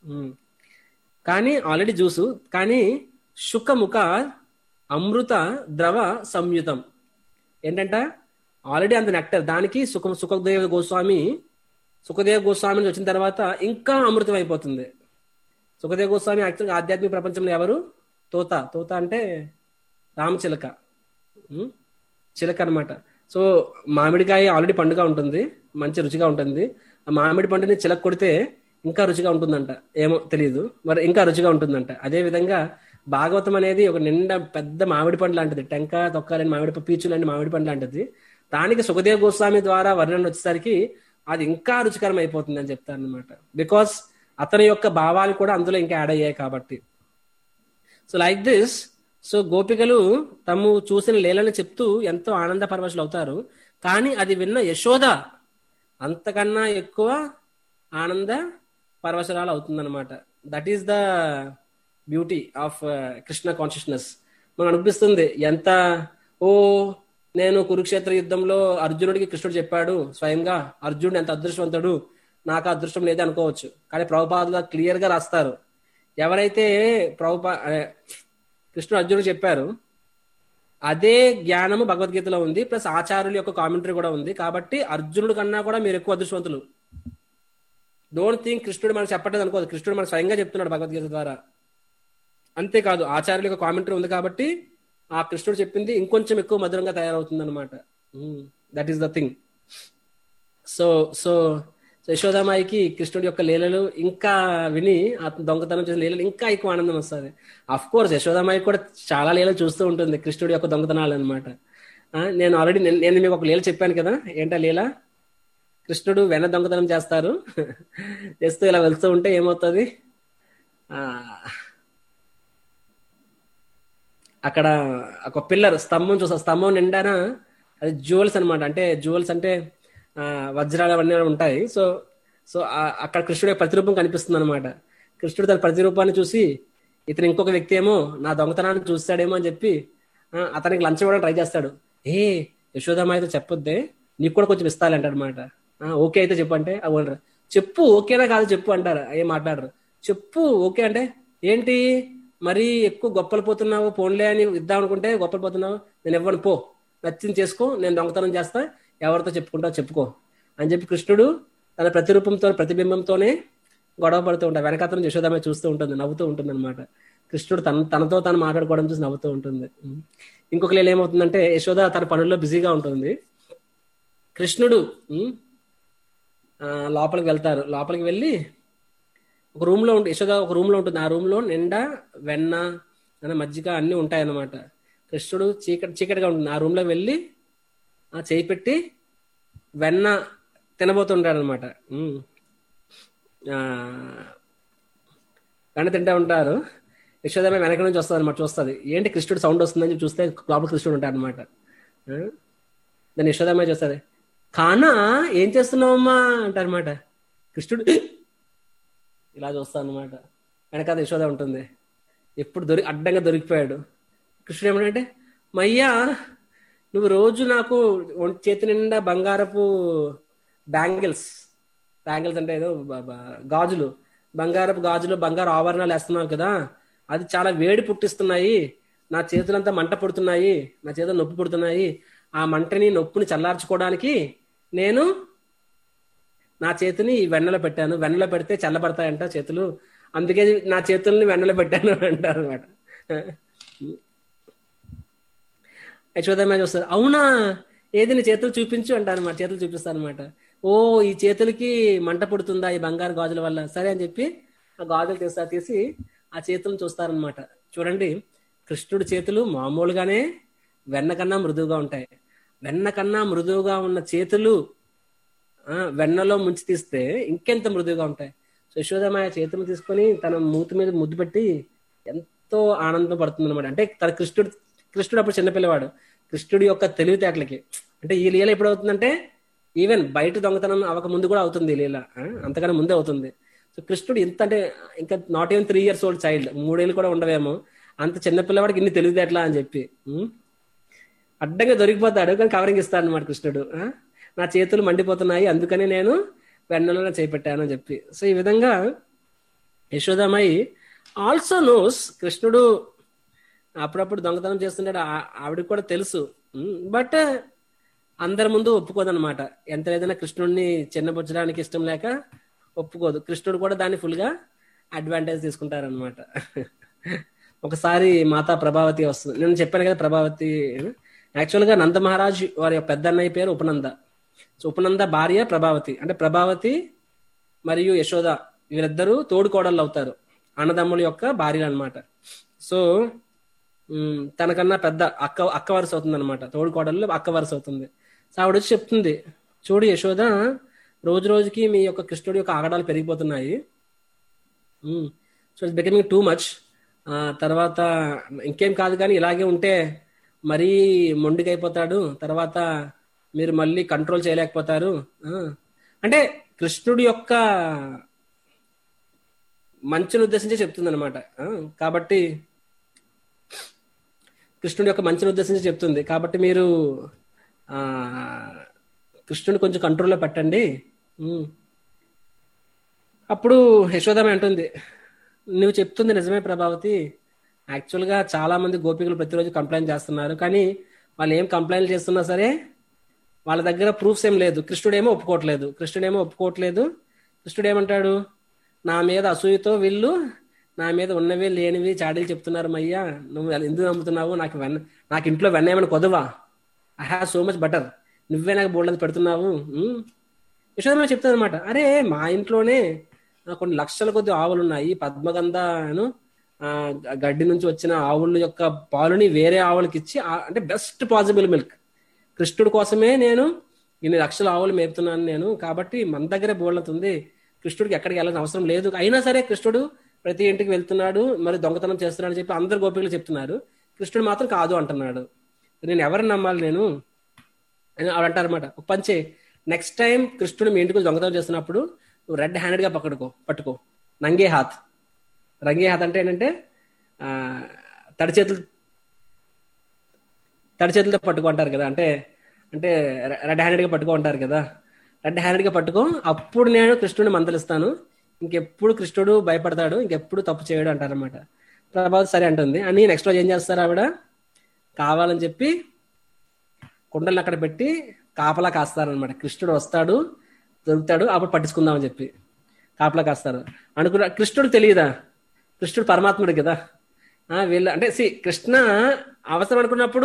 కానీ ఆల్రెడీ జ్యూసు కానీ శుకముఖ అమృత ద్రవ సంయుతం ఏంటంట ఆల్రెడీ అంత నెక్టర్ దానికి సుఖ సుఖదేవ గోస్వామి సుఖదేవ గోస్వామి నుంచి వచ్చిన తర్వాత ఇంకా అమృతం అయిపోతుంది సుఖదేవ గోస్వామి యాక్చువల్గా ఆధ్యాత్మిక ప్రపంచంలో ఎవరు తోత తోత అంటే రామచిలక ఉం? చిలక అన్నమాట సో మామిడికాయ ఆల్రెడీ పండుగ ఉంటుంది మంచి రుచిగా ఉంటుంది ఆ మామిడి పండుని చిలక కొడితే ఇంకా రుచిగా ఉంటుందంట ఏమో తెలియదు మరి ఇంకా రుచిగా ఉంటుందంట అదే విధంగా భాగవతం అనేది ఒక నిండా పెద్ద మామిడి పండు లాంటిది టెంక తొక్కాలని మామిడి ప- పీచు లాంటి మామిడి పండు లాంటిది దానికి సుఖదేవ్ గోస్వామి ద్వారా వర్ణన వచ్చేసరికి అది ఇంకా రుచికరం అయిపోతుంది అని చెప్తారు అనమాట బికాస్ అతని యొక్క భావాలు కూడా అందులో ఇంకా యాడ్ అయ్యాయి కాబట్టి సో లైక్ దిస్ సో గోపికలు తాము చూసిన లీలను చెప్తూ ఎంతో ఆనంద పరవశులు అవుతారు కానీ అది విన్న యశోద అంతకన్నా ఎక్కువ ఆనంద పరవశరాలు అవుతుందన్నమాట that is the beauty of Krishna consciousness మనకు అనిపిస్తుంది ఎంత ఓ నేను కురుక్షేత్ర యుద్ధంలో అర్జునుడికి కృష్ణుడు చెప్పాడు స్వయంగా అర్జునుడు ఎంత అదృష్టవంతుడు నాకు ఆ అదృష్టం లేదే అనుకోవచ్చు కానీ ప్రభుపాదుగా క్లియర్ గా రాస్తారు ఎవరైతే ప్రభుపా అదే, కృష్ణుడు అర్జునుడు చెప్పారు అదే జ్ఞానము భగవద్గీతలో ఉంది ప్లస్ ఆచార్యుల యొక్క కామెంటరీ కూడా ఉంది కాబట్టి అర్జునుడు కన్నా కూడా మీరు ఎక్కువ అదృష్టవంతులు డోంట్ థింక్ కృష్ణుడు మనకు చెప్పట్లేదు అనుకోదు కృష్ణుడు మనకు స్వయంగా చెప్తున్నాడు భగవద్గీత ద్వారా అంతేకాదు ఆచార్యుల యొక్క కామెంటరీ ఉంది కాబట్టి ఆ కృష్ణుడు చెప్పింది ఇంకొంచెం ఎక్కువ మధురంగా తయారవుతుంది అనమాట that is the thing so so so యశోదామాయికి కృష్ణుడి యొక్క లీలలు ఇంకా విని అతను దొంగతనం చేసిన లీలలు ఇంకా ఎక్కువ ఆనందం వస్తుంది అఫ్ కోర్స్ యశోదామాయి కూడా చాలా లీలలు చూస్తూ ఉంటుంది కృష్ణుడి యొక్క దొంగతనాలు అనమాట నేను ఆల్రెడీ నేను మీకు ఒక లీల చెప్పాను కదా ఏంటా లీల కృష్ణుడు వెన్న దొంగతనం చేస్తారు చేస్తూ ఇలా వెళ్తూ ఉంటే ఏమవుతుంది ఆ, అక్కడ ఒక పిల్లర్ స్తంభం చూస్తా స్తంభం నిండాన అది జ్యువెల్స్ అన్నమాట అంటే జ్యువెల్స్ అంటే ఆ, వజ్రాలు అవన్నీ ఉంటాయి సో సో ఆ- అక్కడ కృష్ణుడి యొక్క ప్రతిరూపం కనిపిస్తుంది అనమాట కృష్ణుడు తన ప్రతిరూపాన్ని చూసి ఇతను ఇంకొక వ్యక్తి ఏమో నా దొంగతనాన్ని చూస్తాడేమో అని చెప్పి ఆ, అతనికి లంచం ఇవ్వడం ట్రై చేస్తాడు ఏ యశోదమ్మ చెప్పొద్దే నీకు కూడా కొంచెం ఇస్తాలి అంటాడు అనమాట ఓకే అయితే చెప్పు అంటే అవునరా చెప్పు ఓకేనా కాదు చెప్పు అంటారు ఏం మాట్లాడరు చెప్పు ఓకే అంటే ఏంటి మరీ ఎక్కువ గొప్పలు పోతున్నావు పోన్లే అని ఇద్దాం అనుకుంటే గొప్పలు పోతున్నావు నేను ఇవ్వను పో నచ్చింది చేసుకో నేను దొంగతనం చేస్తా ఎవరితో చెప్పుకుంటావు చెప్పుకో అని చెప్పి కృష్ణుడు తన ప్రతిరూపంతో ప్రతిబింబంతోనే గొడవ పడుతూ ఉంటాడు వెనకాతను యశోదమ్మ చూస్తూ ఉంటుంది నవ్వుతూ ఉంటుంది అనమాట కృష్ణుడు తన తనతో తను మాట్లాడుకోవడం చూసి నవ్వుతూ ఉంటుంది ఇంకొక లీల ఏమవుతుందంటే యశోద తన పనుల్లో బిజీగా ఉంటుంది కృష్ణుడు ఉమ్, ఆ, లోపలికి వెళ్తారు లోపలికి వెళ్ళి ఒక రూమ్ లో ఉంటే యశోద ఒక రూమ్ లో ఉంటుంది ఆ రూమ్ లో నిండా వెన్న అన్న మజ్జిగ అన్ని ఉంటాయి అన్నమాట కృష్ణుడు చీకటి చీకటిగా ఉంటుంది ఆ రూమ్ లో వెళ్ళి ఆ చేయి పెట్టి వెన్న తినబోతుంటాడు అనమాట వెన్న తింటా ఉంటారు యశోదమ్మ వెనక నుంచి వస్తుంది అనమాట చూస్తుంది ఏంటి కృష్ణుడు సౌండ్ వస్తుందని చెప్పి చూస్తే లోపల కృష్ణుడు ఉంటాడు అనమాట దాన్ని యశోదమ్మ చూస్తుంది కానా ఏం చేస్తున్నావమ్మా అంటారనమాట కృష్ణుడు ఇలా చూస్తాను అనమాట వెనకాల యశోద ఉంటుంది ఎప్పుడు దొరి అడ్డంగా దొరికిపోయాడు కృష్ణుడు ఏమంటే మయ్యా నువ్వు రోజు నాకు ఒంటి చేతి నిండా బంగారపు బ్యాంగిల్స్ బ్యాంగిల్స్ అంటే ఏదో బ- బ- గాజులు బంగారపు గాజులు బంగారు ఆభరణాలు వేస్తున్నావు కదా అది చాలా వేడి పుట్టిస్తున్నాయి నా చేతులంతా మంట పుడుతున్నాయి నా చేతులు నొప్పి పుడుతున్నాయి ఆ మంటని నొప్పిని చల్లార్చుకోవడానికి నేను నా చేతిని ఈ వెన్నలో పెట్టాను వెన్నలో పెడితే చల్లబడతాయంట చేతులు అందుకే నా చేతుల్ని వెన్నలో పెట్టాను అంటారు అనమాట యశోదమ్మ చూస్తారు అవునా ఏది నీ చేతులు చూపించు అంటారు అనమాట చేతులు చూపిస్తాను అనమాట ఓ ఈ చేతులకి మంట పుడుతుందా ఈ బంగారు గాజుల వల్ల సరే అని చెప్పి ఆ గాజులు తీస్తారు తీసి ఆ చేతులను చూస్తారనమాట చూడండి కృష్ణుడి చేతులు మామూలుగానే వెన్న కన్నా మృదువుగా ఉంటాయి వెన్న కన్నా మృదువుగా ఉన్న చేతులు ఆ వెన్నలో ముంచి తీస్తే ఇంకెంత మృదువుగా ఉంటాయి సో యశోదమ్మ ఆ చేతులు తీసుకొని తన మూతి మీద ముద్దు పెట్టి ఎంతో ఆనందం పడుతుంది అనమాట అంటే తన కృష్ణుడు కృష్ణుడు అప్పుడు చిన్నపిల్లవాడు కృష్ణుడి యొక్క తెలివితేటలకి అంటే ఈ లీల ఎప్పుడు అవుతుందంటే ఈవెన్ బయట దొంగతనం అవ్వక ముందు కూడా అవుతుంది ఈ లీల ఆ, అంతకన్నా ముందే అవుతుంది సో కృష్ణుడు ఇంత అంటే ఇంకా not even three years old child మూడేళ్ళు కూడా ఉండవేమో అంత చిన్న పిల్లవాడికి ఇన్ని తెలివితేటలా అని చెప్పి ఉం? అడ్డంగా దొరికిపోతాడు కానీ కవరింగ్ ఇస్తాడు అనమాట కృష్ణుడు ఆ? నా చేతులు మండిపోతున్నాయి అందుకని నేను వెన్నెలలో చేపెట్టాను అని చెప్పి సో ఈ విధంగా యశోదామాయి ఆల్సో నోస్ కృష్ణుడు అప్పుడప్పుడు దొంగతనం చేస్తుంటాడు ఆ- ఆవిడకి కూడా తెలుసు బట్ అందరి ముందు ఒప్పుకోదన్నమాట ఎంత లేదైనా కృష్ణుడిని చిన్నబుచ్చడానికి ఇష్టం లేక ఒప్పుకోదు కృష్ణుడు కూడా దాన్ని ఫుల్ గా అడ్వాంటేజ్ తీసుకుంటారనమాట ఒకసారి మాతా ప్రభావతి వస్తుంది నేను చెప్పాను కదా ప్రభావతి యాక్చువల్ గా నంద మహారాజ్ వారి యొక్క పెద్ద అన్నయ్య పేరు ఉపనంద సో ఉపనంద భార్య ప్రభావతి అంటే ప్రభావతి మరియు యశోద వీరిద్దరూ తోడుకోడళ్ళు అవుతారు అన్నదమ్ముల యొక్క భార్యలు అనమాట సో ఉమ్, తనకన్నా పెద్ద అక్క అక్క వరుస అవుతుంది అనమాట తోడుకోడళ్ళు అక్క వరుస అవుతుంది సో ఆవిడ వచ్చి చెప్తుంది చూడు యశోద రోజు రోజుకి మీ యొక్క కృష్ణుడి యొక్క ఆగడాలు పెరిగిపోతున్నాయి so it's becoming too much తర్వాత ఇంకేం కాదు కానీ ఇలాగే ఉంటే మరీ మొండికైపోతాడు తర్వాత మీరు మళ్ళీ కంట్రోల్ చేయలేకపోతారు ఆ, అంటే కృష్ణుడి యొక్క మంచిని ఉద్దేశించి చెప్తుంది అనమాట కాబట్టి కృష్ణుడి యొక్క మంచిని ఉద్దేశించి చెప్తుంది కాబట్టి మీరు ఆ కృష్ణుని కొంచెం కంట్రోల్లో పెట్టండి ఉమ్. అప్పుడు యశోదమ్మ అంటుంది నువ్వు చెప్తుంది నిజమే ప్రభావతి యాక్చువల్గా చాలా మంది గోపికలు ప్రతిరోజు కంప్లైంట్ చేస్తున్నారు కానీ వాళ్ళు ఏం కంప్లైంట్ చేస్తున్నా సరే వాళ్ళ దగ్గర ప్రూఫ్స్ ఏం లేదు కృష్ణుడేమో ఒప్పుకోవట్లేదు కృష్ణుడేమో ఒప్పుకోవట్లేదు కృష్ణుడు ఏమంటాడు నా మీద అసూయతో వీళ్ళు నా మీద ఉన్నవి లేనివి చాడీలు చెప్తున్నారు మయ్యా నువ్వు ఎందుకు నమ్ముతున్నావు నాకు వెన్న నాకు ఇంట్లో వెన్న ఏమైనా కొదవా I have so much butter నువ్వే నాకు బోల్డ్ పెడుతున్నావు ఉమ్. యశోదమ్మ చెప్తుంది అనమాట అరే మా ఇంట్లోనే ఆ, కొన్ని లక్షల కొద్ది ఆవులు ఉన్నాయి పద్మగంధను ఆ, గడ్డి నుంచి వచ్చిన ఆవుల యొక్క పాలుని వేరే ఆవులకి ఇచ్చి ఆ- అంటే బెస్ట్ పాసిబుల్ మిల్క్ కృష్ణుడి కోసమే నేను ఇన్ని లక్షల ఆవులు మేపుతున్నాను నేను కాబట్టి మన దగ్గరే బోళ్ళతుంది కృష్ణుడికి ఎక్కడికి వెళ్ళాల్సిన అవసరం లేదు అయినా సరే కృష్ణుడు ప్రతి ఇంటికి వెళ్తున్నాడు మరి దొంగతనం చేస్తున్నాడు అని చెప్పి అందరు గోపికలు చెప్తున్నారు కృష్ణుడు మాత్రం కాదు అంటున్నాడు నేను ఎవరిని నమ్మాలి నేను అని ఆవిడ అంటారనమాట ఒక పంచే నెక్స్ట్ టైం కృష్ణుడు మీ ఇంటికి దొంగతనం చేస్తున్నప్పుడు నువ్వు రెడ్ హ్యాండెడ్ గా పక్కడుకో పట్టుకో నంగే హాత్ రంగే హాత్ అంటే ఏంటంటే ఆ, తడి చేతులు తడి చేతులతో పట్టుకో అంటారు కదా అంటే అంటే రెడ్ హ్యాండెడ్ గా పట్టుకో అంటారు కదా రెడ్ హ్యాండెడ్ గా పట్టుకో అప్పుడు నేను కృష్ణుడిని మందలిస్తాను ఇంకెప్పుడు కృష్ణుడు భయపడతాడు ఇంకెప్పుడు తప్పు చేయడు అంటారనమాట ప్రభావతి సరే అంటుంది అని నెక్స్ట్ రోజు ఏం చేస్తారు ఆవిడ కావాలని చెప్పి కుండలను అక్కడ పెట్టి కాపలా కాస్తారనమాట కృష్ణుడు వస్తాడు దొరుకుతాడు అప్పుడు పట్టించుకుందామని చెప్పి కాపలా కాస్తారు అనుకున్న కృష్ణుడు తెలియదా కృష్ణుడు పరమాత్ముడు కదా ఆ, వీళ్ళ అంటే సి కృష్ణ అవసరం అనుకున్నప్పుడు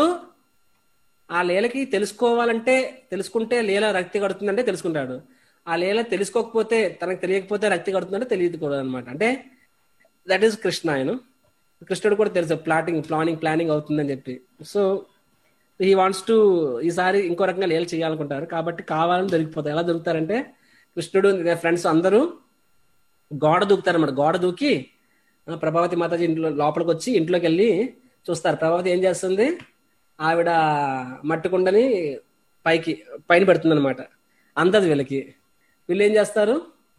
ఆ లీలకి తెలుసుకోవాలంటే తెలుసుకుంటే లీల రక్తి కడుతుందంటే తెలుసుకుంటాడు ఆ లీల తెలుసుకోకపోతే తనకు తెలియకపోతే రక్తి కడుతుందంటే తెలియదు కూడా అనమాట అంటే దట్ ఈస్ కృష్ణ ఆయన కృష్ణుడు కూడా తెలుసు ప్లాటింగ్ ప్లానింగ్ ప్లానింగ్ అవుతుందని చెప్పి సో హీ వాంట్స్ టు ఈసారి ఇంకో రకంగా లీల చేయాలనుకుంటారు కాబట్టి కావాలని దొరికిపోతాయి ఎలా దొరుకుతారంటే కృష్ణుడు ఫ్రెండ్స్ అందరూ గోడ దూకుతారు అన్నమాట గోడ దూకి ఆ, ప్రభావతి మాతాజీ ఇంట్లో లోపలికి వచ్చి ఇంట్లోకి వెళ్ళి చూస్తారు ప్రభావతి ఏం చేస్తుంది ఆవిడ మట్టి కుండని పైకి పైన పెడుతుంది అనమాట అందదు వీళ్ళకి వీళ్ళు ఏం చేస్తారు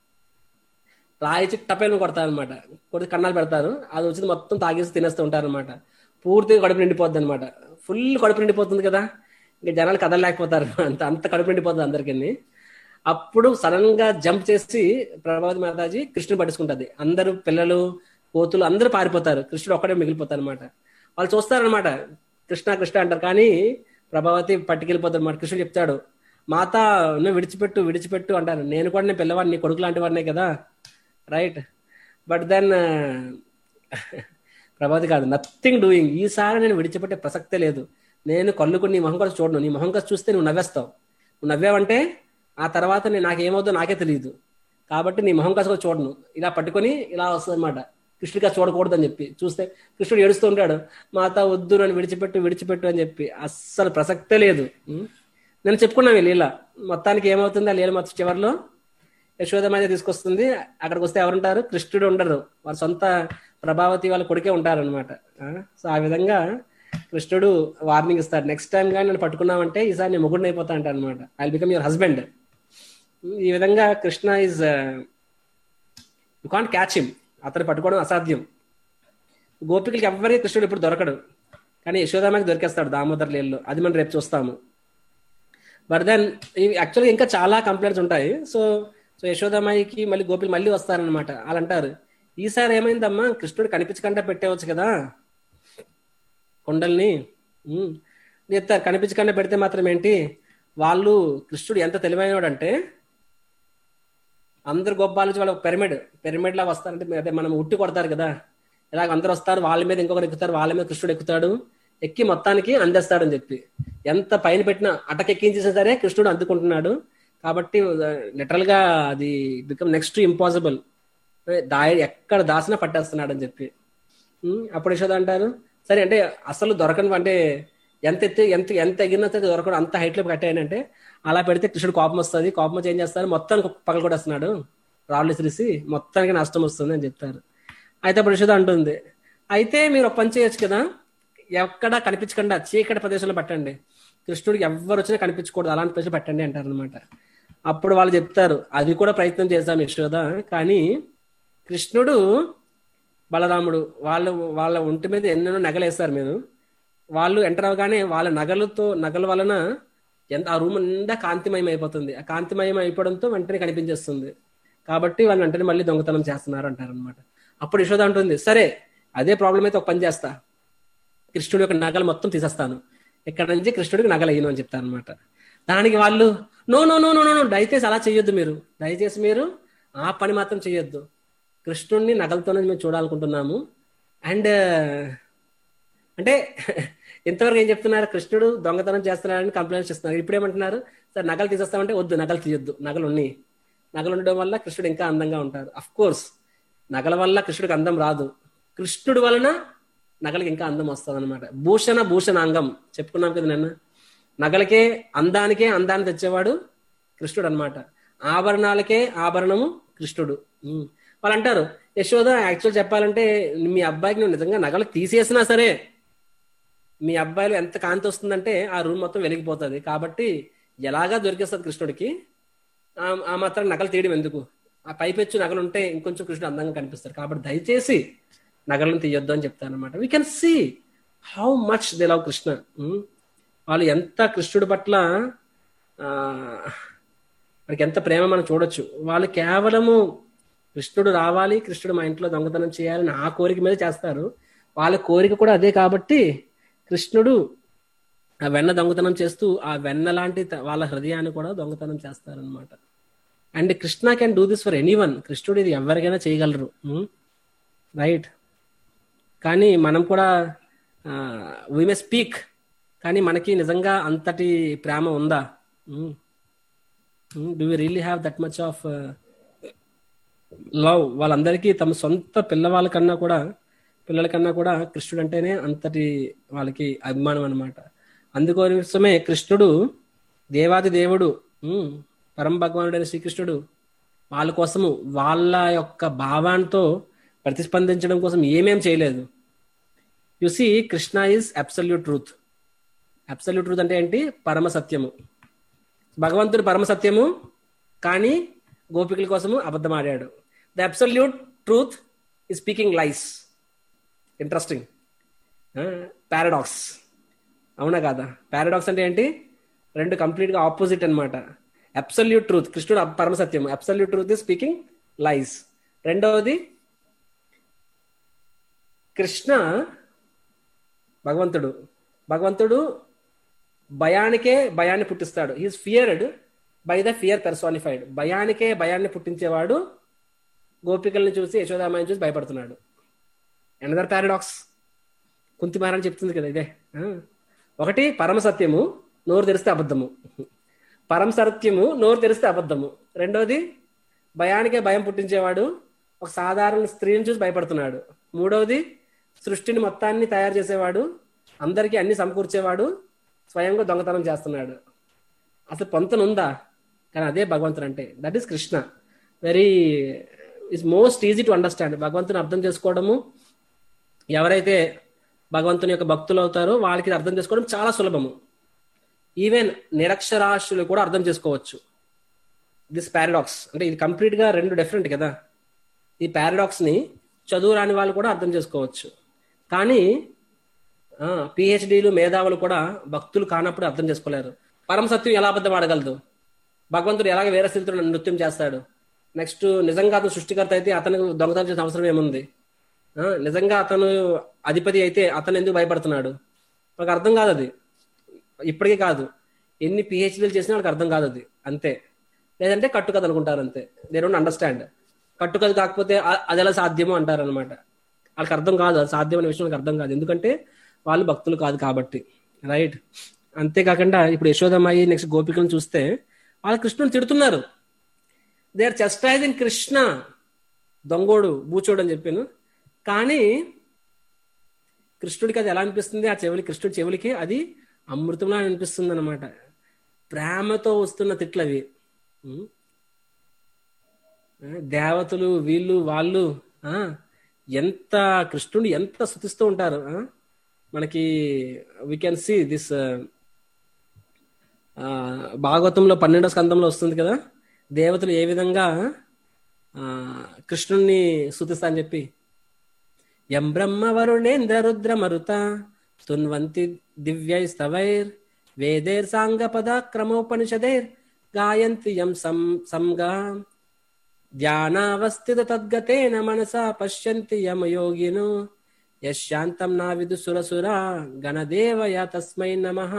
రాయిచి టపేలు కొడతారు అనమాట కొద్ది కన్నాలు పెడతారు అది వచ్చి మొత్తం తాగేసి తినేస్తూ ఉంటారు అనమాట పూర్తిగా కడుపు నిండిపోద్ది అనమాట ఫుల్ కడుపు నిండిపోతుంది కదా ఇంకా జనాలు కదలలేకపోతారు అంత అంత కడుపు నిండిపోతుంది అందరికీ అప్పుడు సడన్ గా జంప్ చేసి ప్రభావతి మాతాజీ కృష్ణుని పట్టించుకుంటది అందరూ పిల్లలు కోతులు అందరూ పారిపోతారు కృష్ణుడు ఒక్కడే మిగిలిపోతారు అనమాట వాళ్ళు చూస్తారనమాట కృష్ణ కృష్ణ అంటారు కానీ ప్రభావతి పట్టుకెళ్ళిపోతారు అనమాట కృష్ణుడు చెప్తాడు మాత నువ్వు విడిచిపెట్టు విడిచిపెట్టు అంటారు నేను కూడా నేను పిల్లవాడిని నీ కొడుకు లాంటి వాడినే కదా రైట్ బట్ దెన్ ప్రభావతి కాదు నథింగ్ డూయింగ్ ఈసారి నేను విడిచిపెట్టే ప్రసక్తే లేదు నేను కళ్ళుకు నీ మొహం కూడా చూడను నీ మొహం కూడా చూస్తే నువ్వు నవ్వేస్తావు నువ్వు నవ్వావంటే ఆ తర్వాత నేను నాకేమవుతుందో నాకే తెలియదు కాబట్టి నీ మొహం కాసు కూడా చూడను ఇలా పట్టుకొని ఇలా వస్తుంది అనమాట కృష్ణుడిగా చూడకూడదు అని చెప్పి చూస్తే కృష్ణుడు ఏడుస్తూ ఉంటాడు మాత వద్దు నన్ను విడిచిపెట్టు విడిచిపెట్టు అని చెప్పి అస్సలు ప్రసక్తే లేదు ఉం? నేను చెప్పుకున్నాను ఈ లీల మొత్తానికి ఏమవుతుంది ఆ లీల మొత్తం చివరిలో యశోదమైన తీసుకొస్తుంది అక్కడికి వస్తే ఎవరుంటారు కృష్ణుడు ఉండరు వాళ్ళ సొంత ప్రభావతి వాళ్ళ కొడుకే ఉంటారు అనమాట సో ఆ విధంగా కృష్ణుడు వార్నింగ్ ఇస్తాడు నెక్స్ట్ టైం కానీ నన్ను పట్టుకున్నామంటే ఈసారి నేను ముగ్గుడిని అయిపోతా అంట అనమాట ఐ బికమ్ యువర్ హస్బెండ్ ఈ విధంగా Krishna is you can't catch him అతను పట్టుకోవడం అసాధ్యం గోపికలకి ఎవరికి కృష్ణుడు ఇప్పుడు దొరకడు కానీ యశోదామకి దొరికేస్తాడు దామోదర్ లీలలో అది మనం రేపు చూస్తాము బట్ దెన్ యాక్చువల్గా ఇంకా చాలా కంప్లైంట్స్ ఉంటాయి సో సో యశోదామాయికి మళ్ళీ గోపిలు మళ్ళీ వస్తారనమాట వాళ్ళు అంటారు ఈసారి ఏమైందమ్మా కృష్ణుడు కనిపించకుండా పెట్టేవచ్చు కదా కొండల్ని ఉమ్. చెప్తారు కనిపించకుండా పెడితే మాత్రం ఏంటి వాళ్ళు కృష్ణుడు ఎంత తెలివైనవాడు అంటే అందరు గొప్ప నుంచి వాళ్ళు పిరమిడ్ పిరమిడ్ లా వస్తారంటే అదే మనం ఉట్టి కొడతారు కదా ఇలాగ అందరు వస్తారు వాళ్ళ మీద ఇంకొకరు ఎక్కుతారు వాళ్ళ మీద కృష్ణుడు ఎక్కుతాడు ఎక్కి మొత్తానికి అందేస్తాడని చెప్పి ఎంత పైన పెట్టినా అటకెక్కించేసినా సరే కృష్ణుడు అందుకుంటున్నాడు కాబట్టి లిటరల్ గా అది బికమ్ నెక్స్ట్ ఇంపాసిబుల్ దాయ ఎక్కడ దాసినా పట్టేస్తున్నాడు అని చెప్పి ఉమ్, అప్పుడు యశోద అంటారు సరే అంటే అసలు దొరకని అంటే ఎంత ఎత్తి ఎంత ఎంత ఎగిరినా సరే దొరకడు అంత హైట్ లో కట్టాయనంటే అలా పెడితే కృష్ణుడు కోపం వస్తుంది కోపం వచ్చి ఏం చేస్తారు మొత్తానికి పగల కొట్టేస్తున్నాడు రాళ్ళు విసిరిసి మొత్తానికి నష్టం వస్తుంది అని చెప్తారు అయితే అప్పుడు యశోద అంటుంది అయితే మీరు ఒక పని చేయొచ్చు కదా ఎక్కడ కనిపించకుండా చీకటి ప్రదేశంలో పెట్టండి కృష్ణుడికి ఎవరు వచ్చినా కనిపించకూడదు అలాంటి ప్రదేశం పెట్టండి అంటారు అనమాట అప్పుడు వాళ్ళు చెప్తారు అది కూడా ప్రయత్నం చేశాం యశోద కానీ కృష్ణుడు బలరాముడు వాళ్ళు వాళ్ళ ఒంటి మీద ఎన్నెన్నో నగలేస్తారు మీరు వాళ్ళు ఎంటర్ అవగానే వాళ్ళ నగలతో నగల వలన ఎంత ఆ రూమ్ నిండా కాంతిమయం అయిపోతుంది ఆ కాంతిమయం అయిపోవడంతో వెంటనే కనిపించేస్తుంది కాబట్టి వాళ్ళు వెంటనే మళ్ళీ దొంగతనం చేస్తున్నారు అంటారు అనమాట అప్పుడు యశోద అంటుంది సరే అదే ప్రాబ్లం అయితే ఒక పని చేస్తా కృష్ణుడి యొక్క నగలు మొత్తం తీసేస్తాను ఇక్కడ నుంచి కృష్ణుడికి నగలు అయ్యను అని చెప్తాను అనమాట దానికి వాళ్ళు no no no no no దయచేసి అలా చేయొద్దు మీరు దయచేసి మీరు ఆ పని మాత్రం చేయొద్దు కృష్ణుడిని నగలతోనే మేము చూడాలనుకుంటున్నాము అండ్ అంటే ఇంతవరకు ఏం చెప్తున్నారు కృష్ణుడు దొంగతనం చేస్తున్నాడని కంప్లైంట్స్ ఇస్తున్నారు ఇప్పుడు ఏమంటున్నారు సార్ నగలు తీసేస్తామంటే వద్దు నగలు తీయొద్దు నగలు ఉన్నాయి నగలు ఉండడం వల్ల కృష్ణుడు ఇంకా అందంగా ఉంటారు అఫ్ కోర్స్ నగల వల్ల కృష్ణుడికి అందం రాదు కృష్ణుడు వలన నగలకి ఇంకా అందం వస్తుంది అనమాట భూషణ భూషణాంగం చెప్పుకున్నాం కదా నిన్న నగలకే అందానికే అందాన్ని తెచ్చేవాడు కృష్ణుడు అన్నమాట ఆభరణాలకే ఆభరణము కృష్ణుడు ఉమ్. వాళ్ళు అంటారు యశోద యాక్చువల్ చెప్పాలంటే మీ అబ్బాయికి నువ్వు నిజంగా నగలు తీసేసినా సరే మీ అబ్బాయిలో ఎంత కాంతి వస్తుందంటే ఆ రూమ్ మొత్తం వెలిగిపోతుంది కాబట్టి ఎలాగా దొరికేస్తుంది కృష్ణుడికి ఆ- ఆ మాత్రం నగలు తీయడం ఎందుకు ఆ పైపెచ్చు నగలు ఉంటే ఇంకొంచెం కృష్ణుడు అందంగా కనిపిస్తారు కాబట్టి దయచేసి నగలను తీయొద్దు అని చెప్తాను అనమాట we can see how much they love Krishna um. వాళ్ళు ఎంత కృష్ణుడి పట్ల ఆ, వాడికి ఎంత ప్రేమ మనం చూడొచ్చు వాళ్ళు కేవలము కృష్ణుడు రావాలి కృష్ణుడు మా ఇంట్లో దొంగతనం చేయాలని ఆ కోరిక మీద చేస్తారు వాళ్ళ కోరిక కూడా అదే కాబట్టి కృష్ణుడు ఆ వెన్న దొంగతనం చేస్తూ ఆ వెన్న లాంటి త- వాళ్ళ హృదయాన్ని కూడా దొంగతనం చేస్తారనమాట and Krishna can do this for anyone కృష్ణుడు ఇది ఎవరికైనా చేయగలరు రైట్ కానీ మనం కూడా వీ మే స్పీక్ కానీ మనకి నిజంగా అంతటి ప్రేమ ఉందా do we really have that much of love వాళ్ళందరికీ తమ సొంత పిల్లవాళ్ళ కన్నా కూడా పిల్లల కన్నా కూడా కృష్ణుడు అంటేనే అంతటి వాళ్ళకి అభిమానం అన్నమాట అందుకోసమే కృష్ణుడు దేవాది దేవుడు ఉమ్, పరమ భగవానుడైన శ్రీకృష్ణుడు వాళ్ళ కోసము వాళ్ళ యొక్క భావాంతో ప్రతిస్పందించడం కోసం ఏమేం చేయలేదు you see Krishna is absolute truth absolute truth అంటే ఏంటి పరమ సత్యము భగవంతుడు పరమ సత్యము కానీ గోపికల కోసము అబద్ధం ఆడాడు the absolute truth is speaking lies interesting paradox అవునా కాదా పారాడాక్స్ అంటే ఏంటి రెండు కంప్లీట్ గా ఆపోజిట్ అన్నమాట అబ్సల్యూట్ ట్రూత్ కృష్ణుడు అబ్- పరమ సత్యం absolute truth is speaking lies రెండవది కృష్ణ భగవంతుడు భగవంతుడు భయానికే భయాన్ని పుట్టిస్తాడు he's feared by the fear personified భయానికే భయాన్ని పుట్టించేవాడు గోపికల్ని చూసి యశోదామాయని చూసి భయపడుతున్నాడు ఎనదర్ పారాడాక్స్ కుంతిమారని చెప్తుంది కదా ఇదే ఆ. ఒకటి పరమ సత్యము నోరు తెరిస్తే అబద్ధము పరమ సత్యము నోరు తెరిస్తే అబద్ధము రెండోది భయానికే భయం పుట్టించేవాడు ఒక సాధారణ స్త్రీని చూసి భయపడుతున్నాడు మూడవది సృష్టిని మొత్తాన్ని తయారు చేసేవాడు అందరికీ అన్ని సమకూర్చేవాడు స్వయంగా దొంగతనం చేస్తున్నాడు అసలు పొంతన ఉందా కానీ అదే భగవంతుడు అంటే that is Krishna very is most easy to understand భగవంతుని అర్థం చేసుకోవడము ఎవరైతే భగవంతుని యొక్క భక్తులు అవుతారో వాళ్ళకి ఇది అర్థం చేసుకోవడం చాలా సులభము ఈవెన్ నిరక్షరాస్యులు కూడా అర్థం చేసుకోవచ్చు దిస్ పారాడాక్స్ అంటే ఇది కంప్లీట్ గా రెండు డిఫరెంట్ కదా ఈ పారాడాక్స్ ని చదువు రాని వాళ్ళు కూడా అర్థం చేసుకోవచ్చు కానీ పిహెచ్డీలు మేధావులు కూడా భక్తులు కానప్పుడు అర్థం చేసుకోలేరు పరమ సత్యం ఎలా అబద్ధం ఆడగలదు భగవంతుడు ఎలాగ వేరే స్థితిలో నృత్యం చేస్తాడు నెక్స్ట్ నిజంగా అతను సృష్టికర్త అయితే అతను దొంగతనం చేసిన అవసరం ఏముంది ఆ, నిజంగా అతను అధిపతి అయితే అతను ఎందుకు భయపడుతున్నాడు నాకు అర్థం కాదు అది ఇప్పటికీ కాదు ఎన్ని పిహెచ్డీలు చేసినా వాళ్ళకి అర్థం కాదు అది అంతే లేదంటే కట్టుకథ అనుకుంటారు అంతే దే డోంట్ అండర్స్టాండ్ కట్టుకథ కాకపోతే అ- అది ఎలా సాధ్యమో అంటారు అనమాట వాళ్ళకి అర్థం కాదు అది సాధ్యం అనే విషయం వాళ్ళకి అర్థం కాదు ఎందుకంటే వాళ్ళు భక్తులు కాదు కాబట్టి రైట్ అంతేకాకుండా ఇప్పుడు యశోదమ్మాయి నెక్స్ట్ గోపికలను చూస్తే వాళ్ళు కృష్ణుని తిడుతున్నారు దే ఆర్ చెస్టైజింగ్ కృష్ణ దొంగోడు బూచోడు అని చెప్పాను కానీ కృష్ణుడికి అది ఎలా అనిపిస్తుంది ఆ చెవులి కృష్ణుడి చెవులకి అది అమృతంలా అనిపిస్తుంది అనమాట ప్రేమతో వస్తున్న తిట్లు అవి ఉం? ఆ, దేవతలు వీళ్ళు వాళ్ళు ఆ ఎంత కృష్ణుడు ఎంత స్థుతిస్తూ ఉంటారు ఆ? మనకి వి కెన్ సి దిస్ భాగవతంలో పన్నెండో స్కందంలో వస్తుంది కదా దేవతలు ఏ విధంగా ఆ, కృష్ణుణ్ణి స్థుతిస్తా అని చెప్పి యం బ్రహ్మ వరుణేంద్ర రుద్ర మరుత స్తున్వంతి దివ్యై స్తవైర్ వేదేర్ సాంగ పదాక్రమోపనిషదేర్ గాయంతి యం సం సంగా ధ్యానావస్థిత తద్గతేన మనసా పశ్యంతి యమ యోగిను యశాంతం నా విదు సురసురా గణదేవయ తస్మై నమః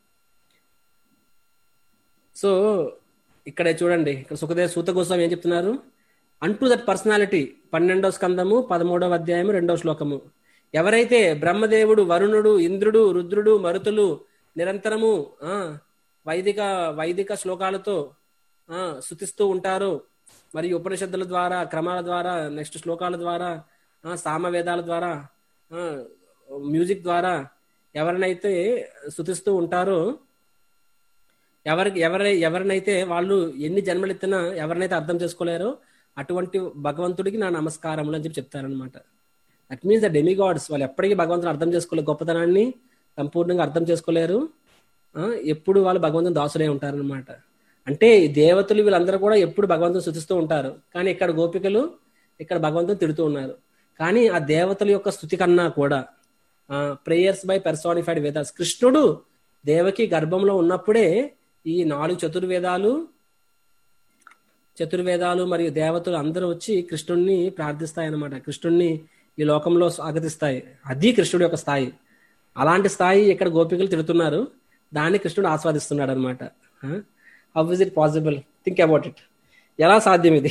సో ఇక్కడ చూడండి ఇక్కడ సుఖదేవ్ సూత గోస్వామి ఏం చెప్తున్నారు అంటూ దట్ పర్సనాలిటీ పన్నెండో స్కందము పదమూడవ అధ్యాయము రెండవ శ్లోకము ఎవరైతే బ్రహ్మదేవుడు వరుణుడు ఇంద్రుడు రుద్రుడు మరుతులు నిరంతరము ఆ వైదిక వైదిక శ్లోకాలతో ఆ శుతిస్తూ ఉంటారు మరియు ఉపనిషత్తుల ద్వారా క్రమాల ద్వారా నెక్స్ట్ శ్లోకాల ద్వారా ఆ సామవేదాల ద్వారా ఆ మ్యూజిక్ ద్వారా ఎవరినైతే శుతిస్తూ ఉంటారో ఎవరికి ఎవరి ఎవరినైతే వాళ్ళు ఎన్ని జన్మలు ఎత్తినా ఎవరినైతే అర్థం చేసుకోలేరో అటువంటి భగవంతుడికి నా నమస్కారములు అని చెప్పి చెప్తారనమాట దట్ మీన్స్ ద డెమిగాడ్స్ వాళ్ళు ఎప్పటికీ భగవంతుని అర్థం చేసుకోలే గొప్పతనాన్ని సంపూర్ణంగా అర్థం చేసుకోలేరు ఆ, ఎప్పుడు వాళ్ళు భగవంతుని దాసులే ఉంటారనమాట అంటే ఈ దేవతలు వీళ్ళందరూ కూడా ఎప్పుడు భగవంతుని శుతిస్తూ ఉంటారు కానీ ఇక్కడ గోపికలు ఇక్కడ భగవంతుని తిడుతూ ఉన్నారు కానీ ఆ దేవతల యొక్క స్థుతి కన్నా కూడా ప్రేయర్స్ బై పెర్సానిఫైడ్ వేదాస్ కృష్ణుడు దేవకి గర్భంలో ఉన్నప్పుడే ఈ నాలుగు చతుర్వేదాలు చతుర్వేదాలు మరియు దేవతలు అందరూ వచ్చి కృష్ణుణ్ణి ప్రార్థిస్తాయి అన్నమాట కృష్ణుణ్ణి ఈ లోకంలో స్వాగతిస్తాయి అది కృష్ణుడి యొక్క స్థాయి అలాంటి స్థాయి ఇక్కడ గోపికలు తిడుతున్నారు దాన్ని కృష్ణుడు ఆస్వాదిస్తున్నాడు అనమాట how is it possible think about it ఎలా సాధ్యం ఇది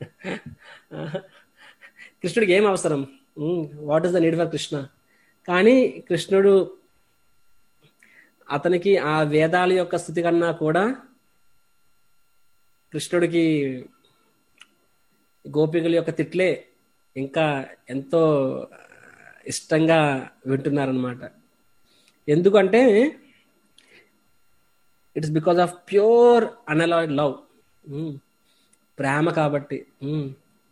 కృష్ణుడికి ఏం అవసరం what is the need for Krishna కానీ కృష్ణుడు అతనికి ఆ వేదాల యొక్క స్థితి కన్నా కూడా కృష్ణుడికి గోపికల యొక్క తిట్లే ఇంకా ఎంతో ఇష్టంగా వింటున్నారనమాట ఎందుకంటే it's because of pure unalloyed love ప్రేమ కాబట్టి ఉమ్.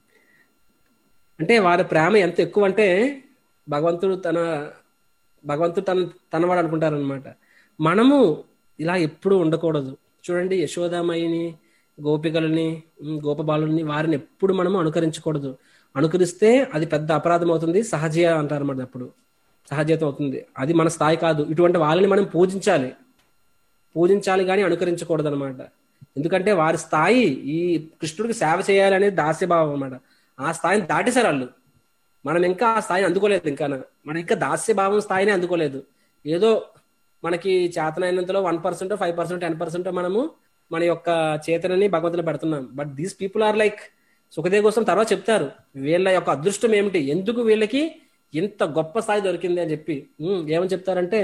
అంటే వారి ప్రేమ ఎంత ఎక్కువ అంటే భగవంతుడు తన భగవంతుడు తన తనవాడు అనుకుంటారనమాట మనము ఇలా ఎప్పుడు ఉండకూడదు చూడండి యశోదామయిని గోపికలని ఉమ్, గోపబాలుని వారిని ఎప్పుడు మనము అనుకరించకూడదు అనుకరిస్తే అది పెద్ద అపరాధం అవుతుంది సహజీయ అంటారన్నమాట అప్పుడు సహజీతం అవుతుంది అది మన స్థాయి కాదు ఇటువంటి వాళ్ళని మనం పూజించాలి పూజించాలి కానీ అనుకరించకూడదు అనమాట ఎందుకంటే వారి స్థాయి ఈ కృష్ణుడికి సేవ చేయాలి అనేది దాస్యభావం అనమాట ఆ స్థాయిని దాటేశారు వాళ్ళు మనం ఇంకా ఆ స్థాయిని అందుకోలేదు ఇంకా మనం ఇంకా దాస్యభావం స్థాయిని అందుకోలేదు ఏదో మనకి చేతనైనంతలో one percent five percent ten percent మనము మన యొక్క చేతనని భగవంతులు పెడుతున్నాం but these people are like Sukhadev కోసం తర్వాత చెప్తారు వీళ్ళ యొక్క అదృష్టం ఏమిటి ఎందుకు వీళ్ళకి ఇంత గొప్ప స్థాయి దొరికింది అని చెప్పి ఉమ్, ఏమని చెప్తారంటే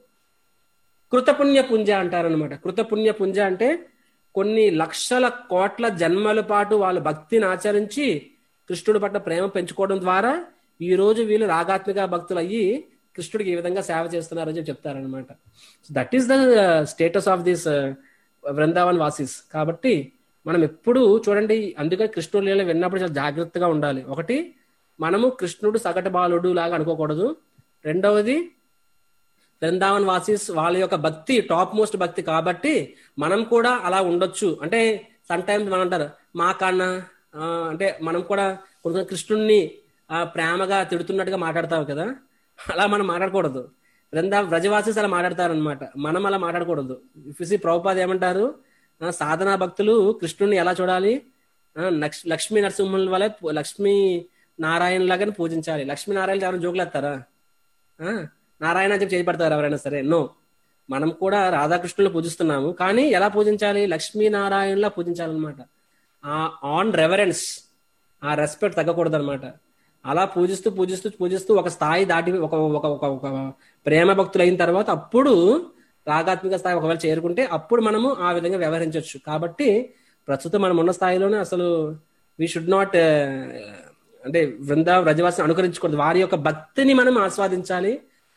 కృతపుణ్య పుంజ అంటారనమాట కృతపుణ్య పుంజ అంటే కొన్ని లక్షల కోట్ల జన్మల పాటు వాళ్ళు భక్తిని ఆచరించి కృష్ణుడి పట్ల ప్రేమ పెంచుకోవడం ద్వారా ఈ రోజు వీళ్ళు రాగాత్మిక భక్తులు అయ్యి కృష్ణుడికి ఈ విధంగా సేవ చేస్తున్నారని చెప్పి చెప్తారనమాట that is the status of this Vrindavan vasis కాబట్టి మనం ఎప్పుడు చూడండి అందుకే కృష్ణుడు లీల విన్నప్పుడు చాలా జాగ్రత్తగా ఉండాలి ఒకటి మనము కృష్ణుడు సగటు బాలుడు లాగా అనుకోకూడదు రెండవది బృందావన్ వాసిస్ వాళ్ళ యొక్క భక్తి టాప్ మోస్ట్ భక్తి కాబట్టి మనం కూడా అలా ఉండొచ్చు అంటే సమ్ టైమ్స్ మనం అంటారు మా కన్నా ఆ, అంటే మనం కూడా కొంచెం కృష్ణుణ్ణి ఆ, ప్రేమగా తిడుతున్నట్టుగా మాట్లాడతాం కదా అలా మనం మాట్లాడకూడదు బృందా వ్రజవాసిస్ అలా మాట్లాడతారనమాట మనం అలా మాట్లాడకూడదు ఇఫ్సి ప్రభుపాద ఏమంటారు ఆ, సాధనా భక్తులు కృష్ణుణ్ణి ఎలా చూడాలి ఆ, లక్ష్- లక్ష్మీ నరసింహుల వల్ల లక్ష్మీ నారాయణ లాగానే పూజించాలి లక్ష్మీ నారాయణ ఎవరైనా జోకులు వేస్తారా ఆ, నారాయణ అని చెప్పి చేయబడతారు ఎవరైనా సరే నో మనం కూడా రాధాకృష్ణులు పూజిస్తున్నాము కానీ ఎలా పూజించాలి లక్ష్మీనారాయణలా పూజించాలన్నమాట ఆ ఆన్ రెవరెన్స్ ఆ రెస్పెక్ట్ తగ్గకూడదు అనమాట అలా పూజిస్తూ పూజిస్తూ పూజిస్తూ ఒక స్థాయి దాటి ఒక ఒక ఒక ఒక ప్రేమ భక్తులు అయిన తర్వాత అప్పుడు రాగాత్మిక స్థాయి ఒకవేళ చేరుకుంటే అప్పుడు మనము ఆ విధంగా వ్యవహరించవచ్చు కాబట్టి ప్రస్తుతం మనం ఉన్న స్థాయిలోనే అసలు వి షుడ్ నాట్ అంటే వృందా వ్రజవాసిని అనుకరించకూడదు వారి యొక్క భక్తిని మనం ఆస్వాదించాలి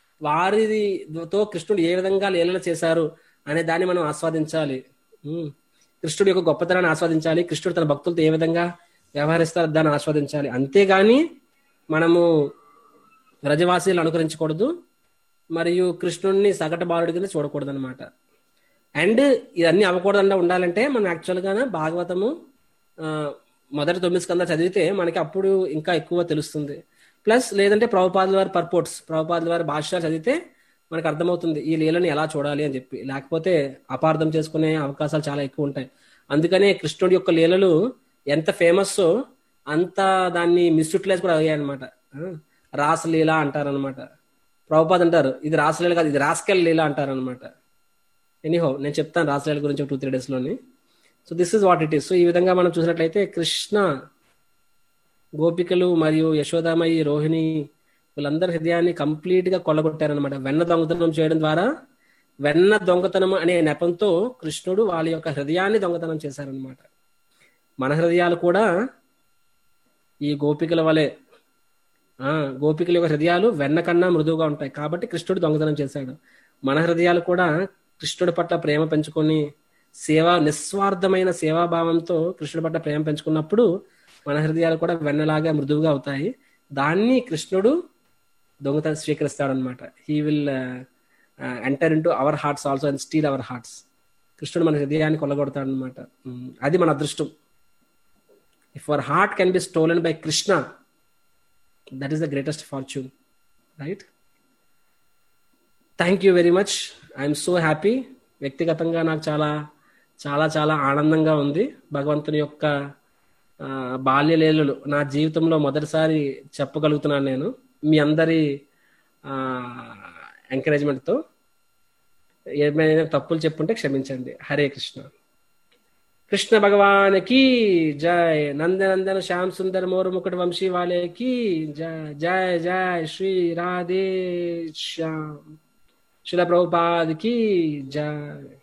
వారితో కృష్ణుడు ఏ విధంగా లీలలు చేశారు అనే దాన్ని మనం ఆస్వాదించాలి ఉమ్. కృష్ణుడి యొక్క గొప్పతనాన్ని ఆస్వాదించాలి కృష్ణుడు తన భక్తులతో ఏ విధంగా వ్యవహరిస్తారో దాన్ని ఆస్వాదించాలి అంతేగాని మనము వ్రజవాసీలు అనుకరించకూడదు మరియు కృష్ణుడిని సగటు బాలుడి కింద చూడకూడదు అనమాట అండ్ ఇవన్నీ అవ్వకూడదంటే ఉండాలంటే మనం యాక్చువల్గా భాగవతము ఆ, మొదటి తొమ్మిది స్కంద చదివితే మనకి అప్పుడు ఇంకా ఎక్కువ తెలుస్తుంది ప్లస్ లేదంటే ప్రభుపాదుల వారి పర్పోర్ట్స్ ప్రభుపాదుల వారి భాష్యాలు చదివితే మనకు అర్థమవుతుంది ఈ లీలని ఎలా చూడాలి అని చెప్పి లేకపోతే అపార్థం చేసుకునే అవకాశాలు చాలా ఎక్కువ ఉంటాయి అందుకనే కృష్ణుడి యొక్క లీలలు ఎంత ఫేమస్ అంత దాన్ని మిస్యూటిలైజ్ కూడా అయ్యాయి అనమాట రాసలీల అంటారనమాట ప్రభుపాద్ అంటారు ఇది రాసలీల కాదు ఇది రాస్కెల్ లీల అంటారనమాట ఎనీహో నేను చెప్తాను రాసలీల గురించి టూ త్రీ డేస్ లోని so this is what it is so ఈ విధంగా మనం చూసినట్లయితే కృష్ణ గోపికలు మరియు యశోదామయి రోహిణి వీళ్ళందరి హృదయాన్ని కంప్లీట్ గా కొల్లగొట్టారనమాట వెన్న దొంగతనం చేయడం ద్వారా వెన్న దొంగతనం అనే నెపంతో కృష్ణుడు వాళ్ళ యొక్క హృదయాన్ని దొంగతనం చేశారనమాట మన హృదయాలు కూడా ఈ గోపికల వలె ఆ గోపికల యొక్క హృదయాలు వెన్న కన్నా మృదువుగా ఉంటాయి కాబట్టి కృష్ణుడు దొంగతనం చేశాడు మన హృదయాలు కూడా కృష్ణుడి పట్ల ప్రేమ పెంచుకొని సేవా నిస్వార్థమైన సేవాభావంతో కృష్ణుడి పట్ల ప్రేమ పెంచుకున్నప్పుడు మన హృదయాలు కూడా వెన్నలాగా మృదువుగా అవుతాయి దాన్ని కృష్ణుడు దొంగతనం స్వీకరిస్తాడనమాట he will enter into our hearts also and steal our hearts కృష్ణుడు మన హృదయాన్ని కొల్లగొడతాడనమాట ఉమ్, అది మన అదృష్టం if our heart can be stolen by Krishna that is the greatest fortune right thank you very much I'm so happy వ్యక్తిగతంగా నాకు చాలా చాలా చాలా ఆనందంగా ఉంది భగవంతుని యొక్క ఆ, బాల్యలీలలు నా జీవితంలో మొదటిసారి చెప్పగలుగుతున్నాను నేను మీ అందరి ఎంకరేజ్మెంట్తో ఏమైనా తప్పులు చెప్పుంటే క్షమించండి హరే కృష్ణ కృష్ణ భగవానికి జై నందనందన శ్యామ్ సుందర్ మోరు ముకుట వంశీ వాలేకి జై జై జై శ్రీ రాధే శ్యామ్ శిల ప్రభుపాద్ కి జై